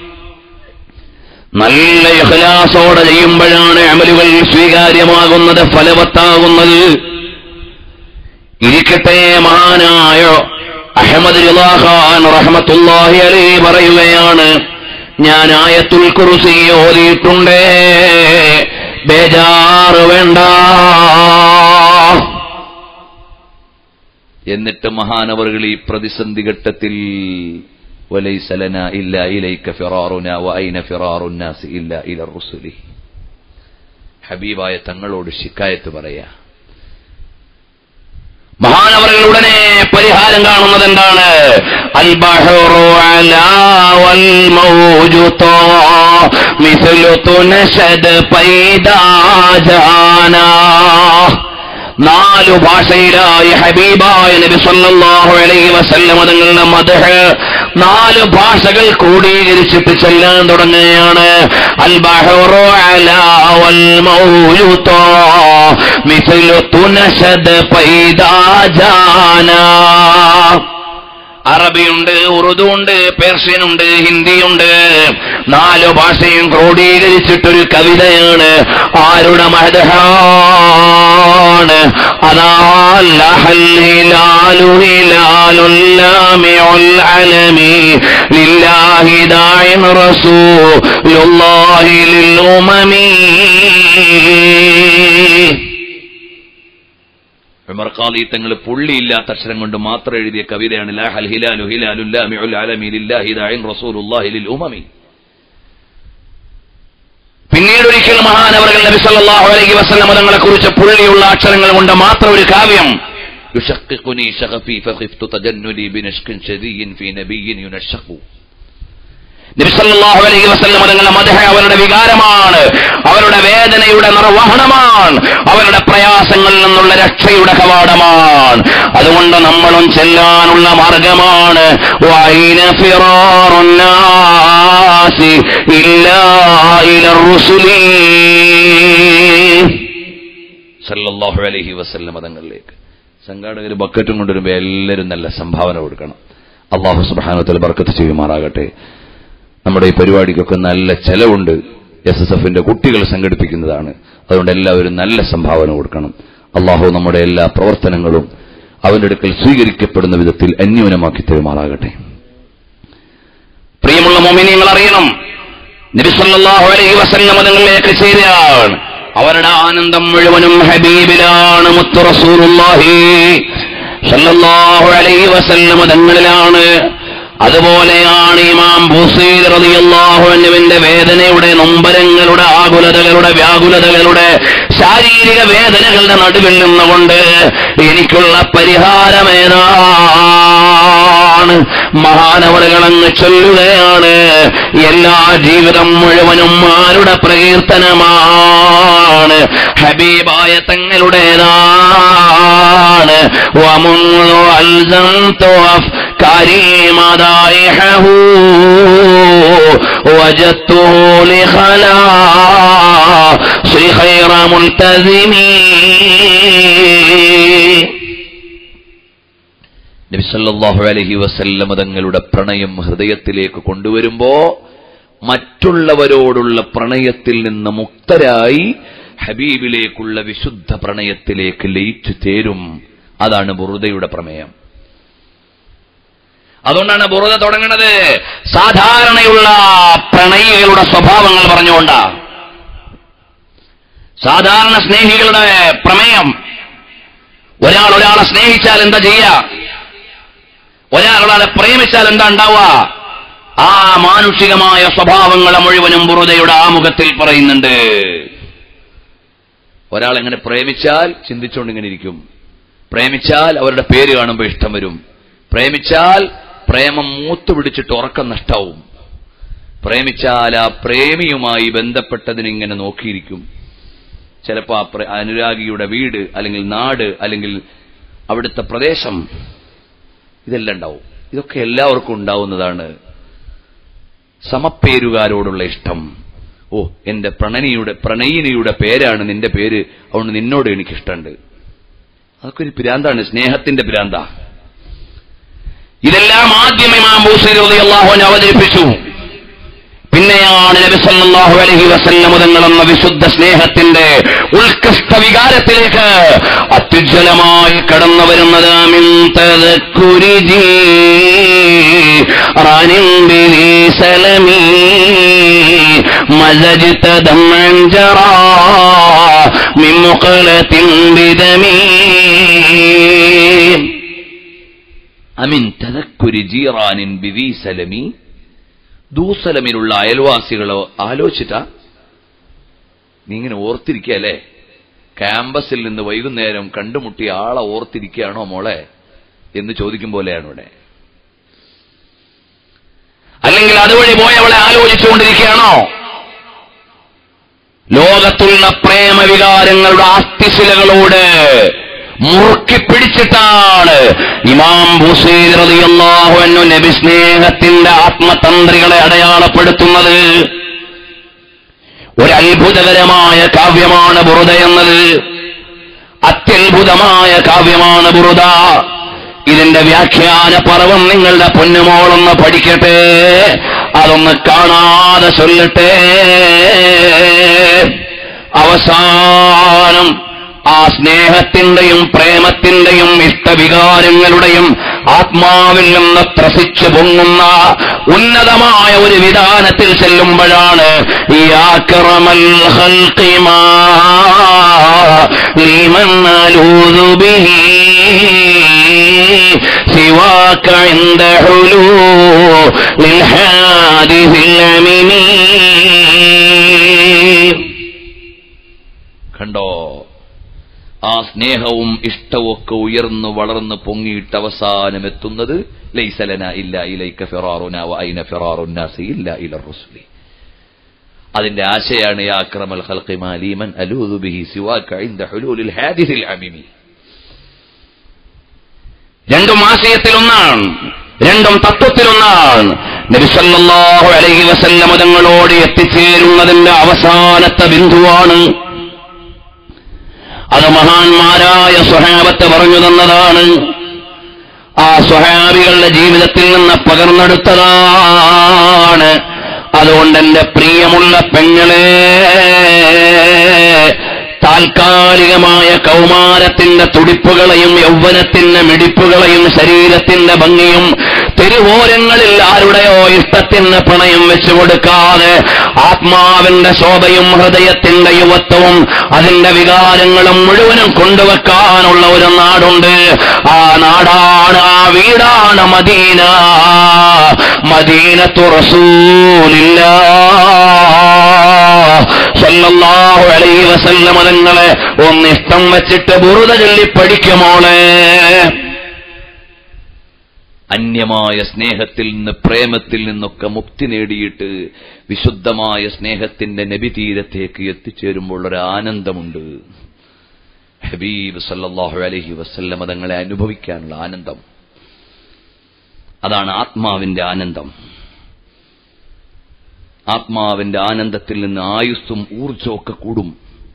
നല്ല ഇഖ്ലാസോടെ ചെയ്യുമ്പോഴാണ് അമലുകൾ സ്വീകാര്യമാകുന്നത് ഫലവത്താകുന്നത് ഇരിക്കട്ടെ മഹാനായ അഹമ്മദ് ഖാൻ റഹ്മത്തുല്ലാഹി അലൈഹി പറയുകയാണ് ഞാൻ ആയത്തുൽ കുർസി ഓതിയിട്ടുണ്ട് ബേജാറ് വേണ്ട എന്നിട്ട് മഹാനവറുകൾ ഈ പ്രതിസന്ധി ഘട്ടത്തിൽ وليس لنا إلا إليك فرارنا وأين فرار الناس إلا إلى الرسل ഹബീബായ തങ്ങളോട് ശിക്കായത്ത് പറയാ മഹാനവറുകൾ ഉടനെ പരിഹാരം കാണുന്നത് എന്താണ് അൽബഹറു അലാ വൽ മൗജു താ മിസ്ലു തുനശദ് പൈദാ ജാനാ നാലു ഭാഷയിലായി ഹബീബായ നബി സല്ലല്ലാഹു അലൈഹി വസല്ലം തങ്ങളുടെ മദ്ഹ് നാല് ഭാഷകൾ ക്രോഡീകരിച്ചിട്ട് ചെല്ലാൻ തുടങ്ങുകയാണ് അൽ ബഹറു അലാ വൽ മൗലുത മിസ്ലു തുനശദ് പൈദാ ജാനാ അറബിയുണ്ട് ഉറുദു ഉണ്ട് പേർഷ്യനുണ്ട് ഹിന്ദിയുണ്ട് നാലു ഭാഷയും ക്രോഡീകരിച്ചിട്ടൊരു കവിതയാണ് ആരുടെ മഹദഹാണ് അതാ ലഹൽ ഹിലാലു ഹിലാലുല്ലാമിഉൽ അലമി ലില്ലാഹി ദാഇൻ റസൂലുള്ളാഹി ലിൽ ഉമമി ഉമർ ഖാലി തങ്ങൾ പുള്ളിയില്ലാത്ത അക്ഷരം കൊണ്ട് മാത്രം എഴുതിയ കവിതയാണ് ലാ ഹൽ ഹിലാലു ഹിലാലുല്ലാമിഉൽ അലമി ലില്ലാഹി ദാഇൻ റസൂലുള്ളാഹി ലിൽ ഉമമി പിന്നീട് ഒരിക്കൽ മഹാനവറുകൾ നബി സല്ലല്ലാഹു അലൈഹി വസല്ലം തങ്ങളെ കുറിച്ച് പുള്ളിയുള്ള അക്ഷരങ്ങൾ കൊണ്ട് മാത്രം ഒരു കാവ്യം يشققني شغفي فخفت تجنلي بنشق شذي في نبي ينشق നബിസല്ലാഹു അലൈഹി വസല്ലം തങ്ങളുടെ മദഹ അവരുടെ വികാരമാണ് അവരുടെ വേദനയുടെ നിർവഹണമാണ് അവരുടെ പ്രയാസങ്ങളിൽ നിന്നുള്ള രക്ഷയുടെ കവാടമാണ് അതുകൊണ്ട് നമ്മളും ചെല്ലാനുള്ള മാർഗമാണ് വൈന ഫിറാറുന്നാസി ഇല്ലാ ഇലർ റുസുലി സല്ലല്ലാഹു അലൈഹി വസല്ലം തങ്ങളിലേക്ക് സംഘാടകർ ബക്കറ്റും കൊണ്ടുവരുമ്പോൾ എല്ലാവരും നല്ല സംഭാവന കൊടുക്കണം അള്ളാഹു സുബ്ഹാനഹു ബർക്കത്ത് ചെയ്യുമാറാകട്ടെ നമ്മുടെ ഈ പരിപാടിക്കൊക്കെ നല്ല ചെലവുണ്ട് എസ് എസ് എഫിന്റെ കുട്ടികൾ സംഘടിപ്പിക്കുന്നതാണ് അതുകൊണ്ട് എല്ലാവരും നല്ല സംഭാവന കൊടുക്കണം അള്ളാഹു നമ്മുടെ എല്ലാ പ്രവർത്തനങ്ങളും അവന്റെ അടുക്കൽ സ്വീകരിക്കപ്പെടുന്ന വിധത്തിൽ അന്യൂനമാക്കി തരുമാറാകട്ടെ പ്രിയമുള്ള മോമിനിയങ്ങൾ അറിയണം നബിസല്ലാഹു അലൈഹി വസല്ലം തങ്ങളിലേക്ക് ചേരാൻ അവരുടെ ആനന്ദം മുഴുവനും ഹബീബിലാണ് മുത്തു റസൂലുള്ളാഹി സല്ലല്ലാഹു അലൈഹി വസല്ലം തങ്ങളിലാണ് അതുപോലെയാണ് ഇമാം ബുസീർ റളിയല്ലാഹു അൻഹുവിന്റെ വേദനയുടെ നൊമ്പരങ്ങളുടെ ആകുലതകളുടെ വ്യാകുലതകളുടെ ശാരീരിക വേദനകളുടെ നടുവിൽ നിന്നുകൊണ്ട് എനിക്കുള്ള പരിഹാരമേതാണ് മഹാനവറുകളങ്ങ് ചൊല്ലുകയാണ് എല്ലാ ജീവിതം മുഴുവനും ആരുടെ പ്രകീർത്തനമാണ് ഹബീബായ തങ്ങളുടേതാണ് വമുന്നു അൽസംതു أفكاري مدائحه وجدته لخلاص خير ملتزمين നബി സല്ലല്ലാഹു അലൈഹി വസല്ലമ തങ്ങളുടെ പ്രണയം ഹൃദയത്തിലേക്ക് കൊണ്ടുവരുമ്പോ മറ്റുള്ളവരോടുള്ള പ്രണയത്തിൽ നിന്ന് മുക്തരായി ഹബീബിലേക്കുള്ള വിശുദ്ധ പ്രണയത്തിലേക്ക് ലയിച്ചു ചേരും അതാണ് ബുറുദയുടെ പ്രമേയം അതുകൊണ്ടാണ് ബുറുദ തുടങ്ങുന്നത് സാധാരണയുള്ള പ്രണയികളുടെ സ്വഭാവങ്ങൾ പറഞ്ഞുകൊണ്ടാ സാധാരണ സ്നേഹികളുടെ പ്രമേയം ഒരാൾ ഒരാളെ സ്നേഹിച്ചാൽ എന്താ ചെയ്യാ ഒരാൾ ഒരാളെ പ്രേമിച്ചാൽ എന്താ ഉണ്ടാവുക ആ മാനുഷികമായ സ്വഭാവങ്ങളെ മുഴുവനും ബുറുദയുടെ ആമുഖത്തിൽ പറയുന്നുണ്ട് ഒരാൾ എങ്ങനെ പ്രേമിച്ചാൽ ചിന്തിച്ചുകൊണ്ട് ഇങ്ങനെ ഇരിക്കും പ്രേമിച്ചാൽ അവരുടെ പേര് കാണുമ്പോൾ ഇഷ്ടം വരും പ്രേമിച്ചാൽ പ്രേമം മൂത്തു പിടിച്ചിട്ട് ഉറക്കം നഷ്ടാവും പ്രേമിച്ചാൽ ആ പ്രേമിയുമായി ബന്ധപ്പെട്ടതിന് ഇങ്ങനെ നോക്കിയിരിക്കും ചിലപ്പോൾ ആ പ്ര- അനുരാഗിയുടെ വീട് അല്ലെങ്കിൽ നാട് അല്ലെങ്കിൽ അവിടുത്തെ പ്രദേശം ഇതെല്ലാം ഉണ്ടാവും ഇതൊക്കെ എല്ലാവർക്കും ഉണ്ടാവുന്നതാണ് സമപ്പേരുകാരോടുള്ള ഇഷ്ടം ഓ എന്റെ പ്രണനിയുടെ പ്രണയിനിയുടെ പേരാണ് നിന്റെ പേര് അതുകൊണ്ട് നിന്നോട് എനിക്കിഷ്ടമുണ്ട് അതൊക്കെ ഒരു പിരാന്താണ് സ്നേഹത്തിന്റെ പിരാന്ത ഇതെല്ലാം ആദ്യം ഇമാം ബൂസരി റളിയല്ലാഹു അൻഹു അവതരിപ്പിച്ചു പിന്നെയാണ് നബി സല്ലല്ലാഹു അലൈഹി വസല്ലം തങ്ങൾ എന്ന വിശുദ്ധ സ്നേഹത്തിന്റെ ഉത്കൃഷ്ട വികാരത്തിലേക്ക് അത്യുജ്വലമായി കടന്നു വരുന്നത് മിൻ തദക്കുരി ജീറാനിൻ ബിലി സലമി മസജ്ത ദമൻ ജറാ മിൻ മുഖലത്തിൻ ബിദമി അമിൻ തദക്കുരി ജീറാനിൻ ബിദീ സലമി ദൂസലമിലുള്ള അയൽവാസികളോ ആലോചിച്ചിട്ടാ നീ ഇങ്ങനെ ഓർത്തിരിക്കല്ലേ ക്യാമ്പസിൽ നിന്ന് വൈകുന്നേരം കണ്ടുമുട്ടിയ ആളെ ഓർത്തിരിക്കുകയാണോ മോളെ എന്ന് ചോദിക്കും പോലെയാണ് ഇവിടെ അല്ലെങ്കിൽ അതുവഴി പോയവളെ ആലോചിച്ചുകൊണ്ടിരിക്കുകയാണോ ലോകത്തുള്ള പ്രേമവികാരങ്ങളുടെ ആസ്തിശിലകളോട് മുറുക്കി പിടിച്ചിട്ടാണ് ഇമാം ബുസൈർ റളിയല്ലാഹു അൻഹു നബി സ്നേഹത്തിന്റെ ആത്മതന്ത്രികളെ അടയാളപ്പെടുത്തുന്നത് ഒരു അത്ഭുതകരമായ കാവ്യമാണ് ബുറുദ എന്നത് അത്യത്ഭുതമായ കാവ്യമാണ് ബുറുദ ഇതിന്റെ വ്യാഖ്യാന പർവം നിങ്ങളുടെ പൊന്നുമോളൊന്ന് പഠിക്കട്ടെ അതൊന്ന് കാണാതെ ചൊല്ലട്ടെ അവസാനം ആ സ്നേഹത്തിന്റെയും പ്രേമത്തിന്റെയും ഇഷ്ടവികാരങ്ങളുടെയും ആത്മാവിൽ നിന്ന് ത്രസിച്ചു പൊങ്ങുന്ന ഉന്നതമായ ഒരു വിധാനത്തിൽ ചെല്ലുമ്പോഴാണ് ഈ ആക്രമൽ ഹൽക്കിമാ لمن ألوذ به سواك عند حلول الحادث الأمين കണ്ടോ ആ സ്നേഹവും ഇഷ്ടവും ഒക്കെ ഉയർന്നു വളർന്നു പൊങ്ങിയിട്ട് അവസാനം എത്തുന്നത് ലൈസലന ഇല്ല ഇലൈക ഫിറാറുന വ ഐന ഫിറാറുന്നാസി ഇല്ല ഇല റുസ്ലി അതിന്റെ ആശയാണ് യാ അക്രമൽ ഖൽഖി മാലീമൻ അലൂദു ബിഹി സിവാക ഇൻദ ഹുലൂലിൽ ഹാദിസിൽ അമിമി രണ്ടും ആശയത്തിലൊന്നാണ് രണ്ടും തത്വത്തിലൊന്നാണ് നബി സല്ലല്ലാഹു അലൈഹി വസല്ലമ തങ്ങളോട് എത്തിച്ചേരുന്നതിന്റെ അവസാനത്തെ ബിന്ദുവാണ് അത് മഹാന്മാരായ സ്വഹാബത്ത് പറഞ്ഞു തന്നതാണ് ആ സ്വഹാബികളുടെ ജീവിതത്തിൽ നിന്ന് പകർന്നെടുത്തതാണ് അതുകൊണ്ട് എന്റെ പ്രിയമുള്ള പെങ്ങളെ താൽക്കാലികമായ കൗമാരത്തിന്റെ തുടിപ്പുകളെയും യൗവനത്തിന്റെ മിടിപ്പുകളെയും ശരീരത്തിന്റെ ഭംഗിയും തെരുവോരങ്ങളിൽ ആരുടെയോ ഇഷ്ടത്തിന് പണയം വെച്ചു കൊടുക്കാതെ ആത്മാവിന്റെ ശോഭയും ഹൃദയത്തിന്റെ യുവത്വവും അതിന്റെ വികാരങ്ങളും മുഴുവനും കൊണ്ടുവെക്കാനുള്ള ഒരു നാടുണ്ട് ആ നാടാണ് ആ വീടാണ് മദീന മദീനത്തു റസൂലില്ല സല്ലല്ലാഹു അലൈഹി വസല്ലമ തങ്ങളെ ഒന്ന് ഇഷ്ടം വെച്ചിട്ട് ബുറുത ചൊല്ലി പഠിക്കുമോളെ അന്യമായ സ്നേഹത്തിൽ നിന്ന് പ്രേമത്തിൽ നിന്നൊക്കെ മുക്തി നേടിയിട്ട് വിശുദ്ധമായ സ്നേഹത്തിന്റെ നബിതീരത്തേക്ക് എത്തിച്ചേരുമ്പോൾ ഒരു ആനന്ദമുണ്ട് ഹബീബ് സല്ലല്ലാഹു അലൈഹി വസല്ലമ തങ്ങളെ അനുഭവിക്കാനുള്ള ആനന്ദം അതാണ് ആത്മാവിന്റെ ആനന്ദം ആത്മാവിന്റെ ആനന്ദത്തിൽ നിന്ന് ആയുസ്സും ഊർജവും ഒക്കെ കൂടും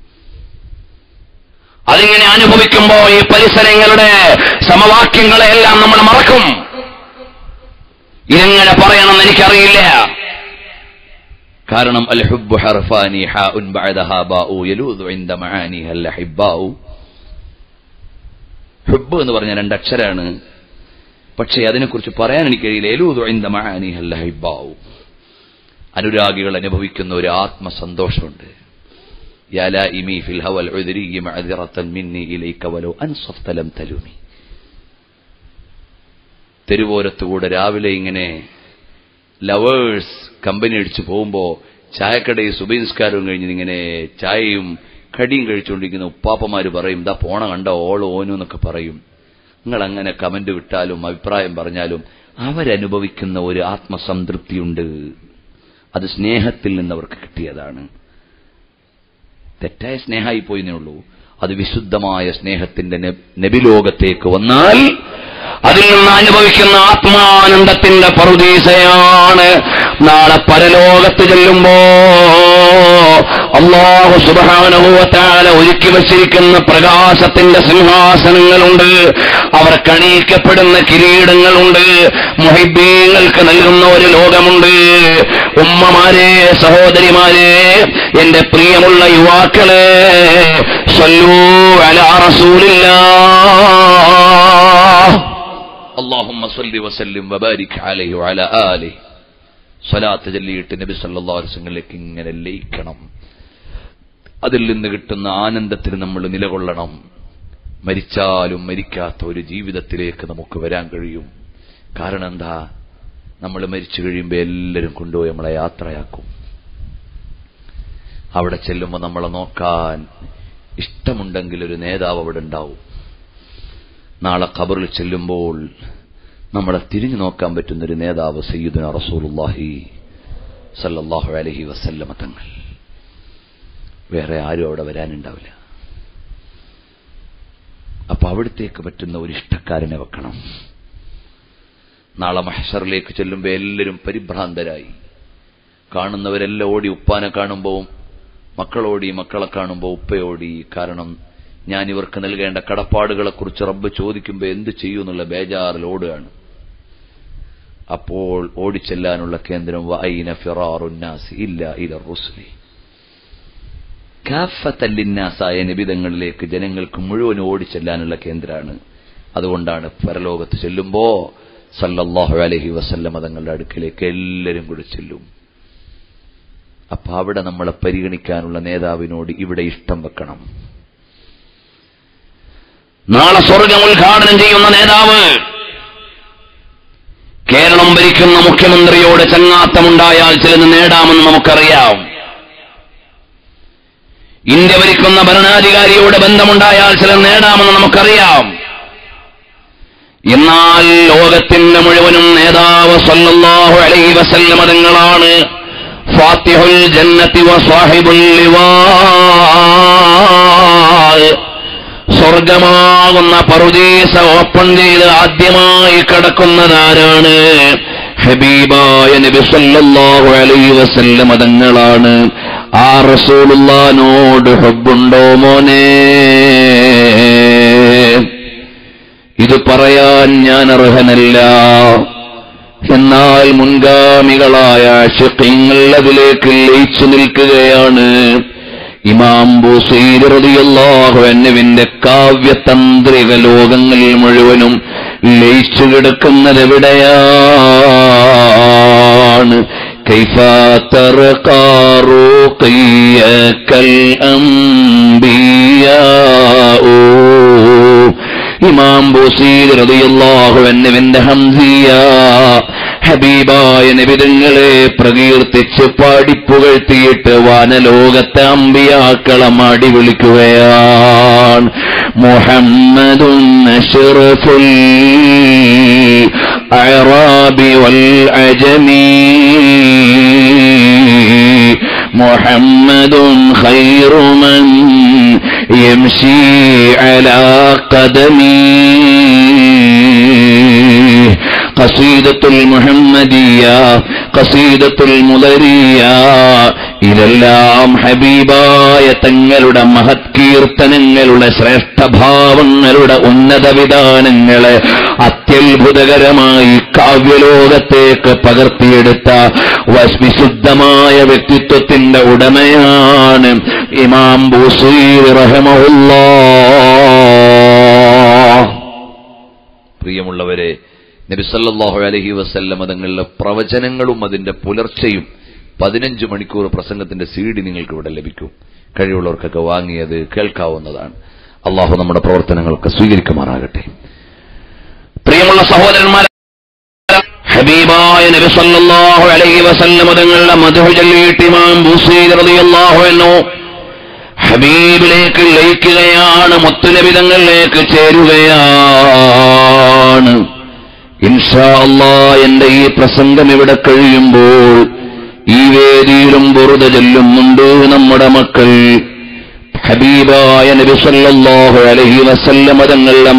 അതിങ്ങനെ അനുഭവിക്കുമ്പോ ഈ പരിസരങ്ങളുടെ സമവാക്യങ്ങളെല്ലാം നമ്മൾ മറക്കും ഇതെങ്ങനെ പറയണമെന്ന് എനിക്കറിയില്ല കാരണം അൽ ഹുബ്ബു ഹർഫാനി ഹാഉൻ ബഅദഹാ ബാഉ യലൂദു ഇൻദ മആനിഹ അൽ അഹിബ്ബാഉ ഹുബ്ബ് എന്ന് പറഞ്ഞ രണ്ടക്ഷരാണ് പക്ഷേ അതിനെക്കുറിച്ച് പറയാൻ എനിക്ക് കഴിയില്ല യലൂദു ഇൻദ മആനിഹ അൽ അഹിബ്ബാഉ അനുരാഗികൾ അനുഭവിക്കുന്ന ഒരു ആത്മസന്തോഷമുണ്ട് യാ ലായിമി ഫിൽ ഹവൽ ഉദ്രി മഅദിറത്തൻ മിന്നി ഇലൈക വലോ അൻസഫ്ത ലം തലുമി തെരുവോരത്തുകൂടെ രാവിലെ ഇങ്ങനെ ലവേഴ്സ് കമ്പനി അടിച്ചു പോകുമ്പോ ചായക്കടയിൽ സുബൈൻസ്കാരവും കഴിഞ്ഞ് ഇങ്ങനെ ചായയും കടിയും കഴിച്ചുകൊണ്ടിരിക്കുന്ന ഉപ്പാപ്പമാര് പറയും ദാ പോണ കണ്ട ഓള് ഓനു എന്നൊക്കെ പറയും നിങ്ങൾ അങ്ങനെ കമന്റ് വിട്ടാലും അഭിപ്രായം പറഞ്ഞാലും അവരനുഭവിക്കുന്ന ഒരു ആത്മസംതൃപ്തിയുണ്ട് അത് സ്നേഹത്തിൽ നിന്ന് അവർക്ക് കിട്ടിയതാണ് തെറ്റായ സ്നേഹമായി പോയിന്നേ ഉള്ളൂ അത് വിശുദ്ധമായ സ്നേഹത്തിന്റെ നെ- നബിലോകത്തേക്ക് വന്നാൽ അതിൽ നിന്ന് അനുഭവിക്കുന്ന ആത്മാനന്ദത്തിന്റെ പറുദീസയാണ് നാളെ പരലോകത്ത് ചെല്ലുമ്പോ അള്ളാഹു സുബാനുഭവത്താല ഒരുക്കി വച്ചിരിക്കുന്ന പ്രകാശത്തിന്റെ സിംഹാസനങ്ങളുണ്ട് അവർ കണിയിക്കപ്പെടുന്ന കിരീടങ്ങളുണ്ട് മുഹിബീങ്ങൾക്ക് നൽകുന്ന ഒരു ലോകമുണ്ട് ഉമ്മമാരെ സഹോദരിമാരെ എന്റെ പ്രിയമുള്ള യുവാക്കളെ സല്ലൂ അലാ റസൂലില്ലാ اللهم صل وسلم وبارك عليه وعلى آله സ്വലാത്ത് ചൊല്ലിയിട്ട് നബി സല്ലല്ലാഹു അലൈഹി വസല്ലമയിലേക്ക് ഇങ്ങനെ ലയിക്കണം അതിൽ നിന്ന് കിട്ടുന്ന ആനന്ദത്തിൽ നമ്മൾ നിലകൊള്ളണം മരിച്ചാലും മരിക്കാത്ത ഒരു ജീവിതത്തിലേക്ക് നമുക്ക് വരാൻ കഴിയും കാരണം എന്താ നമ്മൾ മരിച്ചു കഴിയുമ്പോൾ എല്ലാവരും കൊണ്ടുപോയി നമ്മളെ യാത്രയാക്കും അവിടെ ചെല്ലുമ്പോൾ നമ്മളെ നോക്കാൻ ഇഷ്ടമുണ്ടെങ്കിൽ ഒരു നേതാവ് അവിടെ ഉണ്ടാവും നാളെ ഖബറിൽ ചെല്ലുമ്പോൾ നമ്മളെ തിരിഞ്ഞു നോക്കാൻ പറ്റുന്ന ഒരു നേതാവ് സയ്യിദുന റസൂലുള്ളാഹി സല്ലല്ലാഹു അലൈഹി വസല്ലമ തങ്ങൾ വേറെ ആരും അവിടെ വരാനുണ്ടാവില്ല അപ്പൊ അവിടത്തേക്ക് പറ്റുന്ന ഒരു ഇഷ്ടക്കാരനെ വെക്കണം നാളെ മഹഷറിലേക്ക് ചെല്ലുമ്പോൾ എല്ലാവരും പരിഭ്രാന്തരായി കാണുന്നവരെല്ലാം ഓടി ഉപ്പാനെ കാണുമ്പോൾ മക്കളോടി മക്കളെ കാണുമ്പോൾ ഉപ്പയോടി കാരണം ഞാൻ ഇവർക്ക് നൽകേണ്ട കടപ്പാടുകളെക്കുറിച്ച് റബ്ബ് ചോദിക്കുമ്പോൾ എന്ത് ചെയ്യൂ എന്നുള്ള ബേജാറിൽ ഓടുകയാണ് അപ്പോൾ ഓടിച്ചെല്ലാനുള്ള കേന്ദ്രം വൈന ഫിറാറുന്നാസ് ഇല്ല ഇല റുസ്ലി കാഫത്തല്ലിന്നാസായ നിബിതങ്ങളിലേക്ക് ജനങ്ങൾക്ക് മുഴുവൻ ഓടിച്ചെല്ലാനുള്ള കേന്ദ്രമാണ് അതുകൊണ്ടാണ് പരലോകത്ത് ചെല്ലുമ്പോ സല്ലല്ലാഹു അലൈഹി വസല്ലമ തങ്ങളുടെ അടുക്കിലേക്ക് എല്ലാവരും കൂടി ചെല്ലും അപ്പൊ അവിടെ നമ്മളെ പരിഗണിക്കാനുള്ള നേതാവിനോട് ഇവിടെ ഇഷ്ടം വെക്കണം നാളെ സ്വർഗം ഉദ്ഘാടനം ചെയ്യുന്ന നേതാവ് കേരളം ഭരിക്കുന്ന മുഖ്യമന്ത്രിയോട് ചങ്ങാത്തമുണ്ടായാൽ ചിലത് നേടാമെന്ന് നമുക്കറിയാം ഇന്ത്യ ഭരിക്കുന്ന ഭരണാധികാരിയോട് ബന്ധമുണ്ടായാൽ ചിലത് നേടാമെന്ന് നമുക്കറിയാം എന്നാൽ ലോകത്തിന്റെ മുഴുവനും നേതാവ് സല്ലല്ലാഹു അലൈഹി വസല്ലമ തങ്ങളാണ് ഫാത്തിഹുൽ ജന്നത്തി വസാഹിബുൽ ലിവാ സ്വർഗമാകുന്ന പറുദീസ ഓപ്പൺ ചെയ്ത് ആദ്യമായി കടക്കുന്നതാരാണ് ഹബീബായ നബി സല്ലല്ലാഹു അലൈഹി വസല്ലം തങ്ങളാണ് ആ റസൂലുള്ളാനോട് ഹബ്ബുണ്ടോ മോനെ ഇത് പറയാൻ ഞാൻ അർഹനല്ല എന്നാൽ മുൻഗാമികളായ ഷിഖീങ്ങൾ അതിലേക്ക് ലയിച്ചു നിൽക്കുകയാണ് ഇമാം ബുസൈർ റളിയല്ലാഹു അൻഹുവിന്റെ കാവ്യതന്ത്രിക ലോകങ്ങളിൽ മുഴുവനും ലയിച്ചു കിടക്കുന്നത് എവിടെയാണ് كيف ترقى رقيك الأنبياء ഇമാം ബൂസീദ് റളിയല്ലാഹു അൻഹുവിന്റെ ഹംസിയ ഹബീബായ നബിതങ്ങളെ പ്രകീർത്തിച്ച് പാടിപ്പുകഴ്ത്തിയിട്ട് വാനലോകത്തെ അമ്പിയാക്കളെ മാടി വിളിക്കുകയാണ് മുഹമ്മദുൻ അഷ്റഫുൽ അഅറാബി വൽ അജമീ محمد خير من يمشي على قدميه قصيدة المحمدية قصيدة المضرية ഇതെല്ലാം ഹബീബായ തങ്ങളുടെ മഹത് കീർത്തനങ്ങളുടെ ശ്രേഷ്ഠഭാവങ്ങളുടെ ഉന്നത വിധാനങ്ങളെ അത്യത്ഭുതകരമായി കാവ്യലോകത്തേക്ക് പകർത്തിയെടുത്ത വസ്- വിശുദ്ധമായ വ്യക്തിത്വത്തിന്റെ ഉടമയാണ് ഇമാം ബൂസീർ റഹമുല്ലാ പ്രിയമുള്ളവരെ നബിസല്ലാഹു അലഹി വസല്ലം തങ്ങളുടെ പ്രവചനങ്ങളും അതിന്റെ പുലർച്ചയും പതിനഞ്ച് മണിക്കൂർ പ്രസംഗത്തിന്റെ സി ഡി നിങ്ങൾക്ക് ഇവിടെ ലഭിക്കും കഴിവുള്ളവർക്കൊക്കെ വാങ്ങിയത് കേൾക്കാവുന്നതാണ് അള്ളാഹു നമ്മുടെ പ്രവർത്തനങ്ങളൊക്കെ സ്വീകരിക്കുമാറാകട്ടെ പ്രിയമുള്ള സഹോദരന്മാരെ ഹബീബായ നബി സല്ലല്ലാഹു അലൈഹി വസല്ലം തങ്ങളുടെ മധു ചൊല്ലിയിട്ട് ഇമാം ബൂസീദ് റളിയല്ലാഹു അൻഹു ഹബീബിലേക്ക് ലയിക്കുകയാണ് മുത്തുനബി തങ്ങളിലേക്ക് ചേരുകയാണ് ഇൻഷാ അല്ലാ എന്റെ ഈ പ്രസംഗം ഇവിടെ കഴിയുമ്പോൾ ഈ വേദിയിലും ബുറുത ചൊല്ലുന്നുണ്ട് നമ്മുടെ മക്കൾ ഹബീബായ നബി സല്ലല്ലാഹു അലൈഹി വസല്ലം തങ്ങളുടെ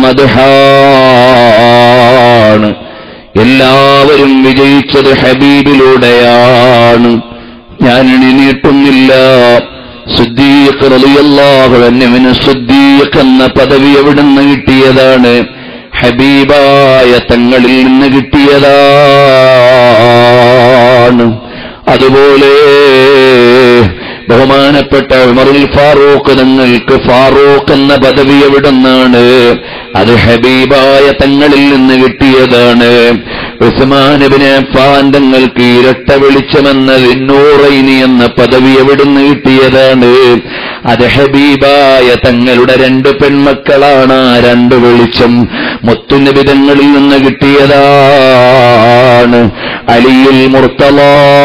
മദ്ഹാണ് എല്ലാവരും വിജയിച്ചത് ഹബീബിലൂടെയാണ് ഞാൻ ഇനി നീട്ടുന്നില്ല സുദ്ദീഖ് റളിയല്ലാഹു അൻഹുവിന് സുദ്ദീഖ് എന്ന പദവി എവിടുന്ന് കിട്ടിയതാണ് ഹബീബായ തങ്ങളിൽ നിന്ന് കിട്ടിയതാണ് അതുപോലെ ബഹുമാനപ്പെട്ട ഉമറുൽ ഫാറൂഖ് തങ്ങൾക്ക് ഫാറൂഖ് എന്ന പദവി എവിടുന്നാണ് അത് ഹബീബായ തങ്ങളിൽ നിന്ന് കിട്ടിയതാണ് ഉസ്മാനബിന് അഫ്ഫാൻ തങ്ങൾക്ക് ഇരട്ട വെളിച്ചമെന്ന വിന്നൂറൈനി എന്ന പദവി എവിടുന്ന് കിട്ടിയതാണ് അത് ഹബീബായ തങ്ങളുടെ രണ്ട് പെൺമക്കളാണ് ആ രണ്ട് വെളിച്ചം മുത്തുനബി തങ്ങളിൽ നിന്ന് കിട്ടിയതാണ് അലിയുൽ മുർത്തല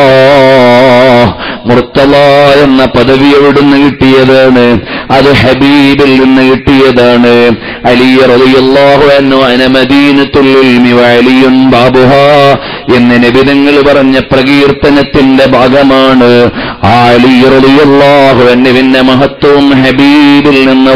മുർത്തല എന്ന പദവി എവിടുന്ന് കിട്ടിയതാണ് അത് ഹബീബിൽ നിന്ന് കിട്ടിയതാണ് അലിയ റളിയല്ലാഹു അൻഹു അന മദീനത്തുൽ ഇൽമി വഅലിയുൻ ബാബുഹ എന്ന് നബിതങ്ങൾ പറഞ്ഞ പ്രകീർത്തനത്തിന്റെ ഭാഗമാണ് ആ അലി റളിയല്ലാഹു അൻഹുവിന്റെ മഹത്വം ഹബീബിൽ നിന്ന്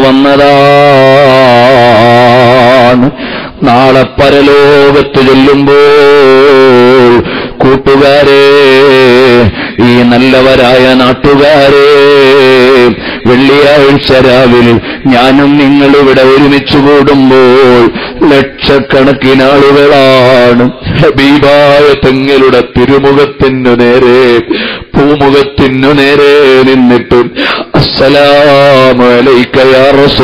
വന്നതാണ് നാളെ പരലോകത്ത് ചെല്ലുമ്പോൾ കൂട്ടുകാരെ ഈ നല്ലവരായ നാട്ടുകാരെ വെള്ളിയാഴ്ച രാവിലെ ഞാനും നിങ്ങൾ ഇവിടെ ഒരുമിച്ച് കൂടുമ്പോൾ ലക്ഷക്കണക്കിന് ആളുകളാണ് ഹബീബായ തെങ്ങളുടെ തിരുമുഖത്തിനു നേരെ പൂമുഖത്തിനു നേരെ നിന്നിട്ട് അസ്സലാമലൈക്കയാ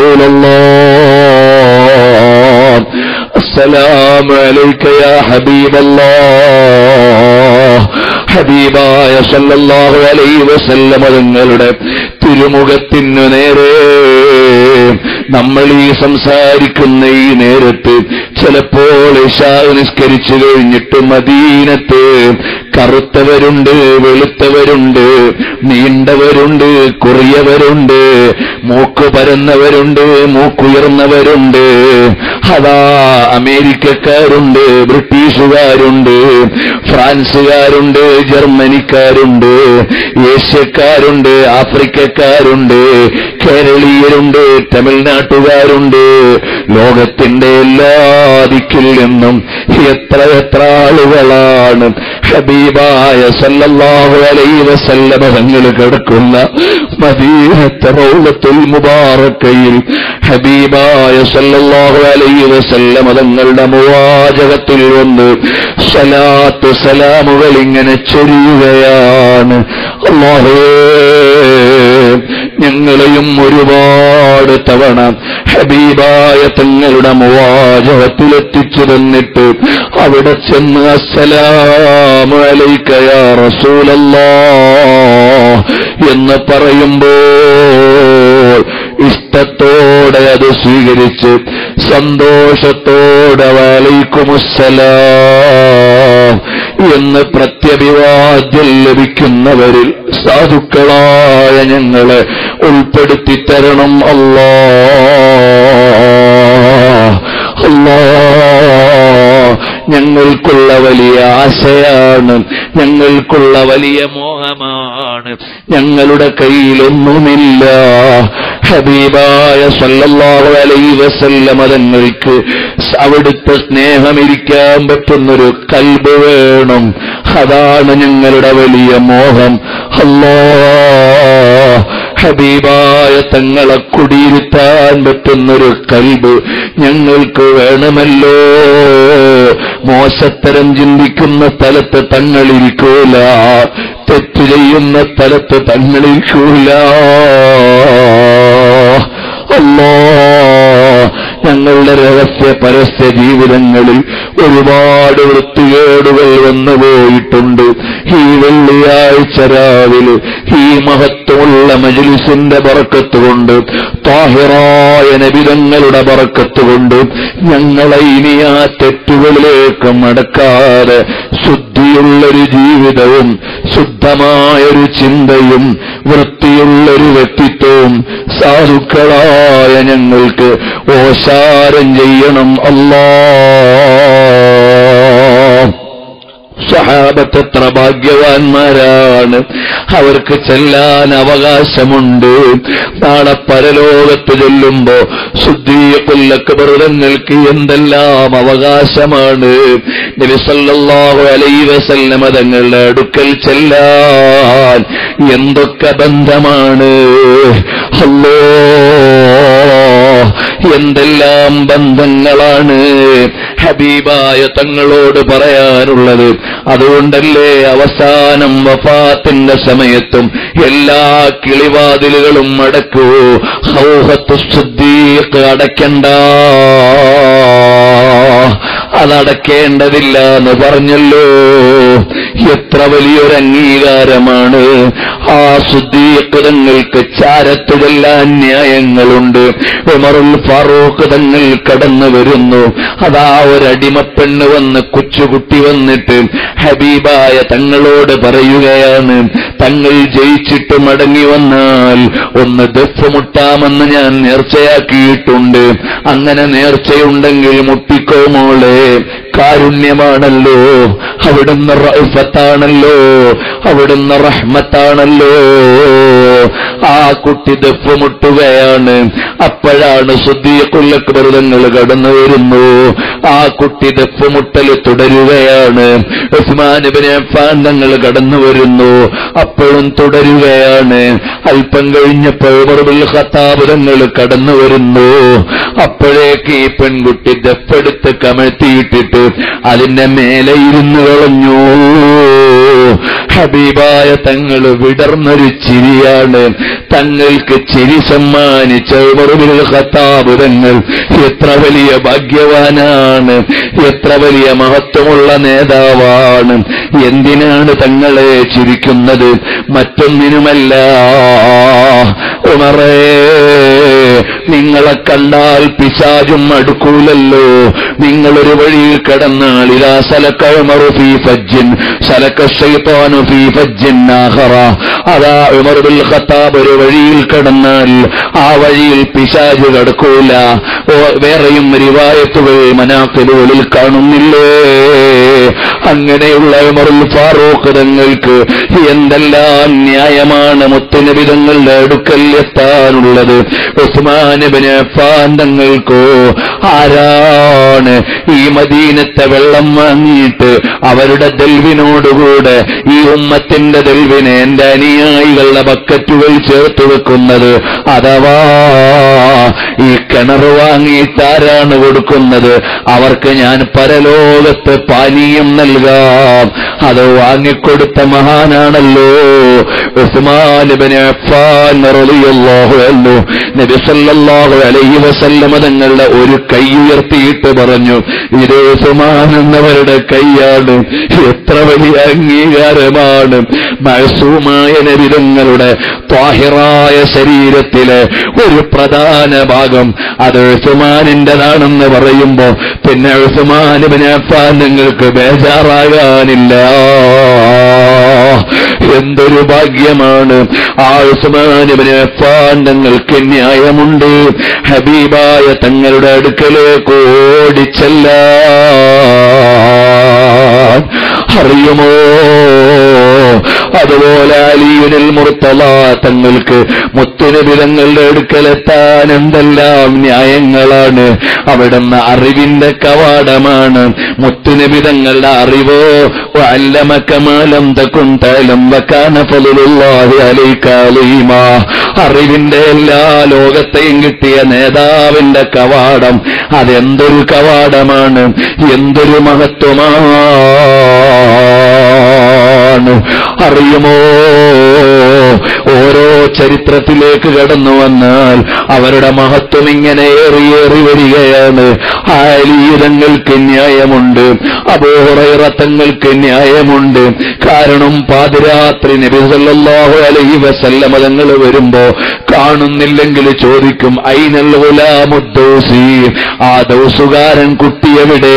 റസൂലല്ലാ السلام عليك يا حبيب الله ഹബീബായ സല്ലല്ലാഹു അലൈഹി വസല്ലമ തങ്ങളുടെ തിരുമുഖത്തിനു നേരെ നമ്മൾ ഈ സംസാരിക്കുന്ന ഈ നേരത്ത് ചിലപ്പോൾ ഇശാ നിസ്കരിച്ചു കഴിഞ്ഞിട്ട് മദീനത്ത് കറുത്തവരുണ്ട് വെളുത്തവരുണ്ട് നീണ്ടവരുണ്ട് കുറിയവരുണ്ട് മൂക്ക് പരന്നവരുണ്ട് മൂക്കുയർന്നവരുണ്ട് അതാ അമേരിക്കക്കാരുണ്ട് ബ്രിട്ടീഷുകാരുണ്ട് ഫ്രാൻസുകാരുണ്ട് ജർമ്മനിക്കാരുണ്ട് ഏഷ്യക്കാരുണ്ട് ആഫ്രിക്കക്കാരുണ്ട് കേരളീയരുണ്ട് തമിഴ്നാട്ടുകാരുണ്ട് ലോകത്തിന്റെ എല്ലാ ദിക്കിൽ നിന്നും എത്ര എത്ര ആളുകളാണ് ഹബീബായ സല്ലല്ലാഹു അലൈഹി വസല്ലമ തങ്ങൾ കിടക്കുന്ന മദീനത്തെ റൗളത്തുൽ മുബാറക്കയിൽ ഹബീബായ സല്ലല്ലാഹു അലൈഹി വസല്ലമ തങ്ങളുടെ മുവാജകത്തിൽ വന്ന് സലാത്ത് സലാമുകൾ ഇങ്ങനെ ചൊരിയുകയാണ് അല്ലാഹേ ഞങ്ങളെയും ഒരുപാട് തവണ ഹബീബായ തങ്ങളുടെ മുവാജഹത്തിലെത്തിച്ചു തന്നിട്ട് അവിടെ ചെന്ന് അസ്സലാമു അലൈക യാ റസൂലല്ലാ എന്ന് പറയുമ്പോൾ ഇഷ്ടത്തോടെ അത് സ്വീകരിച്ച് സന്തോഷത്തോടെ വലൈക്കുമുസ്സലാം എന്ന് പ്രത്യഭിവാദ്യം ലഭിക്കുന്നവരിൽ സാധുക്കളായ ഞങ്ങളെ ഉൾപ്പെടുത്തി തരണം അല്ലാ അല്ലാ ഞങ്ങൾക്കുള്ള വലിയ ആശയാണ് ഞങ്ങൾക്കുള്ള വലിയ മോഹമാണ് ഞങ്ങളുടെ കയ്യിലൊന്നുമില്ല ഹബീബായ സല്ലല്ലാഹു അലൈഹി വസല്ലമ തങ്ങൾക്ക് അവിടുത്തെ സ്നേഹമിരിക്കാൻ പറ്റുന്നൊരു കൽബ് വേണം അതാണ് ഞങ്ങളുടെ വലിയ മോഹം അല്ലാ ഹബീബായ തങ്ങളെ കുടിയിരുത്താൻ പറ്റുന്നൊരു കൽബ് ഞങ്ങൾക്ക് വേണമല്ലോ മോശത്തരം ചിന്തിക്കുന്ന സ്ഥലത്ത് തങ്ങളിരിക്കൂല തെറ്റ് ചെയ്യുന്ന സ്ഥലത്ത് തങ്ങളിരിക്കൂല അല്ലോ ഞങ്ങളുടെ രഹസ്യ പരസ്യ ജീവിതങ്ങളിൽ ഒരുപാട് വൃത്തികേടുകൾ വന്നു പോയിട്ടുണ്ട് ഈ വെള്ളിയാഴ്ച രാവിലെ ഈ മഹത്വമുള്ള മജിലിസിന്റെ ബറക്കത്ത് കൊണ്ട് താഹിറായ നബിതങ്ങളുടെ ബറക്കത്ത് കൊണ്ട് ഞങ്ങളെ ഇനി ആ തെറ്റുകളിലേക്ക് മടക്കാതെ ശുദ്ധിയുള്ളൊരു ജീവിതവും ശുദ്ധമായൊരു ചിന്തയും വൃത്തിയുള്ളൊരു വ്യക്തിത്വവും സാധുക്കളായ ഞങ്ങൾക്ക് ഓശാരം ചെയ്യണം അല്ലാ സഹാബത്ത് എത്ര ഭാഗ്യവാന്മാരാണ് അവർക്ക് ചെല്ലാൻ അവകാശമുണ്ട് നാളെ പരലോകത്ത് ചെല്ലുമ്പോ ശുദ്ധീയക്കൊല്ലക്ക് മൃതങ്ങൾക്ക് എന്തെല്ലാം അവകാശമാണ് നബിസല്ലാഹു അലൈ വസല്ലമ തങ്ങളുടെ അടുക്കൽ ചെല്ലാൻ എന്തൊക്കെ ബന്ധമാണ് അല്ലോ എന്തെല്ലാം ബന്ധങ്ങളാണ് ഹബീബായ തങ്ങളോട് പറയാനുള്ളത് അതുകൊണ്ടല്ലേ അവസാനം വഫാത്തിന്റെ സമയത്തും എല്ലാ കിളിവാതിലുകളും അടക്കൂ ഹൗഹത്ത് ശുദ്ധീക്ക് അടയ്ക്കണ്ട അതടക്കേണ്ടതില്ല എന്ന് പറഞ്ഞല്ലോ എത്ര വലിയൊരു അംഗീകാരമാണ് ആ ശുദ്ധീക്ക് തങ്ങൾക്ക് ചാരത്ത് ചെല്ലാൻ ന്യായങ്ങളുണ്ട് ഉമറുൽ ഫാറൂഖ് തങ്ങൾ കടന്നു വരുന്നു അതാ ഒരടിമപ്പെണ്ണ് വന്ന് കൊച്ചുകുട്ടി വന്നിട്ട് ഹബീബായ തങ്ങളോട് പറയുകയാണ് തങ്ങൾ ജയിച്ചിട്ട് മടങ്ങി വന്നാൽ ഒന്ന് ദഫ് മുട്ടാമെന്ന് ഞാൻ നേർച്ചയാക്കിയിട്ടുണ്ട് അങ്ങനെ നേർച്ചയുണ്ടെങ്കിൽ മുട്ടിക്കോ മോളെ കാരുണ്യമാണല്ലോ അവിടുന്ന് റഫത്താണല്ലോ അവിടുന്ന് റഹ്മത്താണല്ലോ ആ കുട്ടി ദഫ് മുട്ടുകയാണ് അപ്പോഴാണ് ശുദ്ധീയക്കുള്ളക്ക് മൃതങ്ങൾ കടന്നു വരുന്നു ആ കുട്ടി ദഫ് മുട്ടൽ തുടരുകയാണ് ഉസ്മാനിബിനെ ഫാന്തങ്ങൾ കടന്നു വരുന്നു അപ്പോഴും തുടരുകയാണ് അല്പം കഴിഞ്ഞപ്പോൾ മറുപടി ഖത്താപുരങ്ങൾ കടന്നു വരുന്നു അപ്പോഴേക്ക് ഈ പെൺകുട്ടി ദപ്പെടുത്ത് കമഴ്ത്തിയിട്ടിട്ട് അതിന്റെ മേലെ ഇരുന്ന് കളഞ്ഞു ഹബീബായ തങ്ങൾ വിടർന്നൊരു ചിരിയാണ് തങ്ങൾക്ക് ചിരി സമ്മാനിച്ച മറുപടി ഖത്താപുരങ്ങൾ എത്ര വലിയ ഭാഗ്യവാനാണ് എത്ര വലിയ മഹത്വമുള്ള നേതാവാണ് എന്തിനാണ് തങ്ങളെ ചിരിക്കുന്നത് മറ്റൊന്നിനുമല്ല ഉമറേ നിങ്ങളെ കണ്ടാൽ പിശാചും അടുക്കൂലല്ലോ നിങ്ങളൊരു വഴിയിൽ കടന്നാൽ ഇതാ സലക്കമറു ഫീ ഫജ്ജിൻ സലക്ക ശൈത്താനു ഫീ ഫജ്ജിൻ ആഖറ അതാ ഉമർ ബിൽ ഖത്താബ് ഒരു വഴിയിൽ കടന്നാൽ ആ വഴിയിൽ പിശാജ് കടക്കൂല ഓ, വേറെയും റിവായത്തുകൾ മനാക്കിലുകളിൽ കാണുന്നില്ലേ അങ്ങനെയുള്ള ഉമറുൽ ഫാറൂഖ് തങ്ങൾക്ക് എന്തെല്ലാം ന്യായമാണ് മുത്തുനബിതങ്ങളുടെ അടുക്കൽ എത്താനുള്ളത് ഉസ്മാനബിന് അഫ്ഫാൻ തങ്ങൾക്കോ ആരാണ് ഈ മദീനത്തെ വെള്ളം വാങ്ങിയിട്ട് അവരുടെ ദൽവിനോടുകൂടെ ഈ ഉമ്മത്തിന്റെ ദൽവിനെ എന്റെ അനുയായികളുടെ ബക്കറ്റുകൾ ചേർത്ത് വെക്കുന്നത് അഥവാ ഈ കിണർ വാങ്ങിയിട്ട് ആരാണ് കൊടുക്കുന്നത് അവർക്ക് ഞാൻ പരലോകത്ത് പാനീയം നൽകാം അത് വാങ്ങിക്കൊടുത്ത മഹാനാണല്ലോ ഉസ്മാനിബിന് അഫ്ഫാൻ റളിയല്ലാഹു അൻഹു നബി സല്ലല്ലാഹു അലൈഹി വസല്ലമ തങ്ങളുടെ ഒരു കൈ ഉയർത്തിയിട്ട് പറഞ്ഞു ഇത് ഉസ്മാൻ എന്നവരുടെ കൈയാണ് എത്ര വലിയ അംഗീകാരമാണ് മഴസൂമായ നബിതങ്ങളുടെ ത്വാഹിറായ ശരീരത്തിലെ ഒരു പ്രധാന ഭാഗം അത് ഉസ്മാനിൻ്റെതാണെന്ന് പറയുമ്പോ പിന്നെ ഉസ്മാനിബിന് അഫ്ഫാൻ നിങ്ങൾക്ക് ബേജാറാകാനില്ല എന്തൊരു ഭാഗ്യമാണ് ആ ഉസ്മാനിബിന് അഫ്ഫാൻ തങ്ങൾക്ക് ന്യായമുണ്ട് ഹബീബായ തങ്ങളുടെ അടുക്കലേക്ക് ഓടിച്ചല്ല അറിയുമോ അതുപോലെ അലിയുനിൽ മുർത്തല തങ്ങൾക്ക് മുത്തുനബി തങ്ങളുടെ അടുക്കലെത്താൻ എന്തെല്ലാം ന്യായങ്ങളാണ് അവിടുന്ന് അറിവിന്റെ കവാടമാണ് മുത്തുനബി തങ്ങളുടെ അറിവോ അല്ലമക്കമാലം തക്കും തലം വക്കാന ഫലുല്ലാഹി അലൈക്കാലീമ അറിവിന്റെ എല്ലാ ലോകത്തെയും കിട്ടിയ നേതാവിന്റെ കവാടം അതെന്തൊരു കവാടമാണ് എന്തൊരു മഹത്വമാണ് അറിയുമോ ഓരോ ചരിത്രത്തിലേക്ക് കടന്നു വന്നാൽ അവരുടെ മഹത്വം ഇങ്ങനെ ഏറിയേറി വരികയാണ് ആലീതങ്ങൾക്ക് ന്യായമുണ്ട് അബോഹറത്തങ്ങൾക്ക് ന്യായമുണ്ട് കാരണം പാതിരാത്രി നബി സല്ലല്ലാഹു അലൈഹി വസല്ലമ തങ്ങൾ വരുമ്പോ കാണുന്നില്ലെങ്കിൽ ചോദിക്കും ഐനൽ ഗുലാമുദ്ദൗസി ആ ദൗസുകാരൻ കുട്ടിയെവിടെ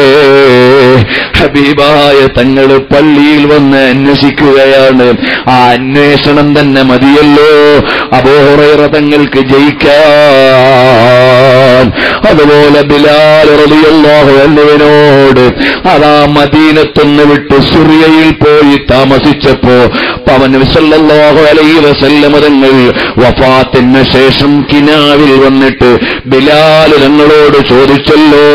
ഹബീബായ തങ്ങൾ പള്ളിയിൽ വന്ന് അന്വേഷിക്കുകയാണ് ആ അന്വേഷണം തന്നെ മതിയല്ലോ അബോഹറ തങ്ങൾക്ക് ജയിക്കാൻ അതുപോലെ ബിലാൽ റളിയല്ലാഹു അൻഹുവിനോട് അതാ മദീനത്തൊന്ന് വിട്ട് സുറിയയിൽ പോയി താമസിച്ചപ്പോ പവൻ സല്ലല്ലാഹു അലൈഹി വസല്ലമ തങ്ങൾ വഫാത്തിന് ശേഷം കിനാവിൽ വന്നിട്ട് ബിലാൽ തങ്ങളോട് ചോദിച്ചല്ലോ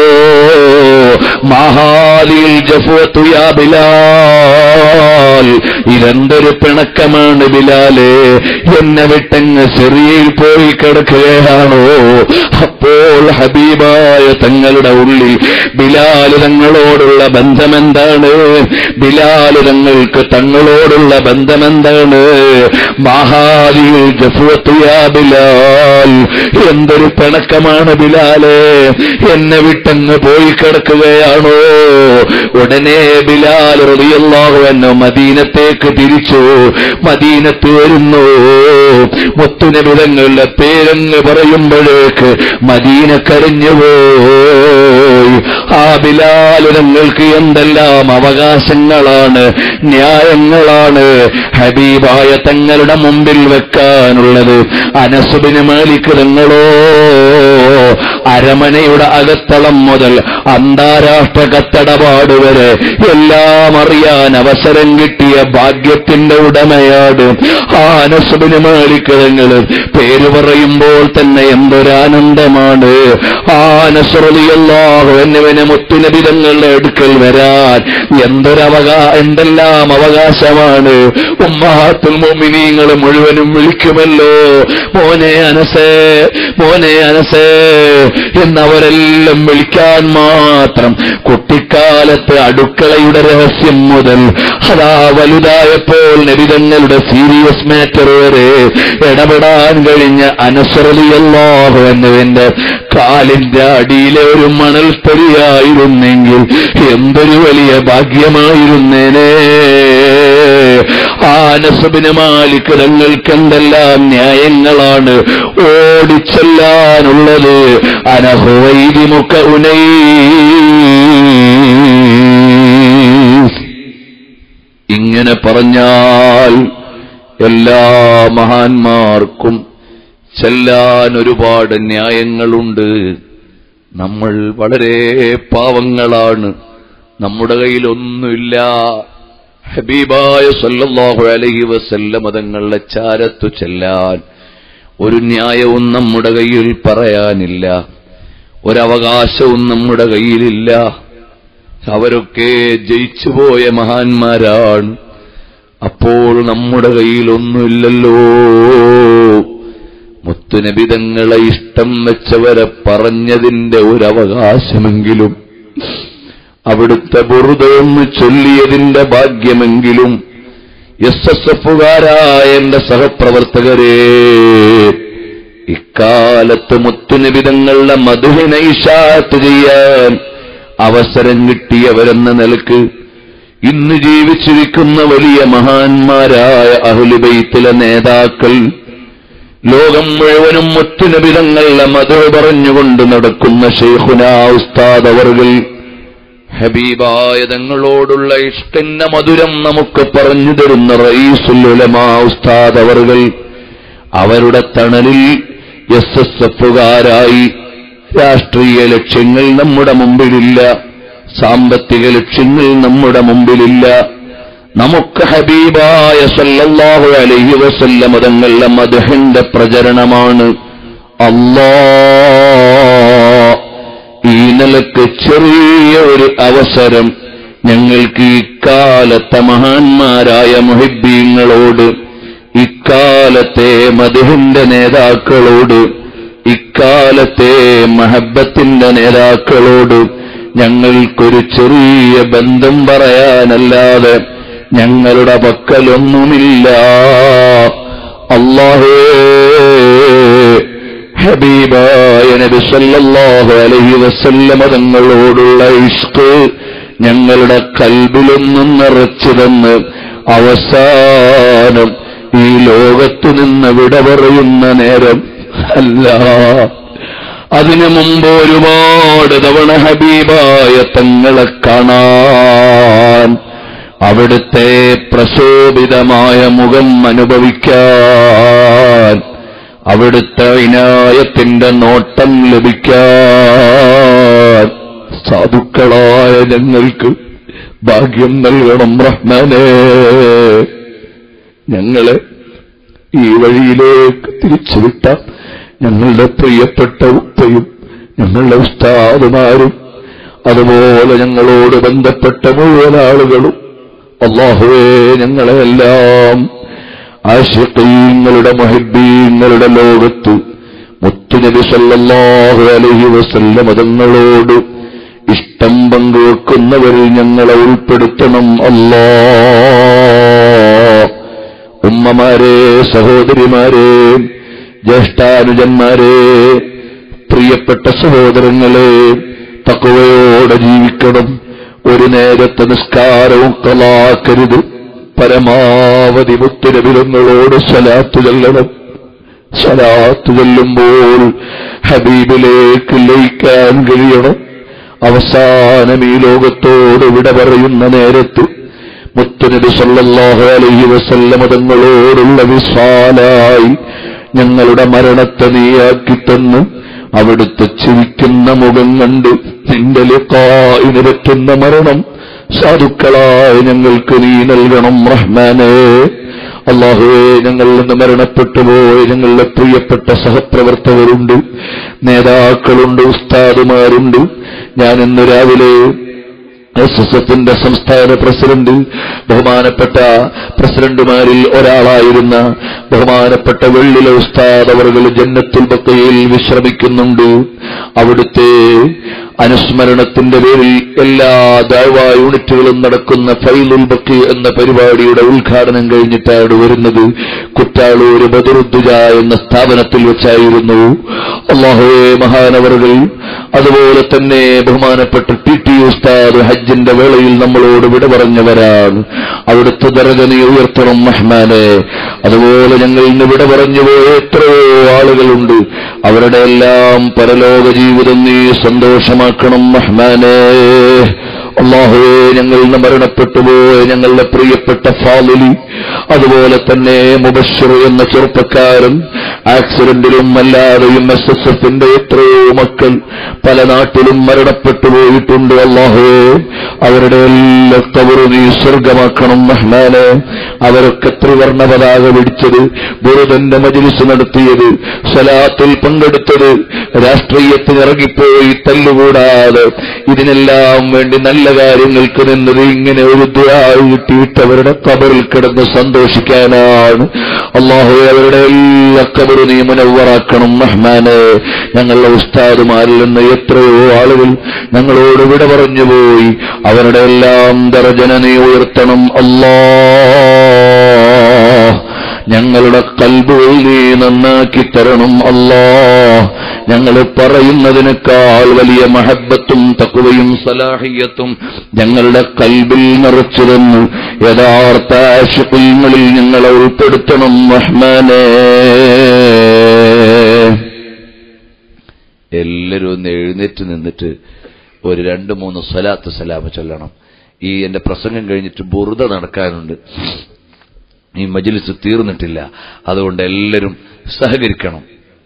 മഹാദിൽ ജഫുവത്തു യാ ബിലാൽ ഇതെന്തൊരു പിണക്കമാണ് ബിലാലെ എന്നെ വിട്ടങ്ങ് സിറിയയിൽ പോയി കിടക്കുകയാണോ അപ്പോൾ ഹബീബായ തങ്ങളുടെ ഉള്ളിൽ ബിലാല് തങ്ങളോടുള്ള ബന്ധമെന്താണ് ബിലാല് തങ്ങൾക്ക് തങ്ങളോടുള്ള ബന്ധമെന്താണ് മഹാദിൽ ജഫുവത്തു യാ ബിലാൽ എന്തൊരു പിണക്കമാണ് ബിലാലെ എന്നെ വിട്ടങ്ങ് പോയി കിടക്കുകയാണോ ഉടനെ ബിലാൽ റളിയല്ലാഹു അൻഹു മദീനത്തേക്ക് തിരിച്ചു മദീനത്ത് വരുന്നു മുത്തുനബിതങ്ങളുടെ പേരെന്ന് പറയുമ്പോഴേക്ക് മദീന കരഞ്ഞുപോയി ആ ബിലാലുരങ്ങൾക്ക് എന്തെല്ലാം അവകാശങ്ങളാണ് ന്യായങ്ങളാണ് ഹബീബായ തങ്ങളുടെ മുമ്പിൽ വെക്കാനുള്ളത് അനസുബിന് മാലിക് തങ്ങളോ അരമനയുടെ അകത്തളം മുതൽ അന്താരാഷ്ട്ര കത്തടപാട് വരെ എല്ലാം അറിയാൻ അവസരം കിട്ടിയ ഭാഗ്യത്തിന്റെ ഉടമയാണ് ആ അനസുബിന് മാലിക് തങ്ങൾ പേര് പറയുമ്പോൾ തന്നെ എന്തൊരാനന്ദമാണ് ആ നസ്രലിയല്ലാഹു എന്നിവനെ മുത്തുനബിതങ്ങളുടെ അടുക്കൽ വരാൻ എന്തൊരവകാ എന്തെല്ലാം അവകാശമാണ് ഉമ്മാത്തുൽ മോമിനീങ്ങൾ മുഴുവനും വിളിക്കുമല്ലോ മോനെ അനസേ മോനെ അനസേ എന്നവരെല്ലാം വിളിക്കാൻ മാത്രം കുട്ടിക്കാലത്ത് അടുക്കളയുടെ രഹസ്യം മുതൽ അതാ വലുതായപ്പോൾ നബിതങ്ങളുടെ സീരിയസ് മാറ്റർ വരെ ഇടപെടാൻ കഴിഞ്ഞ അനസ്രലിയല്ലാഹു എന്നുവിന്റെ കാലിന്റെ അടിയിലെ ഒരു മണൽത്തരിയായിരുന്നെങ്കിൽ എന്തൊരു വലിയ ഭാഗ്യമായിരുന്നേനേ ആ നസബിന് മാലിക് തങ്ങൾക്ക് എന്തെല്ലാം ന്യായങ്ങളാണ് ഓടിച്ചെല്ലാനുള്ളത് അനഹുവൈതി മുക്ക ഉനൈ ഇങ്ങനെ പറഞ്ഞാൽ എല്ലാ മഹാന്മാർക്കും ചെല്ലാൻ ഒരുപാട് ന്യായങ്ങളുണ്ട് നമ്മൾ വളരെ പാവങ്ങളാണ് നമ്മുടെ കയ്യിലൊന്നുമില്ല ഹബീബായ സല്ലല്ലാഹു അലൈഹി വസല്ലം മതങ്ങളുടെ ചാരത്തു ചെല്ലാൻ ഒരു ന്യായവും നമ്മുടെ കയ്യിൽ പറയാനില്ല ഒരവകാശവും നമ്മുടെ കയ്യിലില്ല അവരൊക്കെ ജയിച്ചുപോയ മഹാന്മാരാണ് അപ്പോൾ നമ്മുടെ കയ്യിലൊന്നുമില്ലല്ലോ മുത്തുനബിതങ്ങളെ ഇഷ്ടം വെച്ചവരെ പറഞ്ഞതിന്റെ ഒരു അവകാശമെങ്കിലും അവിടുത്തെ ബുറുതൊന്ന് ചൊല്ലിയതിന്റെ ഭാഗ്യമെങ്കിലും എസ് എസ് എഫുകാരായ എന്റെ സഹപ്രവർത്തകരെ ഇക്കാലത്ത് മുത്തുനിബിതങ്ങളുടെ മധുവിനെ ഇഷാത്ത് ചെയ്യാൻ അവസരം കിട്ടിയവരെന്ന നിലക്ക് ഇന്ന് ജീവിച്ചിരിക്കുന്ന വലിയ മഹാന്മാരായ അഹ്ലുബൈത്തിലെ നേതാക്കൾ ലോകം മുഴുവനും മുത്തുനബിതങ്ങളുടെ മധു പറഞ്ഞുകൊണ്ട് നടക്കുന്ന ഷെയ്ഖുന ഉസ്താദ് അവർകൾ ഹബീബായ തങ്ങളോടുള്ള ഇഷ്ടന്ന മധുരം നമുക്ക് പറഞ്ഞു തരുന്ന റയീസുൽ ഉലമാ ഉസ്താദ് അവർകൾ അവരുടെ തണലിൽ എസ് എസ് എഫുകാരായി രാഷ്ട്രീയ ലക്ഷ്യങ്ങൾ നമ്മുടെ മുമ്പിലില്ല സാമ്പത്തിക ലക്ഷ്യങ്ങൾ നമ്മുടെ മുമ്പിലില്ല നമുക്ക് ഹബീബായ സല്ലല്ലാഹു അലൈഹി വസല്ലം തങ്ങളുടെ മദഹിന്റെ പ്രചരണമാണ് അല്ലാ ഈ നിലക്ക് ചെറിയ ഒരു അവസരം ഞങ്ങൾക്ക് ഇക്കാലത്തെ മഹാന്മാരായ മുഹിബീങ്ങളോട് ഇക്കാലത്തെ മധുഹിന്റെ നേതാക്കളോട് ഇക്കാലത്തെ മഹബത്തിന്റെ നേതാക്കളോട് ഞങ്ങൾക്കൊരു ചെറിയ ബന്ധം പറയാനല്ലാതെ ഞങ്ങളുടെ പക്കലൊന്നുമില്ല അള്ളാഹേ ഹബീബായ നബി സല്ലല്ലാഹു അലൈഹി വസല്ലമ തങ്ങളോടുള്ള ഇഷ്ക് ഞങ്ങളുടെ കൽബിലൊന്നും നിറച്ചു തന്ന് അവസാനം ഈ ലോകത്തു നിന്ന് വിട പറയുന്ന നേരം അല്ല അതിനു മുമ്പ് ഒരുപാട് തവണ ഹബീബായ തങ്ങളെ കാണാൻ അവിടുത്തെ പ്രശോഭിതമായ മുഖം അനുഭവിക്കാൻ അവിടുത്തെ വിനായത്തിന്റെ നോട്ടം ലഭിക്കാൻ സാധുക്കളായ ഞങ്ങൾക്ക് ഭാഗ്യം നൽകണം റഹ്മാനേ ഞങ്ങളെ ഈ വഴിയിലേക്ക് തിരിച്ചുവിട്ട ഞങ്ങളുടെ പ്രിയപ്പെട്ട ഉപ്പയും ഞങ്ങളുടെ ഉസ്താദുമാരും അതുപോലെ ഞങ്ങളോട് ബന്ധപ്പെട്ട മുഴുവൻ ആളുകളും അള്ളാഹുവേ ഞങ്ങളെല്ലാം ആശിഖീങ്ങളുടെ മഹിബീങ്ങളുടെ ലോകത്ത് മുത്തുനബി സല്ലല്ലാഹു അലൈഹി വസല്ലം മതങ്ങളോട് ഇഷ്ടം പങ്കുവെക്കുന്നവരിൽ ഞങ്ങളെ ഉൾപ്പെടുത്തണം അല്ലാ ഉമ്മമാരെ സഹോദരിമാരെ ജ്യേഷ്ഠാനുജന്മാരെ പ്രിയപ്പെട്ട സഹോദരങ്ങളെ തക്കവയോടെ ജീവിക്കണം ഒരു നേരത്തെ നിസ്കാരവും കലാക്കരുത് പരമാവധി മുത്തുരവിലങ്ങളോട് സ്വലാത്ത് ചെല്ലണം സ്വലാത്ത് ചെല്ലുമ്പോൾ ഹബീബിലേക്ക് ലയിക്കാൻ കഴിയണം അവസാനം ഈ ലോകത്തോട് വിട പറയുന്ന നേരത്ത് മുത്തുനബി സല്ലല്ലാഹു അലൈഹി വസല്ലമ തങ്ങളോടുള്ള വിശ്വാലായി ഞങ്ങളുടെ മരണത്തെ നീയാക്കി തന്ന് അവിടുത്തെ ചിരിക്കുന്ന മുഖം കണ്ട് നിന്റെ ലിഖായിന് പറ്റുന്ന മരണം സാധുക്കളായ ഞങ്ങൾക്ക് നീ നൽകണം റഹ്മാനേ അള്ളാഹുവേ ഞങ്ങളിൽ നിന്ന് മരണപ്പെട്ടു പോയ ഞങ്ങളുടെ പ്രിയപ്പെട്ട സഹപ്രവർത്തകരുണ്ട് നേതാക്കളുണ്ട് ഉസ്താദുമാരുണ്ട് ഞാൻ ഇന്ന് രാവിലെ എസ് എസ് എഫിന്റെ സംസ്ഥാന പ്രസിഡന്റ് ബഹുമാനപ്പെട്ട പ്രസിഡന്റുമാരിൽ ഒരാളായിരുന്ന ബഹുമാനപ്പെട്ട വെള്ളിലെ ഉസ്താദ് അവർ ജന്നത്തുൽ ബക്കയിൽ വിശ്രമിക്കുന്നുണ്ട് അവിടുത്തെ അനുസ്മരണത്തിന്റെ പേരിൽ എല്ലാ ദൈവ യൂണിറ്റുകളും നടക്കുന്ന ഫൈലുൽ ബക്കി എന്ന പരിപാടിയുടെ ഉദ്ഘാടനം കഴിഞ്ഞിട്ടാണ് വരുന്നത് കുറ്റാളൂർ ബദറുദ്ദുജ എന്ന സ്ഥാപനത്തിൽ വെച്ചായിരുന്നു അള്ളാഹുവെ മഹാനവറുകൾ അതുപോലെ തന്നെ ബഹുമാനപ്പെട്ട ടി ടി ഉസ്താദ് ഹജ്ജിന്റെ വേളയിൽ നമ്മളോട് വിട പറഞ്ഞവരാണ് അവിടുത്തെ ദർഗ നീ ഉയർത്തണം റഹ്മാനെ അതുപോലെ ഞങ്ങൾ ഇന്ന് വിട പറഞ്ഞു പോയ എത്രയോ ആളുകളുണ്ട് അവരുടെ എല്ലാം പരലോക ജീവിതം നീ സന്തോഷമാക്കണം റഹ്മാനെ അള്ളാഹുവേ ഞങ്ങൾ ഇന്ന് മരണപ്പെട്ടു പോയ ഞങ്ങളുടെ പ്രിയപ്പെട്ട ഫാലിലി അതുപോലെ തന്നെ മുബഷിർ എന്ന ചെറുപ്പക്കാരൻ ആക്സിഡന്റിലും അല്ലാതെയും എസ് എസ് എഫിന്റെ എത്രയോ മക്കൾ പല നാട്ടിലും മരണപ്പെട്ടു പോയിട്ടുണ്ട് അള്ളാഹുവേ അവരുടെ എല്ലാ കബറ് നീ സ്വർഗമാക്കണം റഹ്മാനെ അവരൊക്കെ ത്രിവർണ പതാക പിടിച്ചത് ബുറുദന്റെ മജിലിസ് നടത്തിയത് സലാത്തിൽ പങ്കെടുത്തത് രാഷ്ട്രീയത്തിൽ ഇറങ്ങിപ്പോയി തല്ലുകൂടാതെ ഇതിനെല്ലാം വേണ്ടി നല്ല കാര്യങ്ങൾക്ക് നിന്നത് ഇങ്ങനെ ഒരു ദുരായി കിട്ടിയിട്ട് അവരുടെ കബറിൽ കിടന്ന് സന്തോഷിക്കാനാണ് അള്ളാഹു അവരുടെ എല്ലാ കബറ് നീ മുനവറാക്കണം റഹ്മാനെ ഞങ്ങളുടെ ഉസ്താദുമാരിൽ നിന്ന് എത്രയോ ആളുകൾ ഞങ്ങളോട് വിട പറഞ്ഞുപോയി അവരുടെ എല്ലാം ദർജന നീ ഉയർത്തണം അല്ലാ ഞങ്ങളുടെ കൽബുകൾ നീ നന്നാക്കി തരണം അല്ലാ ഞങ്ങൾ പറയുന്നതിനേക്കാൾ വലിയ മഹബത്തും തക്കുവയും സലാഹിയത്തും ഞങ്ങളുടെ കൽബിൽ നിറച്ചു തന്നു യഥാർത്ഥ ആശുപങ്ങളിൽ ഞങ്ങളെ ഉൾപ്പെടുത്തണം റഹ്മാനേ എല്ലാവരും ഒന്ന് എഴുന്നേറ്റ് നിന്നിട്ട് ഒരു രണ്ട് മൂന്ന് സ്വലാത്ത് സലാമ ചൊല്ലണം ഈ എന്റെ പ്രസംഗം കഴിഞ്ഞിട്ട് ബുറുത നടക്കാനുണ്ട് ഈ മജിലിസ് തീർന്നിട്ടില്ല അതുകൊണ്ട് എല്ലാവരും സഹകരിക്കണം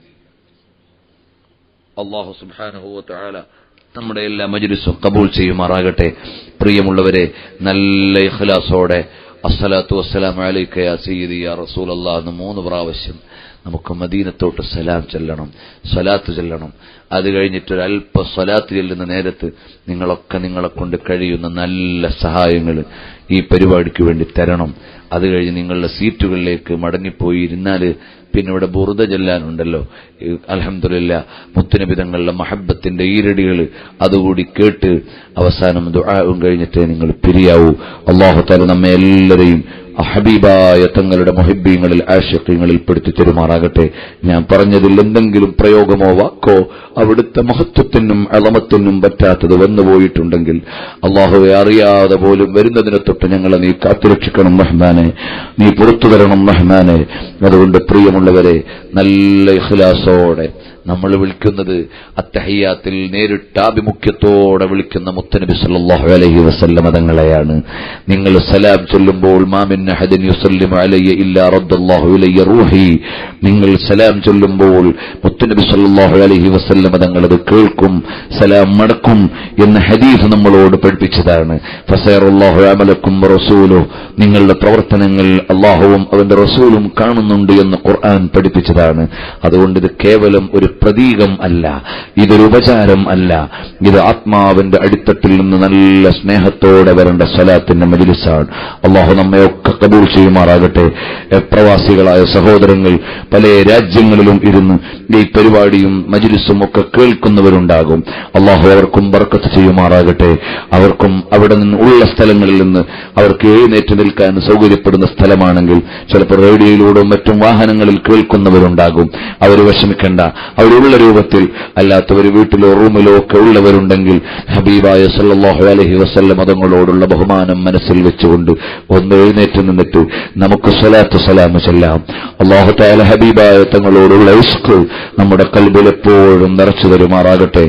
അള്ളാഹു സുബാനുഭവത്താല നമ്മുടെ എല്ലാ മജിലിസും കബൂൾ ചെയ്യുമാറാകട്ടെ പ്രിയമുള്ളവരെ നല്ല ഇഖ്ലാസോടെ അസ്സലാത്തു വസ്സലാം അലൈക്ക യാ സയ്യിദി യാ റസൂൽ എന്ന് മൂന്ന് പ്രാവശ്യം നമുക്ക് മദീനത്തോട്ട് സലാം ചെല്ലണം സ്വലാത്ത് ചെല്ലണം അത് കഴിഞ്ഞിട്ട് ഒരു അല്പ സ്വലാത്ത് ചെല്ലുന്ന നേരത്ത് നിങ്ങളൊക്കെ നിങ്ങളെ കൊണ്ട് കഴിയുന്ന നല്ല സഹായങ്ങൾ ഈ പരിപാടിക്ക് വേണ്ടി തരണം അത് കഴിഞ്ഞ് നിങ്ങളുടെ സീറ്റുകളിലേക്ക് മടങ്ങിപ്പോയി ഇരുന്നാൽ പിന്നെ ഇവിടെ ബുറുദ ചെല്ലാനുണ്ടല്ലോ അലഹമില്ല മുത്തുനബിതങ്ങളുടെ മഹബത്തിന്റെ ഈരടികൾ അതുകൂടി കേട്ട് അവസാനം ദുആവും കഴിഞ്ഞിട്ട് നിങ്ങൾ പിരിയാവൂ അള്ളാഹു താല നമ്മെ എല്ലാവരെയും ഹബീബായ തങ്ങളുടെ മൊഹിബീങ്ങളിൽ ആശക്യങ്ങളിൽ പെടുത്തി തെരുമാറാകട്ടെ ഞാൻ പറഞ്ഞതിൽ എന്തെങ്കിലും പ്രയോഗമോ വാക്കോ അവിടുത്തെ മഹത്വത്തിനും അളമത്തിനും പറ്റാത്തത് വന്നുപോയിട്ടുണ്ടെങ്കിൽ അള്ളാഹുവെ അറിയാതെ പോലും വരുന്നതിനെ തൊട്ട് ഞങ്ങളെ നീ കാത്തുരക്ഷിക്കണം റഹ്മാനെ നീ പുറത്തു തരണം റഹ്മാനെ അതുകൊണ്ട് പ്രിയമുള്ളവരെ നല്ല ഇഖ്ലാസോടെ നമ്മൾ വിളിക്കുന്നത് അത്തഹയ്യാത്തിൽ നേരിട്ട് ആഭിമുഖ്യത്തോടെ വിളിക്കുന്ന മുത്തനബി സല്ലല്ലാഹു അലൈഹി വസല്ലമ തങ്ങളെയാണ് നിങ്ങൾ സലാം ചൊല്ലുമ്പോൾ മാമിൻ അഹദിൻ യുസല്ലിമു അലയ്യ ഇല്ലാ റദ്ദല്ലാഹു ഇലയ്യ റൂഹി നിങ്ങൾ സലാം ചൊല്ലുമ്പോൾ മുത്തനബി സല്ലല്ലാഹു അലൈഹി വസല്ലമ തങ്ങൾ അത് കേൾക്കും സലാം മടക്കും എന്ന ഹദീസ് നമ്മളോട് പഠിപ്പിച്ചതാണ് ഫസയറുല്ലാഹു അമലക്കും റസൂലു നിങ്ങളുടെ പ്രവർത്തനങ്ങൾ അള്ളാഹുവും അവന്റെ റസൂലും കാണുന്നുണ്ട് എന്ന് ഖുർആൻ പഠിപ്പിച്ചതാണ് അതുകൊണ്ട് ഇത് കേവലം ഒരു പ്രതീകം അല്ല ഇതൊരു ഉപചാരം അല്ല ഇത് ആത്മാവിന്റെ അടിത്തട്ടിൽ നിന്ന് നല്ല സ്നേഹത്തോടെ വരേണ്ട സ്വലാത്തിന്റെ മജിലിസാണ് അള്ളാഹു നമ്മയൊക്കെ കബൂൾ ചെയ്യുമാറാകട്ടെ എ, പ്രവാസികളായ സഹോദരങ്ങൾ പല രാജ്യങ്ങളിലും ഇരുന്ന് ഈ പരിപാടിയും മജിലിസും ഒക്കെ കേൾക്കുന്നവരുണ്ടാകും അള്ളാഹു അവർക്കും ബർക്കത്ത് ചെയ്യുമാറാകട്ടെ അവർക്കും അവിടെ നിന്ന് ഉള്ള സ്ഥലങ്ങളിൽ നിന്ന് അവർക്ക് എഴുന്നേറ്റ് നിൽക്കാൻ സൗകര്യപ്പെടുന്ന സ്ഥലമാണെങ്കിൽ ചിലപ്പോൾ റേഡിയോയിലൂടെയും മറ്റും വാഹനങ്ങളിൽ കേൾക്കുന്നവരുണ്ടാകും അവർ വിഷമിക്കേണ്ട അവരുള്ള രൂപത്തിൽ അല്ലാത്തവർ വീട്ടിലോ റൂമിലോ ഒക്കെ ഉള്ളവരുണ്ടെങ്കിൽ ഹബീബായ സല്ലല്ലാഹു അലൈഹി വസല്ലം മതങ്ങളോടുള്ള ബഹുമാനം മനസ്സിൽ വെച്ചുകൊണ്ട് ഒന്ന് എഴുന്നേറ്റ് നിന്നിട്ട് നമുക്ക് സ്വലാത്ത് സലാം ചെല്ലാം അള്ളാഹു താല ഹബീബായ തങ്ങളോടുള്ള ഇസ്ക് നമ്മുടെ കൽബിൽ എപ്പോഴും നിറച്ചു തരുമാറാകട്ടെ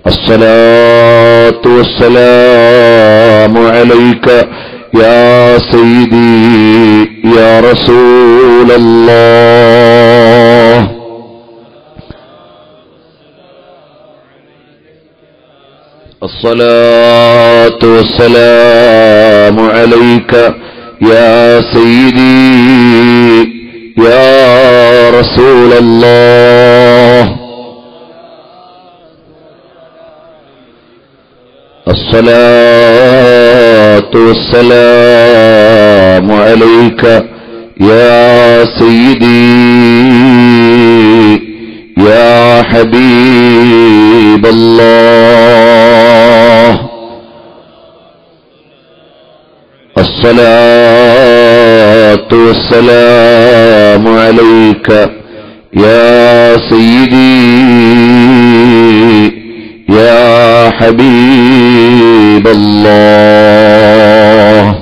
الصلاة والسلام عليك يا سيدي يا رسول الله الصلاة والسلام عليك يا سيدي يا رسول الله الصلاة والسلام عليك يا سيدي يا حبيب الله الصلاة والسلام عليك يا سيدي يا حبيب الله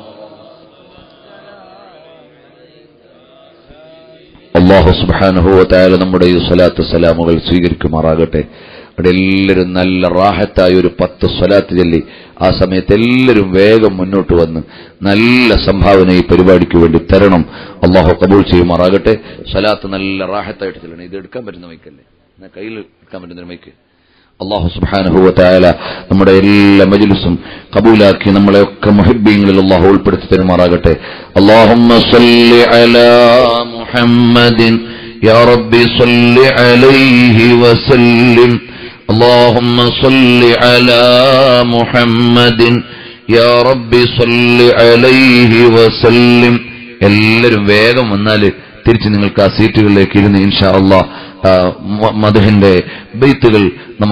അള്ളാഹു സുബാനുഭവത്തായ നമ്മുടെ ഈ സ്വലാത്ത് സലാമുകൾ സ്വീകരിക്കുമാറാകട്ടെ അവിടെ എല്ലാവരും നല്ല റാഹത്തായ ഒരു പത്ത് സ്വലാത്ത് ചൊല്ലി ആ സമയത്ത് എല്ലാവരും വേഗം മുന്നോട്ട് വന്ന് നല്ല സംഭാവന ഈ പരിപാടിക്ക് വേണ്ടി തരണം അള്ളാഹു കബൂൾ ചെയ്യുമാറാകട്ടെ സ്വലാത്ത് നല്ല റാഹത്തായിട്ട് ചെല്ലണം ഇത് എടുക്കാൻ പറ്റുന്ന മൈക്കല്ലേ എന്നാ കയ്യിൽ എടുക്കാൻ പറ്റുന്ന മൈക്ക് അള്ളാഹു സുബാനുഭവത്തായ നമ്മുടെ എല്ലാ മജിലിസും കബൂലാക്കി നമ്മളെയൊക്കെ മുഹിബീങ്ങളിൽ അള്ളാഹു ഉൾപ്പെടുത്തി തരുമാറാകട്ടെ അള്ളാഹുമ്മ സല്ലി അലാ മുഹമ്മദിൻ يا رب صل عليه وسلم اللهم صل على محمد يا رب صل عليه وسلم എല്ലാവരും വേഗം വന്നാല് തിരിച്ച് നിങ്ങൾക്ക് ആ സീറ്റുകളിലേക്ക് ഇരുന്ന് ഇൻഷാ അള്ളാഹ് മധുഹിന്റെ ബെയ്ത്തുകൾ നമുക്ക്